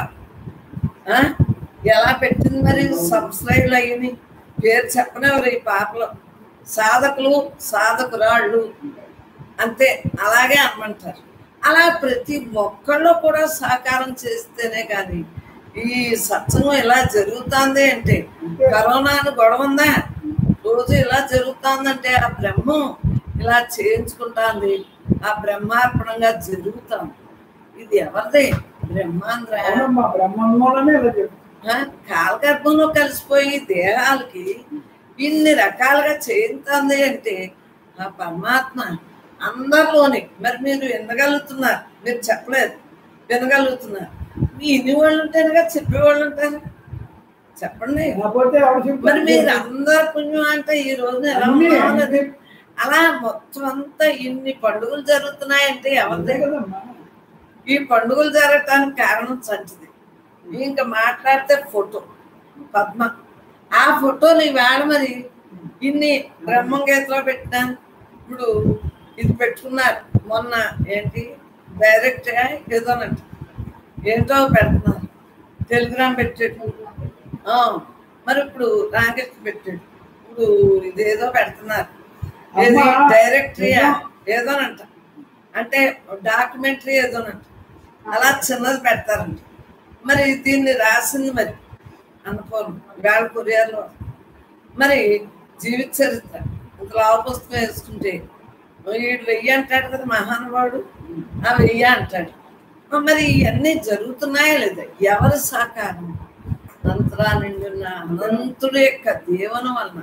ఆ? ఎలా పెట్టింది మరి సబ్స్క్రైబ్లు అయ్యి పేరు చెప్పనివ్వరు ఈ పాపలో సాధకులు సాధకురాళ్ళు అంతే అలాగే అనమంటారు అలా ప్రతి ఒక్కళ్ళు కూడా సహకారం చేస్తేనే కానీ ఈ సత్సంగం ఇలా జరుగుతుంది అంటే కరోనాను గొడవ ఉందా రోజు ఇలా జరుగుతుందంటే ఆ బ్రహ్మం ఇలా చేయించుకుంటాంది ఆ బ్రహ్మార్పణంగా జరుగుతాం ఇది ఎవరిదే బ్రహ్మాంధ్ర అవునమ్మా బ్రహ్మంలోనే ఇలా చెప్పారు ఆ, కాలగర్భంలో కలిసిపోయి దేహాలకి ఇన్ని రకాలుగా చేయింది అంటే ఆ పరమాత్మ అందరిలోని మరి మీరు వినగలుగుతున్నారు మీరు చెప్పలేదు వినగలుగుతున్నారు మీ ఇన్ని వాళ్ళు ఉంటారుగా చెప్పేవాళ్ళు ఉంటారు చెప్పండి లేకపోతే అవసరం మరి మీరు అందరు పుణ్యం అంటే ఈ రోజున ఎలా అన్నీ ఉన్నామన్నది అలా మొత్తం అంతా ఇన్ని పండుగలు జరుగుతున్నాయంటే అంతే ఎవరిదే కదమ్మా ఈ పండుగలు జరగటానికి కారణం సంచిది ఇంకా మాట్లాడితే ఫోటో పద్మ ఆ ఫోటోలు ఈవేళ మరి ఇన్ని బ్రహ్మంగీతలో పెట్టినాను ఇప్పుడు ఇది పెట్టుకున్నారు మొన్న ఏంటి డైరెక్ట్గా ఏదోనంట ఏంటో పెడుతున్నారు టెలిగ్రామ్ పెట్టాడు ఆ, మరి ఇప్పుడు రాకెట్ పెట్టాడు ఇప్పుడు ఇదేదో పెడుతున్నారు ఏది అమ్మా, డైరెక్టరీ నిజం. ఏదోనంట అంటే డాక్యుమెంటరీ ఏదోనంట అలా చిన్నది పెడతారంట మరి దీన్ని రాసింది మరి అన్నపూర్ణ వేళ కొరియాలో మరి జీవిత చరిత్ర ఇంత లావు పుస్తకం వేసుకుంటే వీడు వెయ్యి అంటాడు కదా మహానుభావుడు ఆ వెయ్యి అంటాడు ఆ, మరి ఇవన్నీ జరుగుతున్నాయా లేదా ఎవరి సహకారం అంతరా నిండున్న అనంతుడు యొక్క దీవన వలన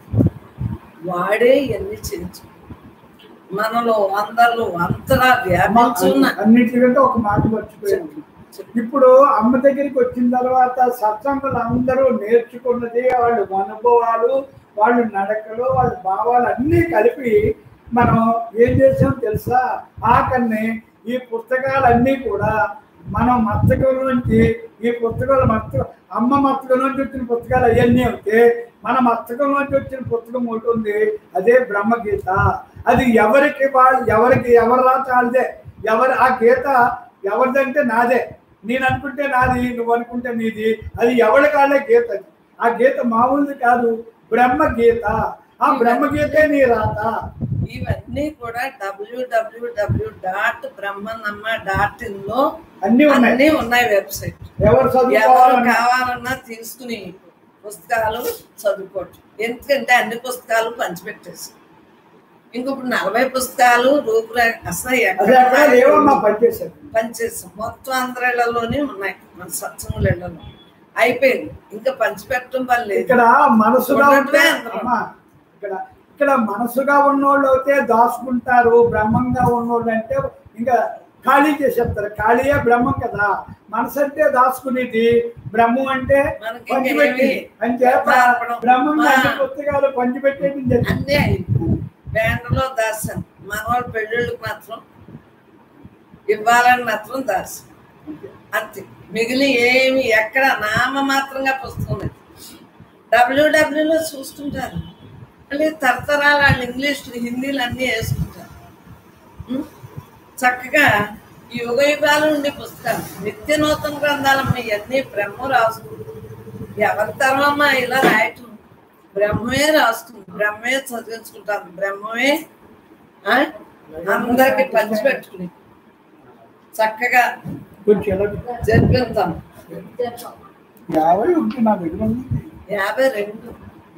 వాడే ఇవన్నీ చేయించు మనలో అందరిలో అంతరా వ్యాపించున్న అన్నిటికంటే ఒక మాట మర్చిపోయాను ఇప్పుడు అమ్మ దగ్గరికి వచ్చిన తర్వాత సత్సంగులు అందరూ నేర్చుకున్నది వాళ్ళ అనుభవాలు వాళ్ళ నడకలు వాళ్ళ భావాలు అన్నీ కలిపి మనం ఏం చేసాం తెలుసా ఆఖరిని ఈ పుస్తకాలన్నీ కూడా మనం మత్తకం నుంచి ఈ పుస్తకాలు మత్త అమ్మ మత్తకం నుంచి వచ్చిన పుస్తకాలు అవన్నీ అవుతే మన మస్తకం నుంచి వచ్చిన పుస్తకం ఒకటి ఉంది అదే బ్రహ్మగీత అది ఎవరికి వాళ్ళు ఎవరికి ఎవరు రాత వాళ్ళదే ఎవరు ఆ గీత ఎవరిదంటే నాదే నేను అనుకుంటే నాది నువ్వు అనుకుంటే నీది అది ఎవరి కాళ్ళే గీత అది ఆ గీత మామూలుది కాదు బ్రహ్మ గీత ఆ బ్రహ్మ గీతే నీ రాత ఇవన్నీ కూడా డబ్ల్యూడబ్ల్యూడబ్ల్యూ డాట్ బ్రహ్మనమ్మ డాట్ ఇన్ లో అన్నీ ఉన్నాయి అన్నీ ఉన్నాయి వెబ్సైట్ ఎవరు ఎవరు చదువుకోవాలన్నా కావాలన్నా తీసుకుని పుస్తకాలు చదువుకోవచ్చు ఎందుకంటే అన్ని పుస్తకాలు పంచిపెట్టేసి ఇంక ఇప్పుడు నలభై పుస్తకాలు రూపురేఖ అసలు అది ఎక్కడ అక్కడ లేవమ్మా పనిచేశారు పనిచేస్తాం మొత్తం అందరిళ్లలోనే ఉన్నాయి మన సత్సంగుల ఇళ్లలో అయిపోయింది ఇంకా పంచిపెట్టడం పని లేదు ఇక్కడ మనసుగా ఉంటే ఉన్నట్టుగా అందరం. అమ్మా, ఇక్కడ ఇక్కడ మనసుగా ఉన్నోళ్ళు అయితే దాచుకుంటారు బ్రహ్మంగా ఉన్నోళ్ళు అంటే ఇంకా ఖాళీ చేసేస్తారు ఖాళీయే బ్రహ్మం కదా మనసు అంటే దాచుకునేది బ్రహ్మం అంటే మనకి పంచిపెట్టి ఇంకేమీ అంటే చెప్పాలనుకోవడం. బ్రహ్మంగా అన్ని ఆ. పుస్తకాలు పంచిపెట్టేది జరిగింది. అన్నీ అయిపోయింది బ్యాండ్లో దాసాను మనవాళ్ళ పెళ్ళిళ్ళకి మాత్రం ఇవ్వాలని మాత్రం దాసాను అంతే మిగిలిన ఏమి ఎక్కడ నామ మాత్రంగా పుస్తకం లేదు డబ్ల్యూడబ్ల్యూలో చూస్తుంటారు మళ్ళీ తరతరాలు వాళ్ళు ఇంగ్లీష్ హిందీలు అన్నీ వేసుకుంటారు ఉం? చక్కగా ఈ యుగ యుగాలు ఉండే పుస్తకాలు నిత్య నూతన గ్రంథాలమ్మ ఇవన్నీ బ్రహ్మ రాస్తుంది ఎవరి తరమమ్మా ఇలా రాయటం బ్రహ్మమే రాస్తుంది బ్రహ్మే చదివించుకుంటాను బ్రహ్మమే ఆ? అందరికి పంచిపెట్టుకుని చక్కగా కొంచెం ఎలా జరిపిస్తాం యాభై ఉంటుంది నా దగ్గర ఉంది. యాభై రెండు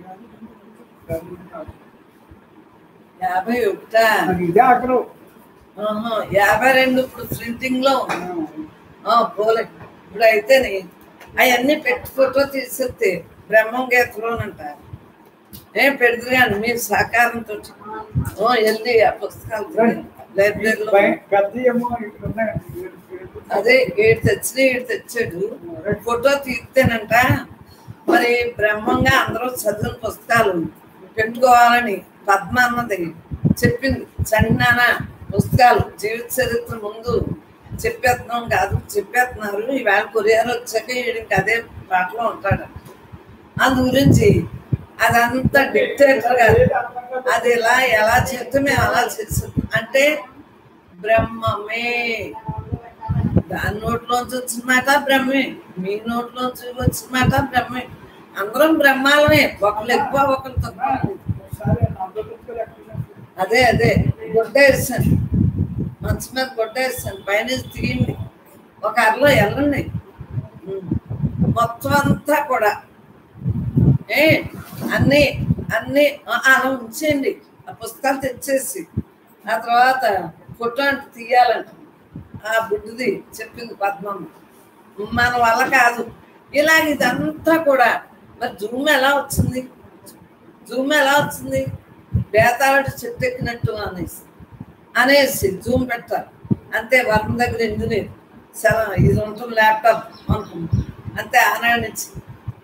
యాభై ఒకటా నాకు ఇదే అక్కడ ఆహా, యాభై రెండు ఇప్పుడు ప్రింటింగ్ లో ఉంది ఆ, పోలే ఇప్పుడు అయితే అవన్నీ పెట్టి ఫోటో తీసేస్తే బ్రహ్మం గీతలోనంటారు ఏం పెడుతుంది కానీ మీ సహకారంతో ఓ వెళ్ళి ఆ పుస్తకాలు లైబ్రరీలో పెద్ద ఏమో ఇక్కడ ఉన్నాయండి అదే ఏడు తెచ్చిన ఏడు తెచ్చాడు ఫోటో తీస్తేనంట మరి బ్రహ్మంగా అందరూ చదివిన పుస్తకాలు పెట్టుకోవాలని పద్మ అన్నది చెప్పింది చండాన పుస్తకాలు జీవిత చరిత్ర ముందు చెప్పేస్తున్నాం కాదు చెప్పేస్తున్నారు ఈవేళ కొరియాలో వచ్చాక వీడికి అదే పాటలో ఉంటాడు అందు గురించి అదంతా డిక్టేటర్ గారు అది ఇలా ఎలా చెప్తే మేము అలా చేస్తాం అంటే బ్రహ్మమే దాని నోట్లోంచి వచ్చిన మాట బ్రహ్మే మీ నోట్లోంచి వచ్చిన మాట బ్రహ్మే అందరం బ్రహ్మాలమే ఒకళ్ళు ఎక్కువ ఒకళ్ళు తక్కువ సరే నా దగ్గర అదే అదే గుడ్డ వేసాను మంచం మీద గుడ్డ వేసాను పైన తీయండి ఒక అరలో వెళ్ళండి ఉమ్. మొత్తం అంతా కూడా ఏ అన్ని అన్ని ఆ, అలా ఉంచేయండి ఆ పుస్తకాలు తెచ్చేసి ఆ తర్వాత ఫోటో అంటే తీయాలంట ఆ బుడ్డిది చెప్పింది పద్మమ్మ మన వల్ల కాదు ఇలాగ ఇదంతా కూడా మరి జూమ్ ఎలా వచ్చింది జూమ్ ఎలా వచ్చింది బేతాళుడు చెట్టు ఎక్కినట్టు అనేసి అనేసి జూమ్ పెట్టాలి అంతే వర్మ దగ్గర ఇంజనీర్ సెల ఇది ఉంటుంది ల్యాప్టాప్ అనుకుంది అంతే ఆనాడు నుంచి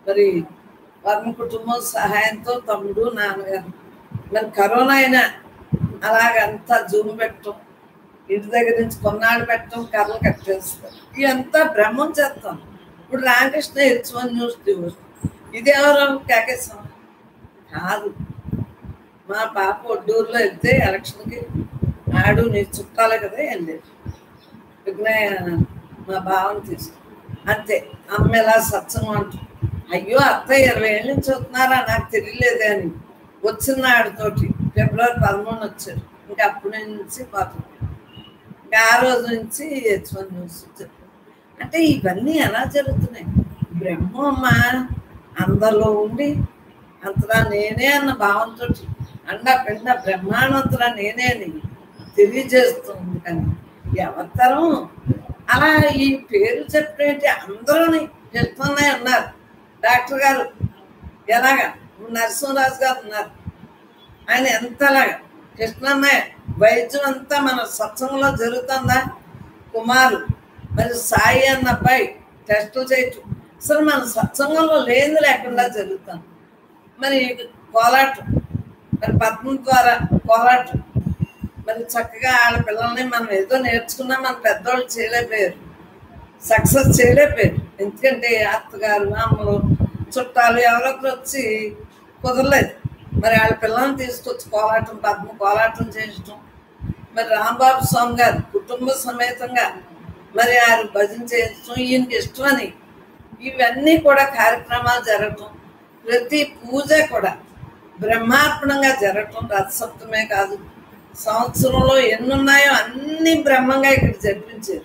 మరి వర్మ కుటుంబం సహాయంతో తమ్ముడు నాన్నగారు మరి కరోనా అయినా అలాగంతా జూమ్ పెట్టడం ఇంటి దగ్గర నుంచి కొన్నాళ్ళు పెట్టడం కర్రలు కట్టేస్తాం ఇదంతా బ్రహ్మం చేస్తాం ఇప్పుడు Ramakrishna H one news devotion ఇది ఎవరు కేకేశం కాదు మా పాప ఒడ్డూరులో వెళ్తే ఎలక్షన్కి ఆడు నీ చుట్టాలే కదా వెళ్ళేది విఘ్నయ్య మా బావని తీసుకు అంతే అమ్మ ఎలా సత్సంగం అంటూ అయ్యో అత్త ఇరవై ఏళ్ళ నుంచి వస్తున్నారా నాకు తెలియలేదే అని వచ్చిన ఆడితోటి ఫిబ్రవరి పదమూడు వచ్చారు ఇంకా అప్పటి నుంచి పోతుంది ఇంకా ఆ రోజు నుంచి హెచ్ వన్ న్యూస్ వచ్చారు అంటే ఇవన్నీ ఎలా జరుగుతున్నాయి బ్రహ్మమ్మ అందరిలో ఉండి అంతలా నేనే అన్న భావంతో అండ పిండ బ్రహ్మాండంతలా నేనే అని తెలియజేస్తుంది కానీ ఎవరితరం అలా ఈ పేరు చెప్పేటి అందరూని చెప్తున్నాయి అన్నారు డాక్టర్ గారు ఎలాగా నరసింహరాజు గారు ఉన్నారు ఆయన ఎంతలాగా కృష్ణన్నయ్య వైద్యం అంతా మన సత్సంగంలో జరుగుతుందా కుమారు మరి సాయి అన్న అబ్బాయి టెస్టులు చేయటం అసలు మన సత్సంగంలో లేని లేకుండా జరుగుతాం మరి కోలాటం మరి పద్మం ద్వారా కోలాటం మరి చక్కగా వాళ్ళ పిల్లల్ని మనం ఏదో నేర్చుకున్నా మన పెద్దవాళ్ళు చేయలేకపోయారు సక్సెస్ చేయలేకపోయారు ఎందుకంటే అత్తగారు అమ్మలు చుట్టాలు ఎవరొకరు వచ్చి కుదరలేదు మరి వాళ్ళ పిల్లల్ని తీసుకొచ్చి కోలాటం పద్మ కోలాటం చేసటం మరి రాంబాబు స్వామి గారు కుటుంబ సమేతంగా మరి ఆయన భజన చేయించడం ఈయనకి ఇష్టమని ఇవన్నీ కూడా కార్యక్రమాలు జరగటం ప్రతి పూజ కూడా బ్రహ్మార్పణంగా జరగటం రథసప్తమే కాదు సంవత్సరంలో ఎన్ని ఉన్నాయో అన్ని బ్రహ్మంగా ఇక్కడ జరిపించారు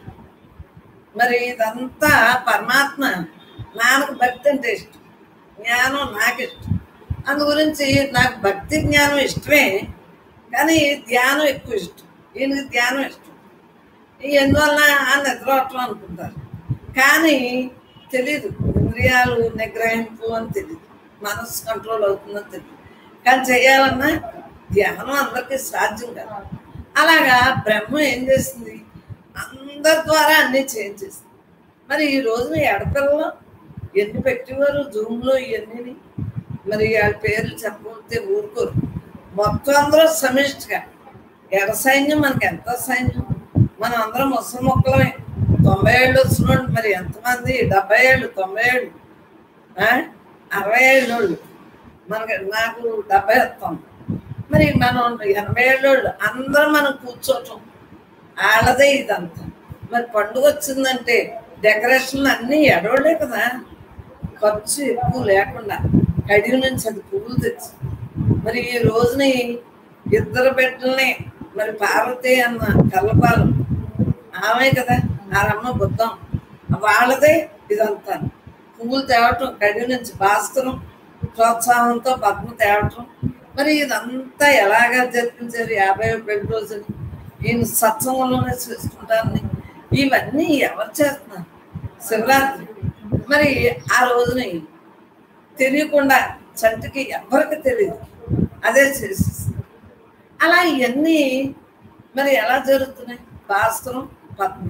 మరి ఇదంతా పరమాత్మ నాకు భక్తి అంటే ఇష్టం జ్ఞానం నాకు ఇష్టం అందు గురించి నాకు భక్తి జ్ఞానం ఇష్టమే కానీ ధ్యానం ఎక్కువ ఇష్టం ఈయనకి ధ్యానం ఇష్టం ఎందువల్ల ఆ నిద్రవటం అనుకుంటారు కానీ తెలీదు ఇంద్రియాలు నిగ్రహింపు అని తెలియదు మనసు కంట్రోల్ అవుతుందని తెలియదు కానీ చేయాలన్నా ధ్యానం అందరికీ సాధ్యం కాదు అలాగా బ్రహ్మ ఏం చేసింది అందరి ద్వారా అన్నీ చేయించేసింది మరి ఈ రోజున ఎడపిల్లలో ఎన్ని పెట్టేవారు జూమ్లో ఇవన్నీ మరి వాళ్ళ పేర్లు చెప్పకపోతే ఊరుకోరు మొత్తం అందరూ సమిష్టిగా ఎడ సైన్యం మనకి ఎంత సైన్యం మనం అందరం ముసలి మొక్కలమే తొంభై ఏళ్ళు వచ్చినోళ్ళు మరి ఎంతమంది డెబ్బై ఏళ్ళు తొంభై ఏళ్ళు ఆ? అరవై ఏళ్ళు వాళ్ళు. మనకి నాకు డెబ్బై వస్తాం మరి మనం ఎనభై ఏళ్ళు అందరం మనం కూర్చోటం వాళ్ళదే ఇదంతా మరి పండుగ వచ్చిందంటే డెకరేషన్లు అన్నీ ఎడవలే కదా ఖర్చు ఎక్కువ లేకుండా కడిగి నుంచి అది పువ్వులు తెచ్చి మరి ఈ రోజుని ఇద్దరు బిడ్డల్ని మరి పార్వతి అన్న కల్లపాలెం ఆమె కదా ఆరమ్మ బుద్ధం వాళ్ళదే ఇదంతా పువ్వులు తేవటం కడిగి నుంచి భాస్కరం ప్రోత్సాహంతో పద్మ తేవటం మరి ఇదంతా ఎలాగా జరిపించారు యాభై పెళ్లి రోజుని ఈయన సత్సంగంలోనే చేసుకుంటారని ఇవన్నీ ఎవరు చేస్తున్నారు శివరాత్రి మరి ఆ రోజుని తెలియకుండా చంటికి ఎవరికి తెలియదు అదే చేసేస్తుంది అలా ఇవన్నీ మరి ఎలా జరుగుతున్నాయి భాస్కరం పద్మ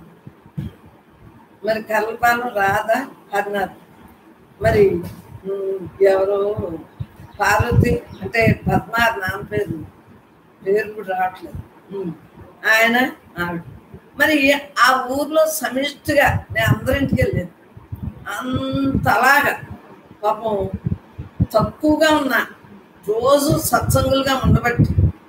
మరి కల్పాలం రాధ హరినాథ్ మరి ఉమ్, ఎవరు పార్వతి అంటే పద్మ నాన్న పేరు పేరు కూడా రావట్లేదు ఉమ్, ఆయన ఆవిడ మరి ఆ ఊర్లో సమిష్టిగా నేను అందరింటికి వెళ్ళాను అంతలాగా పాపం తక్కువగా ఉన్న రోజు సత్సంగులుగా ఉండబట్టి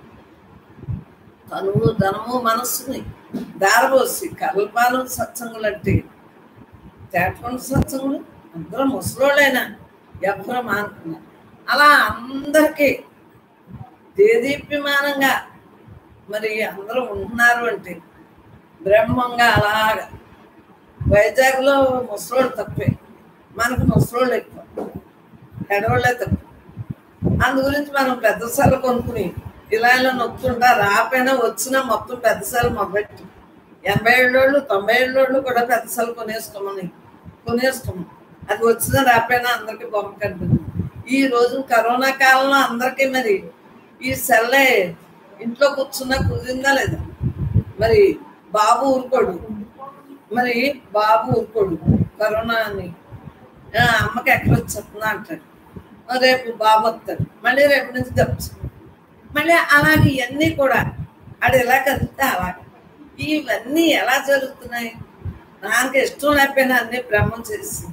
తనువు ధనము మనస్సుని దారబోసి కల్పాలు సత్సంగులు అంటే తేటకొండ సత్సంగులు అందరూ ముసలోళ్ళైనా ఎవరు మానుకున్నారు అలా అందరికీ దేదీప్యమానంగా మరి అందరూ ఉంటున్నారు అంటే బ్రహ్మంగా అలాగా వైజాగ్లో ముసలోళ్ళు తప్పే మనకు ముసలోళ్ళు ఎక్కువ ఎడవాళ్ళే తక్కువ అందు గురించి మనం పెద్ద సెల కొనుక్కుని ఇలా ఇలా నొక్కుంటా రాపోయినా వచ్చినా మొత్తం పెద్ద సెల మొదలెట్టి ఎనభై ఏళ్ళోళ్ళు తొంభై ఏళ్ళోళ్ళు కూడా పెద్ద సెల కొనేసుకోమని కొనేసుకోమని అది వచ్చినా రాపోయినా అందరికీ బొమ్మ కనిపించింది ఈ రోజు కరోనా కాలంలో అందరికీ మరి ఈ సెల్లే ఇంట్లో కూర్చున్నా కుదిరిందా లేదా మరి బాబు ఊరుకోడు మరి బాబు ఊరుకోడు కరోనా అని ఆ, అమ్మకి ఎక్కడ వచ్చేస్తుందా అంటాడు ఆ, రేపు బాబు వస్తాడు మళ్ళీ రేపు నుంచి దప్పు మళ్ళీ అలాగే ఇవన్నీ కూడా ఆడు ఎలా కదిలితే అలాగే ఇవన్నీ ఎలా జరుగుతున్నాయి నాకు ఇష్టం లేకపోయినా అన్ని బ్రహ్మం చేసి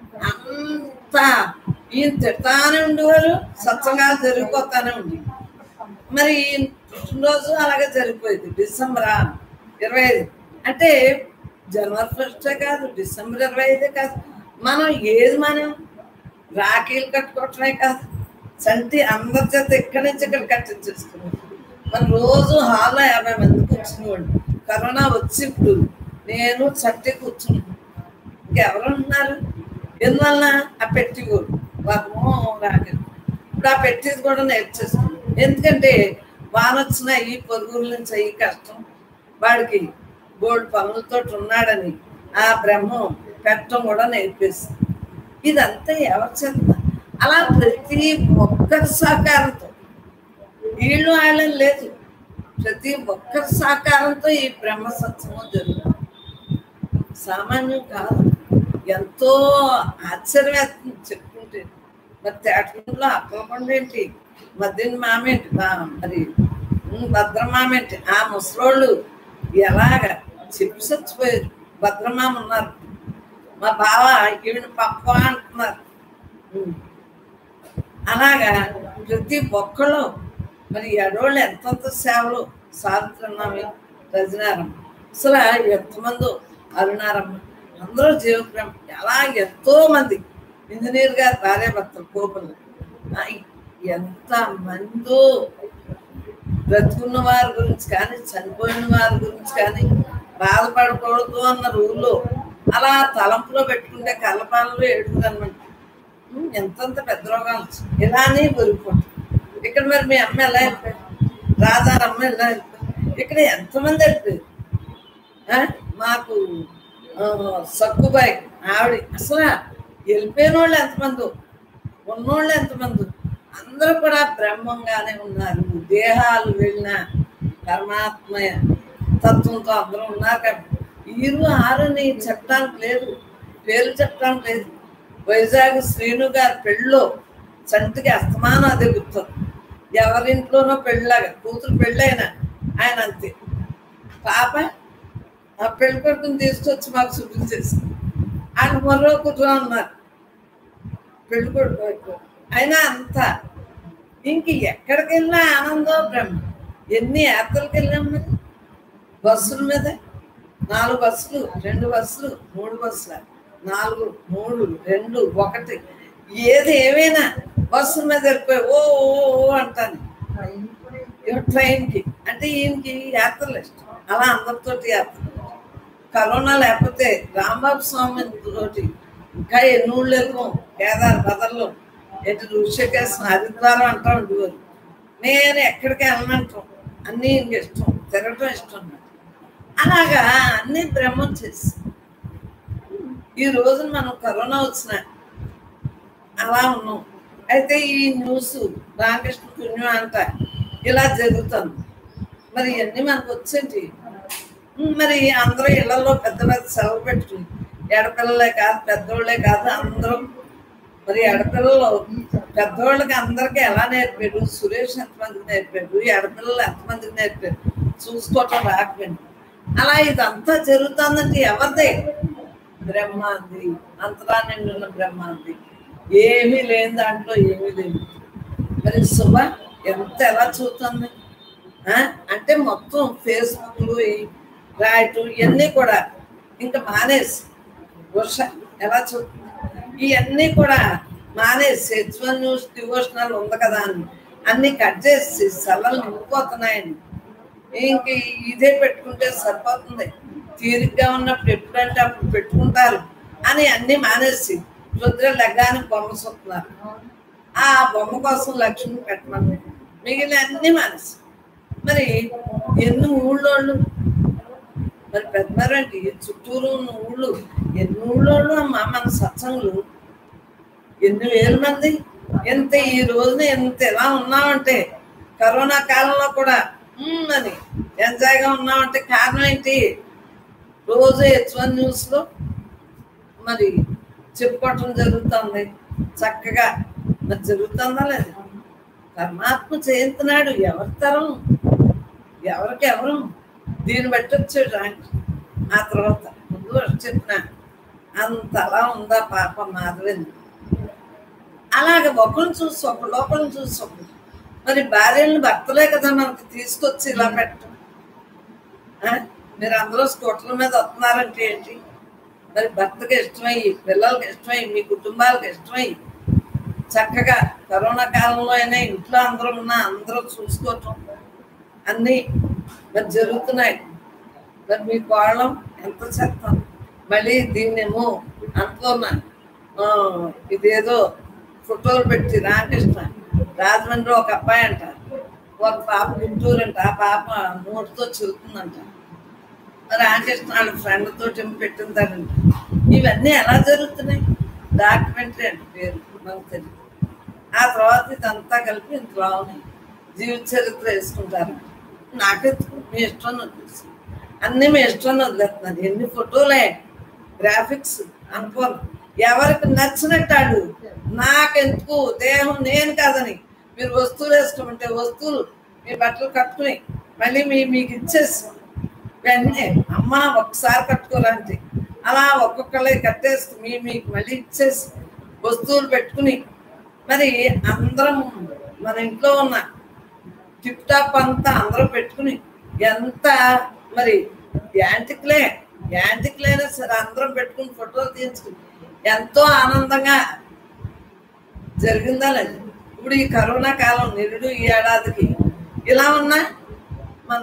అంతా ఈయన తిడతానే ఉండేవారు సత్సంగాలు జరిగిపోతానే ఉండి మరి ఈయన పుట్టినరోజు అలాగే జరిగిపోయింది డిసెంబర్ ఇరవై ఐదు అంటే జనవరి ఫస్టే కాదు డిసెంబర్ ఇరవై ఐదే కాదు మనం ఏది మనం రాఖీలు కట్టుకోవటమే కాదు సంటి అందరి చేత ఇక్కడి నుంచి ఇక్కడ కట్టించేసుకున్నాం మన రోజు హాల్లో యాభై మంది కూర్చునేవాళ్ళు కరోనా వచ్చి ఇప్పుడు నేను చట్టి కూర్చున్నాను ఇంకెవరు ఉన్నారు ఎందువల్ల ఆ పెట్టి కూడా వర్మో రాగదు ఇప్పుడు ఆ పెట్టేది కూడా నేర్చేసుకున్నాం ఎందుకంటే వాన వచ్చిన ఈ పొరుగుల నుంచి అయ్యి కష్టం వాడికి బోల్డ్ పనులతో ఉన్నాడని ఆ బ్రహ్మం పెట్టడం కూడా నేర్పేస్తుంది ఇదంతా ఎవరు చేత అలా ప్రతి ఒక్కరి సహకారంతో వీళ్ళు వాళ్ళని లేదు ప్రతి ఒక్కరి సహకారంతో ఈ బ్రహ్మ సత్సంగం జరుగుతుంది సామాన్యం కాదు ఎంతో ఆశ్చర్యం చెప్పుకుంటే మరి తేటలో అప్పలకొండ ఏంటి మధ్యన మామేంటి బా- మరి ఉమ్, భద్రమామ ఏంటి ఆ ముసలోళ్ళు ఎలాగ చెప్పి చచ్చిపోయారు భద్రమామ ఉన్నారు మా బావ ఈవిడ పప్ప అంటున్నారు ఉమ్. అలాగా ప్రతి ఒక్కళ్ళు మరి ఎడోళ్ళు ఎంతెంత సేవలు సాగుతున్నామే రజనారమ్మ అసలు ఎంతమంది అరుణారమ్మ అందరూ జీవప్రేమ అలా ఎంతో మంది ఇంజనీర్ గారు భార్య భర్తలు కోపలు ఆ, ఎంత మందో బ్రతుకున్న వారి గురించి కానీ చనిపోయిన వారి గురించి కానీ బాధపడకూడదు అన్న రూల్లో అలా తలంపులో పెట్టుకుంటే కళ్ళపాలలో ఏడుగురు అనమాట ఉమ్, ఎంతంత పెద్ద రోగాలు వచ్చాయి. ఇలానే దొరికిపోతుంది ఇక్కడ మరి మీ అమ్మ ఎలా వెళ్ళిపోయారు రాధారమ్మ ఎలా వెళ్ళిపోయారు ఇక్కడ ఎంతమంది వెళ్ళిపోయారు ఆ? మాకు ఆ, సక్కుబాయి ఆవిడ అసలు వెళ్ళిపోయిన వాళ్ళు ఎంతమంది ఉన్నోళ్ళు ఎంతమంది అందరూ కూడా బ్రహ్మంగానే ఉన్నారు దేహాలు వెళ్ళిన పరమాత్మ తత్వంతో అందరూ ఉన్నారు కాబట్టి ఈరు ఆరుని చెప్పడానికి లేదు పేరు చెప్పడానికి లేదు వైజాగ్ శ్రీను గారి పెళ్ళిలో చంటికి అస్తమానం అదే గుర్తుంది ఎవరింట్లోనో పెళ్ళలాగా కూతురు పెళ్ళైనా ఆయన అంతే పాప ఆ పెళ్లి కొడుకుని తీసుకొచ్చి మాకు చూపించేసి ఆయన మరో కూర్చొని ఉన్నారు పెళ్లి కొడుకు వైపు. అయినా అంత ఇంక ఎక్కడికి వెళ్ళినా ఆనందం బ్రహ్మ ఎన్ని యాత్రలకు వెళ్ళాం మరి బస్సుల మీద నాలుగు బస్సులు రెండు బస్సులు మూడు బస్సుల నాలుగు మూడు రెండు ఒకటి ఏది ఏమైనా బస్సుల మీద వెళ్ళిపోయి ఓ ఓ ఓ అంటాను ట్రైన్కి అంటే ఈయనకి యాత్రలు ఇష్టం అలా అందరితోటి యాత్ర కరోనా లేకపోతే రాంబాబు స్వామి తోటి ఇంకా ఎన్ని ఊళ్ళు వెళ్ళాం కేదార్ బదర్లో ఎటు ఋషికేశ్ హరిద్వారం అంటా ఉండేవారు నేను ఎక్కడికి వెళ్ళనంటాం అన్నీ ఇంక ఇష్టం తిరగటం ఇష్టం నాకు అలాగా అన్ని బ్రహ్మం చేసి ఈ రోజున మనం కరోనా వచ్చిన అలా ఉన్నాం అయితే ఈ న్యూస్ రామకృష్ణ పుణ్యం అంట ఇలా జరుగుతుంది మరి ఇవన్నీ మనకు వచ్చేటి ఉమ్, మరి అందరూ ఇళ్లలో పెద్ద పెద్ద సెలవు పెట్టుకుని ఎడపిల్లలే కాదు పెద్దోళ్ళే కాదు అందరూ మరి ఎడపిల్లలు పెద్దోళ్ళకి అందరికీ ఎలా నేర్పాడు సురేష్ ఎంతమందికి నేర్పాడు ఎడపిల్లలు ఎంతమందికి నేర్పాడు చూసుకోవటం రాకపోయింది అలా ఇదంతా జరుగుతుందంటే ఎవరిదే బ్రహ్మాంది అంతరాన్ని ఉన్న బ్రహ్మాంది ఏమీ లేని దాంట్లో ఏమీ లేదు మరి శుభ ఎంత ఎలా చూస్తుంది ఆ? అంటే మొత్తం ఫేస్బుక్లు రాయటం ఇవన్నీ కూడా ఇంకా మానేసి వర్ష ఎలా చూస్తుంది ఇవన్నీ కూడా మానేసి హెచ్ వన్ న్యూస్ డివోషనల్ ఉంది కదా అని అన్ని కట్ చేసి సెలవులు నిండిపోతున్నాయని ఇంక ఇదే పెట్టుకుంటే సరిపోతుంది తీరిగ్గా ఉన్నప్పుడు ఎప్పుడంటే అప్పుడు పెట్టుకుంటారు అని అన్ని మానేసి రుద్ర లగ్గానికి బొమ్మ చూస్తున్నారు ఆ బొమ్మ కోసం లక్ష్మి పెట్టమని మిగిలిన అన్ని మానేసి మరి ఎన్ని ఊళ్ళోళ్ళు మరి పెద్దవారండి చుట్టూరు ఉన్న ఊళ్ళు ఎన్ని ఊళ్ళోళ్ళు అమ్మా మన సత్సంగులు ఎన్ని వేల మంది ఎంత ఈ రోజున ఎంత ఎలా ఉన్నామంటే కరోనా కాలంలో కూడా "మ్మ్" అని ఎంజాయ్గా ఉన్నామంటే కారణం ఏంటి రోజు హెచ్ వన్ న్యూస్లో మరి చెప్పుకోవటం జరుగుతుంది చక్కగా మరి జరుగుతుందా లేదు పరమాత్మ చేయించున్నాడు ఎవరి తరం ఎవరికి ఎవరు దీన్ని బట్టి వచ్చాడు ర్యాంక్ ఆ తర్వాత ముందు వరకు చెప్పిన అంత అలా ఉందా పాప మాధవేంద్ర అలాగే ఒకరిని చూసి ఒకరు ఒకరిని చూసి ఒకరు మరి భార్యలను భర్తలే కదా మనకి తీసుకొచ్చి ఇలా పెట్టడం ఆ? మీరు అందరూ స్కూటర్ల మీద వస్తున్నారంటే ఏంటి మరి భర్తకి ఇష్టమయ్యి పిల్లలకి ఇష్టమయ్యి మీ కుటుంబాలకు ఇష్టమయ్యి చక్కగా కరోనా కాలంలో అయినా ఇంట్లో అందరూ ఉన్నా అందరూ చూసుకోవటం అన్నీ మరి జరుగుతున్నాయి మరి మీ కోళ్ళం ఎంత చెత్తం మళ్ళీ దీన్నేమో అంటున్నా ఆ, ఇదేదో ఫోటోలు పెట్టి రామకృష్ణ రాజమండ్రి ఒక అబ్బాయి అంట ఒక పాప గుంటూరు అంట ఆ పాప నోటితో చెబుతుందంట రామకృష్ణ వాళ్ళ ఫ్రెండ్ తోటి ఏమో పెట్టిందానంట ఇవన్నీ ఎలా జరుగుతున్నాయి డాక్యుమెంటరీ అంటే పేరు మనకు తెలియదు ఆ తర్వాత ఇదంతా కలిపి ఇంతలో ఉన్నాయి జీవిత చరిత్ర వేసుకుంటారు నాకెందుకు మీ ఇష్టం వదిలేసి అన్నీ మీ ఇష్టం వదిలేస్తున్నారు ఎన్ని ఫోటోలే గ్రాఫిక్స్ అనుకోను ఎవరికి నచ్చినట్టు ఆడు నాకెందుకు దేహం నేను కాదని మీరు వస్తువులు వేసుకోమంటే వస్తువులు మీ బట్టలు కట్టుకుని మళ్ళీ మీ మీకు ఇచ్చేసి వెంటనే అమ్మ ఒక్కసారి కట్టుకోరంటే అలా ఒక్కొక్కళ్ళే కట్టేసి మీ మీకు మళ్ళీ ఇచ్చేసి వస్తువులు పెట్టుకుని మరి అందరం మన ఇంట్లో ఉన్న టిప్ టాప్ అంతా అందరూ పెట్టుకుని ఎంత మరి యాంటిక్లే యాంటిక్లైనా సరే అందరం పెట్టుకుని ఫోటోలు తీయించుకుని ఎంతో ఆనందంగా జరిగిందా లేదు ఇప్పుడు ఈ కరోనా కాలం నిరుడు ఈ ఏడాదికి ఇలా ఉన్నా మన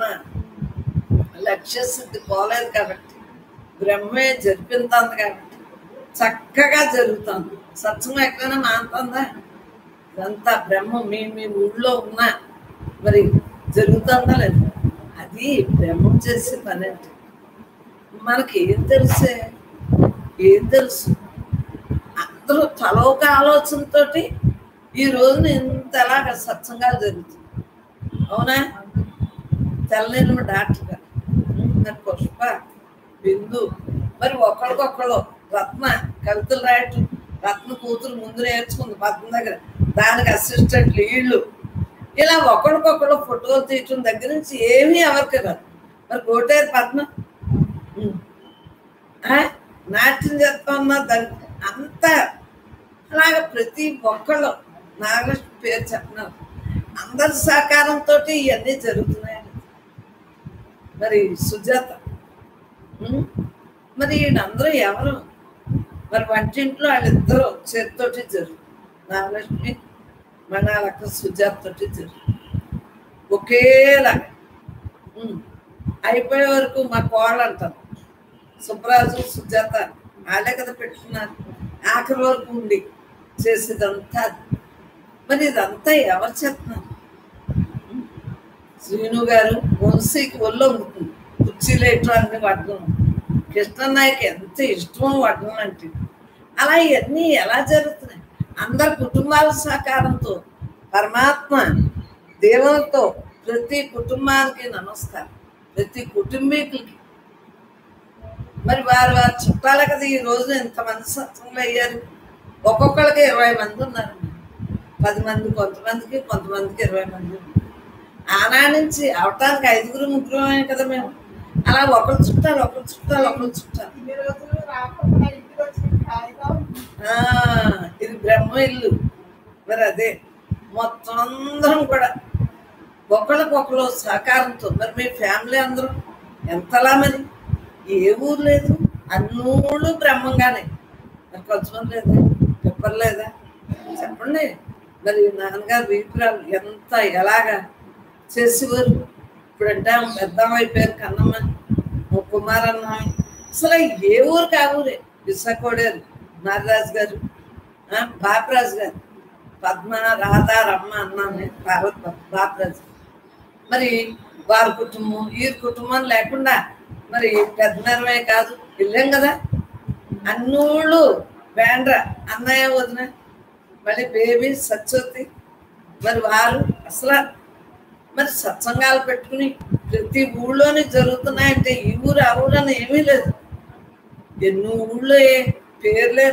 లక్ష్య సిద్ధి పోలేదు కాబట్టి బ్రహ్మే జరిపింది కాబట్టి చక్కగా జరుగుతుంది సత్సం ఎక్కడైనా మానుతుందా ఇదంతా బ్రహ్మ మీ మీ ఊళ్ళో ఉన్న మరి జరుగుతుందా లేదు అది బ్రహ్మం చేసే పని అంటే మనకి ఏం తెలుసే ఏం తెలుసు అందరూ తలోక ఆలోచనతోటి ఈ రోజున ఇంతలాగా సత్సంగా జరుగుతుంది అవునా తెల్లనిల్మ డాక్టర్ గారు మరి పుష్ప బిందు మరి ఒకరికొకళ్ళు రత్న కవితలు రాయటం రత్న కూతురు ముందు నేర్చుకుంది పద్మ దగ్గర దానికి అసిస్టెంట్లు వీళ్ళు ఇలా ఒకరికొకళ్ళు ఫోటోలు తీయటం దగ్గర నుంచి ఏమీ ఎవరికి రాదు మరి కోటేరు పద్మ ఉమ్. ఆ? నాట్యం చేస్తామన్నా దాని అంత అలాగ ప్రతి ఒక్కళ్ళు నాగలక్ష్మి పేరు చెప్పినారు అందరి సహకారంతో ఇవన్నీ జరుగుతున్నాయి మరి సుజాత ఉమ్, మరి వీళ్ళందరూ ఎవరు మరి వంటింట్లో వాళ్ళిద్దరూ చేతితోటి జరుగు నాగలక్ష్మి మణాలక్క సుజాత తోటి జరుగు ఒకేలాగా ఉమ్, అయిపోయే వరకు మా కోళ్ళు అంటారు సుబ్బరాజు సుజాత వాళ్ళే కదా పెట్టుకున్నారు ఆఖరి వరకు ఉండి చేసేదంతా అది. మరి ఇదంతా ఎవరు చేస్తున్నారు శ్రీను గారు వంశీకి ఒళ్ళు ఉంటుంది కుర్చీలేటు అన్ని వడ్డం కృష్ణనాయకి ఎంత ఇష్టమో వడ్డం అంటే అలా ఇవన్నీ ఎలా జరుగుతున్నాయి అందరి కుటుంబాల సహకారంతో పరమాత్మ దేవులతో ప్రతి కుటుంబానికి నమస్కారం ప్రతి కుటుంబీకులకి మరి వారు వారి చుట్టాలే కదా ఈ రోజున ఎంతమంది సత్సంగులు అయ్యారు ఒక్కొక్కరికి ఇరవై మంది ఉన్నారు పది మంది కొంతమందికి కొంతమందికి ఇరవై మంది ఉన్నారు. ఆనాడు నుంచి అవటానికి ఐదుగురు ముగ్గురు కదా మేము అలా ఒకరు చుట్టాలు ఒకరు చుట్టాలు ఒకరు చుట్టాలు ఇన్ని రోజులు రాకుండా ఇంటికి వచ్చి హాయిగా ఉంది. ఆ, ఇది బ్రహ్మ ఇల్లు మరి అదే మొత్తం అందరం కూడా ఒకళ్ళకొకళ్ళు సహకారంతో మరి మీ ఫ్యామిలీ అందరూ ఎంతలా మరి ఏ ఊరు లేదు అన్నూళ్ళు బ్రహ్మంగానే మరి కొంచెం లేదా చెప్పరు లేదా చెప్పండి మరి నాన్నగారు వీపురాలు ఎంత ఎలాగా చేసేవారు ఇప్పుడంటే ఆమె పెద్ద అయిపోయారు కన్నమ్మ ఓ కుమారన్న అసలు ఏ ఊరు కా ఊరే విశాఖోడేరు నాగరాజు గారు ఆ, బాపరాజు గారు పద్మ రాధా రమ్మ అన్నాను పార్వతి బాపరాజు మరి వారి కుటుంబం వీరి కుటుంబం లేకుండా మరి పెద్ద నెరవే కాదు వెళ్ళాం కదా అన్నోళ్ళు వేండ్ర అన్నయ్య వదిన మళ్ళీ బేబీ సత్యవతి మరి వారు అసలు మరి సత్సంగాలు పెట్టుకుని ప్రతి ఊళ్ళోని జరుగుతున్నాయంటే ఈ ఊరు ఆ ఊరు అని ఏమీ లేదు ఎన్నో ఊళ్ళో ఏ పేర్లే నాకు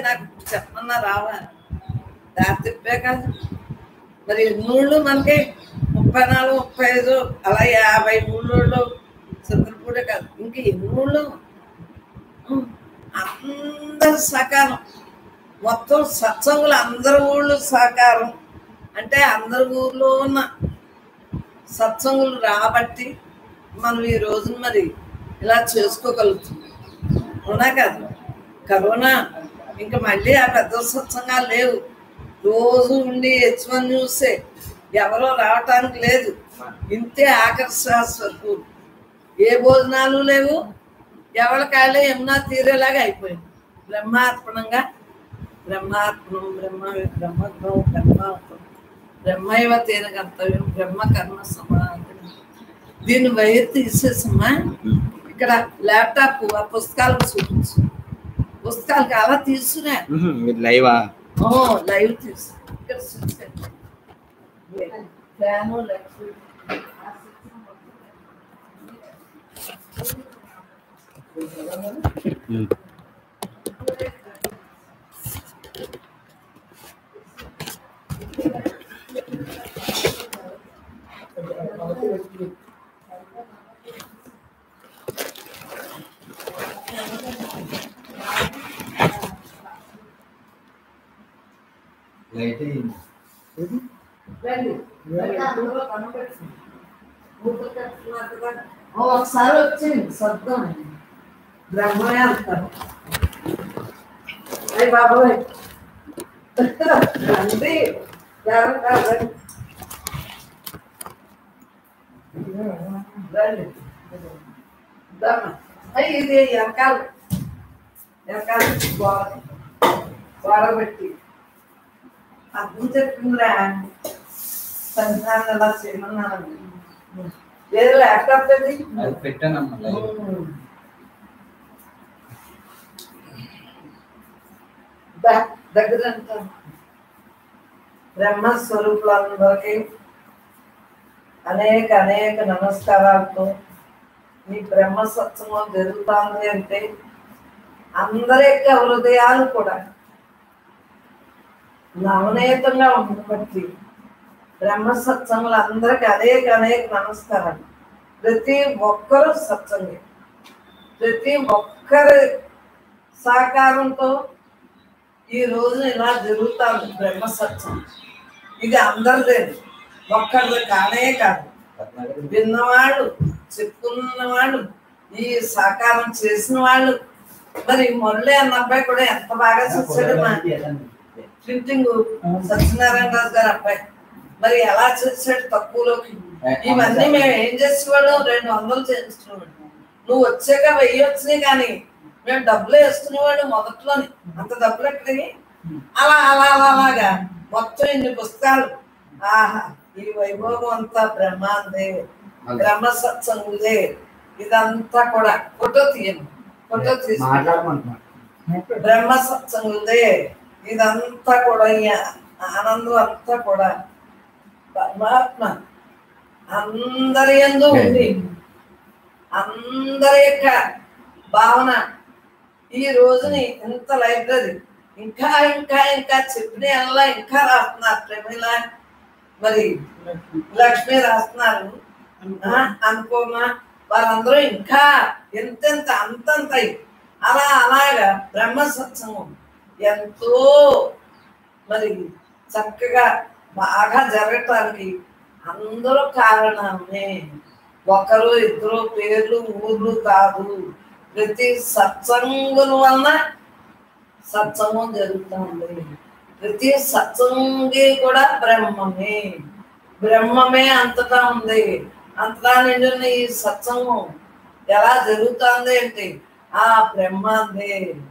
చెప్పమన్నా రావా దారి తిప్పే కాదు మరి ఎన్ని ఊళ్ళు మనకి ముప్పై నాలుగు ముప్పై ఐదు అలా యాభై ఊళ్ళో చంద్రపూడే కాదు ఇంక ఎన్ని ఊళ్ళు ఉం. అందరు సకాలం మొత్తం సత్సంగులు అందరి ఊళ్ళు సహకారం అంటే అందరి ఊర్లో ఉన్న సత్సంగులు రాబట్టి మనం ఈ రోజు మరి ఇలా చేసుకోగలుగుతున్నాం అవునా కాదు కరోనా ఇంకా మళ్ళీ ఆ పెద్ద సత్సంగాలు లేవు రోజు ఉండి హెచ్ వన్ చూసే ఎవరో రావటానికి లేదు ఇంతే ఆఖరి శ్వాస వరకు ఏ భోజనాలు లేవు ఎవరి కాళ్ళే ఏమన్నా తీరేలాగా అయిపోయింది బ్రహ్మార్పణంగా బ్రహ్మార్పణం బ్రహ్మ బ్రహ్మగ్నం బ్రహ్మార్పణం బ్రహ్మైవ తేన గంతవ్యం బ్రహ్మ కర్మ సమాధి దీన్ని వైర్ తీసేసమ్మా ఇక్కడ ల్యాప్టాప్ ఆ పుస్తకాలు చూపించు పుస్తకాలు అలా తీసుకురా మీరు లైవా ఓ లైవ్ తీసు ఇక్కడ స్విచ్ పెట్టు. ఫ్యాను లైట్ లైట్ రండి. రండి, అందులో కనబడుతుంది. ఊపిరి కట్టుకున్నారు కదా. ఓ, ఒకసారి వచ్చింది శబ్దం బ్రహ్మమే అంటారు అయ్యి బాబాయ్ రండి ఎవరు కాదు, రండి. రండి దమ్మ. అయ్యి ఇది వెనకాల వెనకాల గోడ గోడ పెట్టి అర్థం చెప్తుందిరా సంతానం ఎలా చేయమన్నాను లేదు ల్యాప్టాప్ అది అది పెట్టానమ్మా లైవ్ ఉమ్. ద- దగ్గర అంటాను బ్రహ్మస్వరూపులందరికీ అనేక అనేక నమస్కారాలతో ఈ బ్రహ్మ సత్సంగం జరుగుతుంది అంటే అందరి యొక్క హృదయాలు కూడా నవనీతంగా ఉండబట్టి బ్రహ్మ సత్సంగులు అందరికి అనేక అనేక నమస్కారాలు ప్రతి ఒక్కరూ సత్సంగి ప్రతి ఒక్కరి సహకారంతో ఈ రోజు ఇలా జరుగుతుంది బ్రహ్మ సత్సం ఇది అందరిదేది ఒక్కరిది కానే కాదు విన్నవాళ్ళు చెప్పుకున్న ఈ సహకారం చేసిన వాళ్ళు మరి మురళి అన్న అబ్బాయి కూడా ఎంత బాగా చేశాడు మా ప్రింటింగ్ సత్యనారాయణ రాజు గారు అబ్బాయి మరి ఎలా చేసాడు తక్కువలోకి ఇవన్నీ మేము ఏం చేసేవాళ్ళం రెండు వందలు చేయించుకునేవాడు నువ్వు వచ్చాక వెయ్యి వచ్చినాయి కానీ మేము డబ్బులు వేసుకునేవాడు మొదట్లోని అంత డబ్బులు ఎక్కడివి అలా అలా అలా అలాగా మొత్తం ఇన్ని పుస్తకాలు ఆహా ఈ వైభోగం అంతా బ్రహ్మాందే బ్రహ్మ సత్సంగుదే ఇదంతా కూడా ఫోటో తీయండి ఫోటో తీసి మాట్లాడమంటున్నా బ్రహ్మ సత్సంగుదే ఇదంతా కూడా ఈ ఆనందం అంతా కూడా పరమాత్మ అందరి ఎందు ఉంది అందరి యొక్క భావన ఈ రోజుని ఇంత లైబ్రరీ ఇంకా ఇంకా ఇంకా చెప్పిన అలా ఇంకా రాస్తున్నారు ప్రమిళ మరి లక్ష్మి రాస్తున్నారు ఆ, అనుకోమ వాళ్ళందరూ ఇంకా ఎంతెంత అంతంత అలా అలాగా బ్రహ్మ సత్సంగం ఎంతో మరి చక్కగా బాగా జరగటానికి అందరూ కారణమే ఒకరు ఇద్దరు పేర్లు ఊర్లు కాదు ప్రతి సత్సంగుల వలన సత్సంగం జరుగుతుంది ప్రతి సత్సంగి కూడా బ్రహ్మమే బ్రహ్మమే అంతటా ఉంది అంతటా నిండిన ఈ సత్సంగం ఎలా జరుగుతుంది అంటే ఆ బ్రహ్మాందే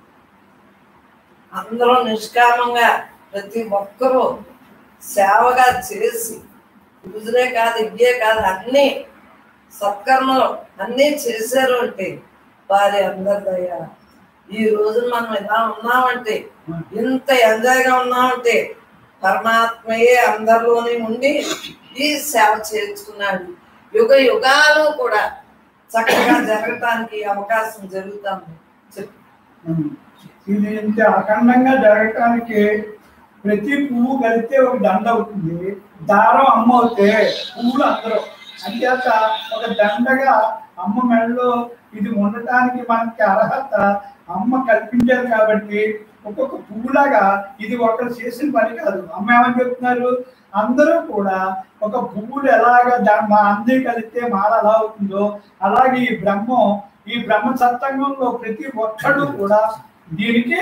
అందరూ నిష్కామంగా ప్రతి ఒక్కరూ సేవగా చేసి పూజలే కాదు ఇవే కాదు అన్ని సత్కర్మలు అన్నీ చేశారు అంటే వారి అందరి దయ ఈ రోజు మనం ఎలా ఉన్నామంటే ఇంత ఎంజాయ్గా ఉన్నామంటే పరమాత్మయే అందరిలోనే ఉండి ఈ సేవ చేర్చుకున్నాడు యుగ యుగాలు కూడా చక్కగా జరగటానికి అవకాశం జరుగుతుంది చెప్పు ఇది ఇంత అఖండంగా జరగటానికి ప్రతి పువ్వు కలిస్తే ఒక దండ అవుతుంది దారం అమ్మ అవుతే పువ్వులు అందరూ అంచేత ఒక దండగా అమ్మ మెడలో ఇది ఉండటానికి మనకి అర్హత అమ్మ కల్పించారు కాబట్టి ఒక్కొక్క పువ్వులాగా ఇది ఒకరు చేసిన పని కాదు అమ్మ ఏమని చెప్తున్నారు అందరూ కూడా ఒక పువ్వులు ఎలాగ దా- మా అందరి కలిస్తే మాల ఎలా అవుతుందో అలాగే ఈ బ్రహ్మం ఈ బ్రహ్మ సత్సంగంలో ప్రతి ఒక్కడు కూడా దీనికి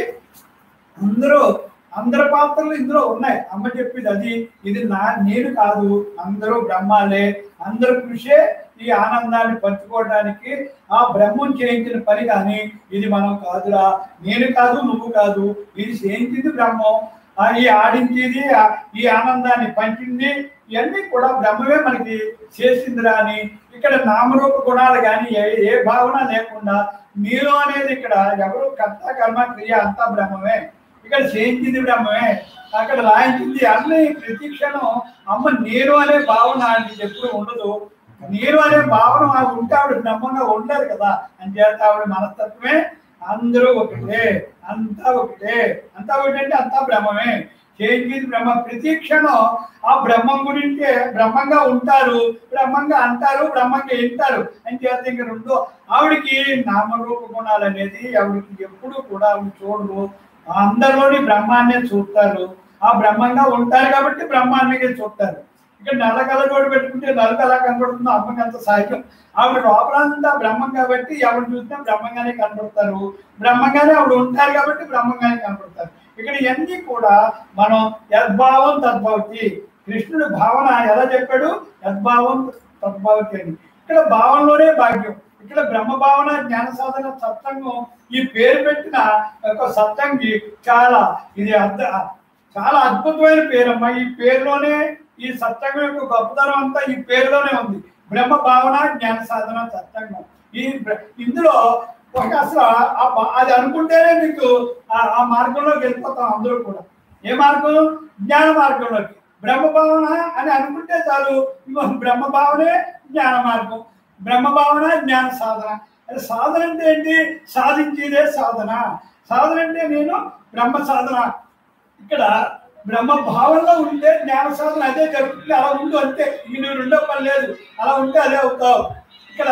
అందరూ అందరి పాత్రలు ఇందులో ఉన్నాయి అమ్మ చెప్పింది అది ఇది నా నేను కాదు అందరూ బ్రహ్మాలే అందరూ కృషే ఈ ఆనందాన్ని పంచుకోవడానికి ఆ బ్రహ్మం చేయించిన పని కానీ ఇది మనం కాదురా నేను కాదు నువ్వు కాదు ఇది చేయించింది బ్రహ్మం ఆ ఈ ఆడించేది ఆ- ఈ ఆనందాన్ని పంచింది ఇవన్నీ కూడా బ్రహ్మమే మనకి చేసిందిరా అని ఇక్కడ నామరూప గుణాలు కానీ ఏ ఏ భావన లేకుండా నీలో అనేది ఇక్కడ ఎవరు కర్త కర్మ క్రియ అంతా బ్రహ్మమే ఇక్కడ చేయించింది బ్రహ్మమే అక్కడ రాయించింది అన్ని ప్రతి క్షణం అమ్మ నేను అనే భావన ఆయనకి ఎప్పుడు ఉండదు నేను అనే భావన ఆవిడ ఉంటే ఆవిడ బ్రహ్మంగా ఉండదు కదా అని చేత ఆవిడ మనస్తత్వమే అందరూ ఒకటే అంతా ఒకటే అంతా ఒకటంటే అంతా బ్రహ్మమే చేయించింది బ్రహ్మ ప్రతి క్షణం ఆ బ్రహ్మం గురించే బ్రహ్మంగా ఉంటారు బ్రహ్మంగా అంటారు బ్రహ్మంగా వింటారు అని చేత ఇంక రెండు ఆవిడకి నామరూప గుణాలు అనేది ఆవిడకి ఎప్పుడు కూడా ఆవిడ చూడరు అందరిలోని బ్రహ్మాన్నే చూస్తారు ఆ బ్రహ్మంగా ఉంటారు కాబట్టి బ్రహ్మాన్ని చూస్తారు ఇక్కడ నల్ల కలగోడు పెట్టుకుంటే నలుగు ఎలా కనబడుతుందో అమ్మకి అంత సహజం ఆవిడ లోపలంతా బ్రహ్మం కాబట్టి ఎవరు చూసినా బ్రహ్మంగానే కనబడతారు బ్రహ్మంగానే ఆవిడ ఉంటారు కాబట్టి బ్రహ్మంగానే కనబడతారు ఇక్కడ ఇవన్నీ కూడా మనం యద్భావం తద్భవతి కృష్ణుడు భావన ఎలా చెప్పాడు యద్భావం తద్భవతి అని ఇక్కడ భావనలోనే భాగ్యం ఇక్కడ బ్రహ్మ భావన జ్ఞాన సాధన సత్సంగం ఈ పేరు పెట్టిన ఒక సత్సంగి చాలా ఇది అర్థ చాలా అద్భుతమైన పేరమ్మా ఈ పేరులోనే ఈ సత్సంగం యొక్క గొప్పతనం అంతా ఈ పేరులోనే ఉంది బ్రహ్మ భావన జ్ఞాన సాధన సత్సంగం ఈ బ్ర- ఇందులో ఒక అసలు ఆ బా- అది అనుకుంటేనే మీకు ఆ- ఆ మార్గంలోకి వెళ్ళిపోతాం అందరూ కూడా ఏ మార్గం జ్ఞాన మార్గంలోకి బ్రహ్మ భావన అని అనుకుంటే చాలు ఇగో బ్రహ్మ భావనే జ్ఞాన మార్గం బ్రహ్మ భావన జ్ఞాన సాధన అది సాధన అంటే ఏంటి సాధించేదే సాధన సాధన అంటే నేను బ్రహ్మ సాధన ఇక్కడ బ్రహ్మ భావంలో ఉంటే జ్ఞాన సాధన అదే జరుగుతుంది అలా ఉండు అంతే ఇక నువ్వు రెండో పని లేదు అలా ఉంటే అదే అవుతావు ఇక్కడ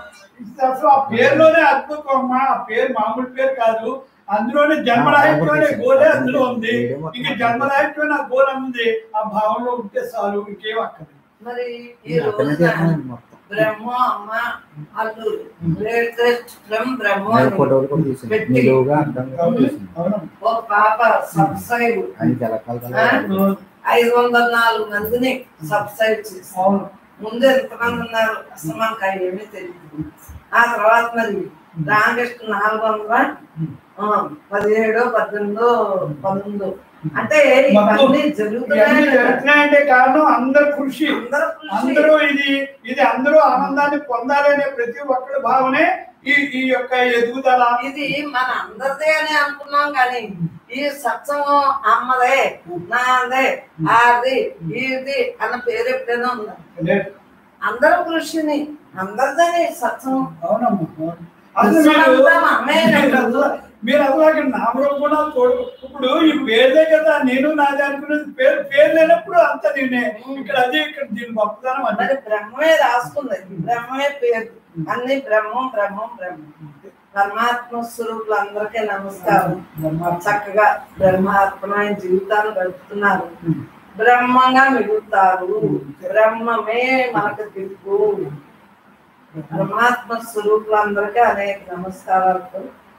అసలు ఆ పేరులోనే అద్భుతం అమ్మా ఆ పేరు మామూలు పేరు కాదు అందులోనే జన్మరాహిత్యం అనే గోలే అందులో ఉంది ఇంక జన్మరాహిత్యం అనే గోల్ ఉంది ఆ భావంలో ఉంటే చాలు ఇంకేం అక్కర్లేదు మరి ఈ రోజున బ్రహ్మ అమ్మ అల్లుడు గ్రేటెస్ట్ ఫ్రమ్ బ్రహ్మ అని ఫోటోలు కూడా తీసింది పెట్టి నిలువుగా అడ్డంగా అవును తీసింది అవును ఒక పాప సబ్స్క్రైబ్ అది జలకాల ఐదు వందల నాలుగు మందిని సబ్స్క్రైబ్ చేసి అవును ముందు ఎంతమంది ఉన్నారు అసలు మనకు అవి ఏమీ తెలియదు ఆ తర్వాత మరి రామకృష్ణ నాలుగు వందల ఆ, పదిహేడో పద్దెనిమిదో పంతొమ్మిదో అంటే ఇవన్నీ ఇవన్నీ జరుగుతున్నాయి కదా. జరుగుతున్నాయంటే కారణం అందరి కృషి అందరూ కృషి. అందరూ ఇది ఇది అందరూ ఆనందాన్ని పొందాలనే ప్రతి ఒక్కరి భావనే ఈ ఈ యొక్క ఎదుగుదల ఇది మన అందరిదే అని అనుకున్నాం కానీ ఈ సత్సంగం అమ్మదే నాదే అది ఇది అన్న పేరు ఎప్పుడైనా ఉందా లేదు. అందరూ కృషిని అందరిదని సత్సంగం అవునమ్మా అవును. అసలు మీరు విశ్వమంతా అమ్మేనండి. మీరు అసలు మీరు అసలు అక్కడ నామరూప గుణాలు చూడు ఇప్పుడు ఈ పేరుదే కదా నేను నాది అనుకున్నది పేరు పేరు లేనప్పుడు అంత నేనే ఇక్కడ అదే ఇక్కడ దీని గొప్పతనం అది మరి బ్రహ్మమే రాసుకుంది బ్రహ్మమే పేరు అన్ని బ్రహ్మం బ్రహ్మం బ్రహ్మం పరమాత్మ స్వరూపులు అందరికీ నమస్కారం చక్కగా బ్రహ్మాత్మైన జీవితాన్ని గడుపుతున్నారు బ్రహ్మంగా మిగులుతారు బ్రహ్మమే మనకు దిక్కు పరమాత్మ స్వరూపులందరికీ అనేక నమస్కారాలతో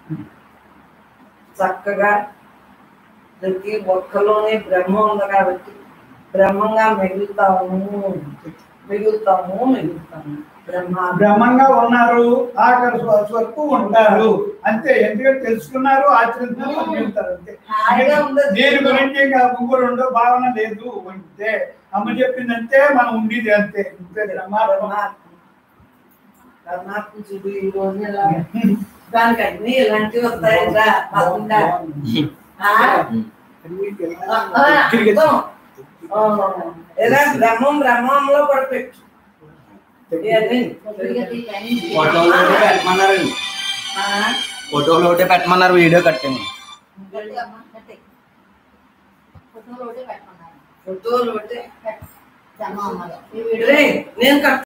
చక్కగా ప్రతి ఒక్కలోనే బ్రహ్మ ఉంది కాబట్టి బ్రహ్మంగా మిగులుతాము మిగులుతాము మిగులుతాము బ్రహ్మ బ్రహ్మంగా ఉన్నారు ఆఖరి శ్వాస వరకు ఉంటారు అంతే ఎందుకంటే తెలుసుకున్నారు ఆచరిస్తున్నారు జీవితారు అంతే హాయిగా ఉంది దేని గురించి ఇంకా ముందు రెండో భావన లేదు అంతే అమ్మ చెప్పిందంటే మనం ఉండేది అంతే అంతే బ్రహ్మాత్మ పరమాత్మ పరమాత్మ చూడు ఈ రోజు ఇలా దానికి అన్ని ఇలాంటివి వస్తాయిరా పదకొండా ఆ? ఆ, అర్థం. ఆ, ఏదో బ్రహ్మం బ్రహ్మంలో కూడా పెట్టు ఇవన్నీ. ఫోటోలు ఒకటి పెట్టమన్నారండి ఆ? ఫోటోలు ఒకటి పెట్టమన్నారు వీడియో కట్టాము గట్టిగా గట్టి ఫోటోలు ఒకటి పెట్టుకున్నాను ఫోటోలు ఒకటి జమ అమ్మలో ఈ వీడియో రేయ్, నేను కట్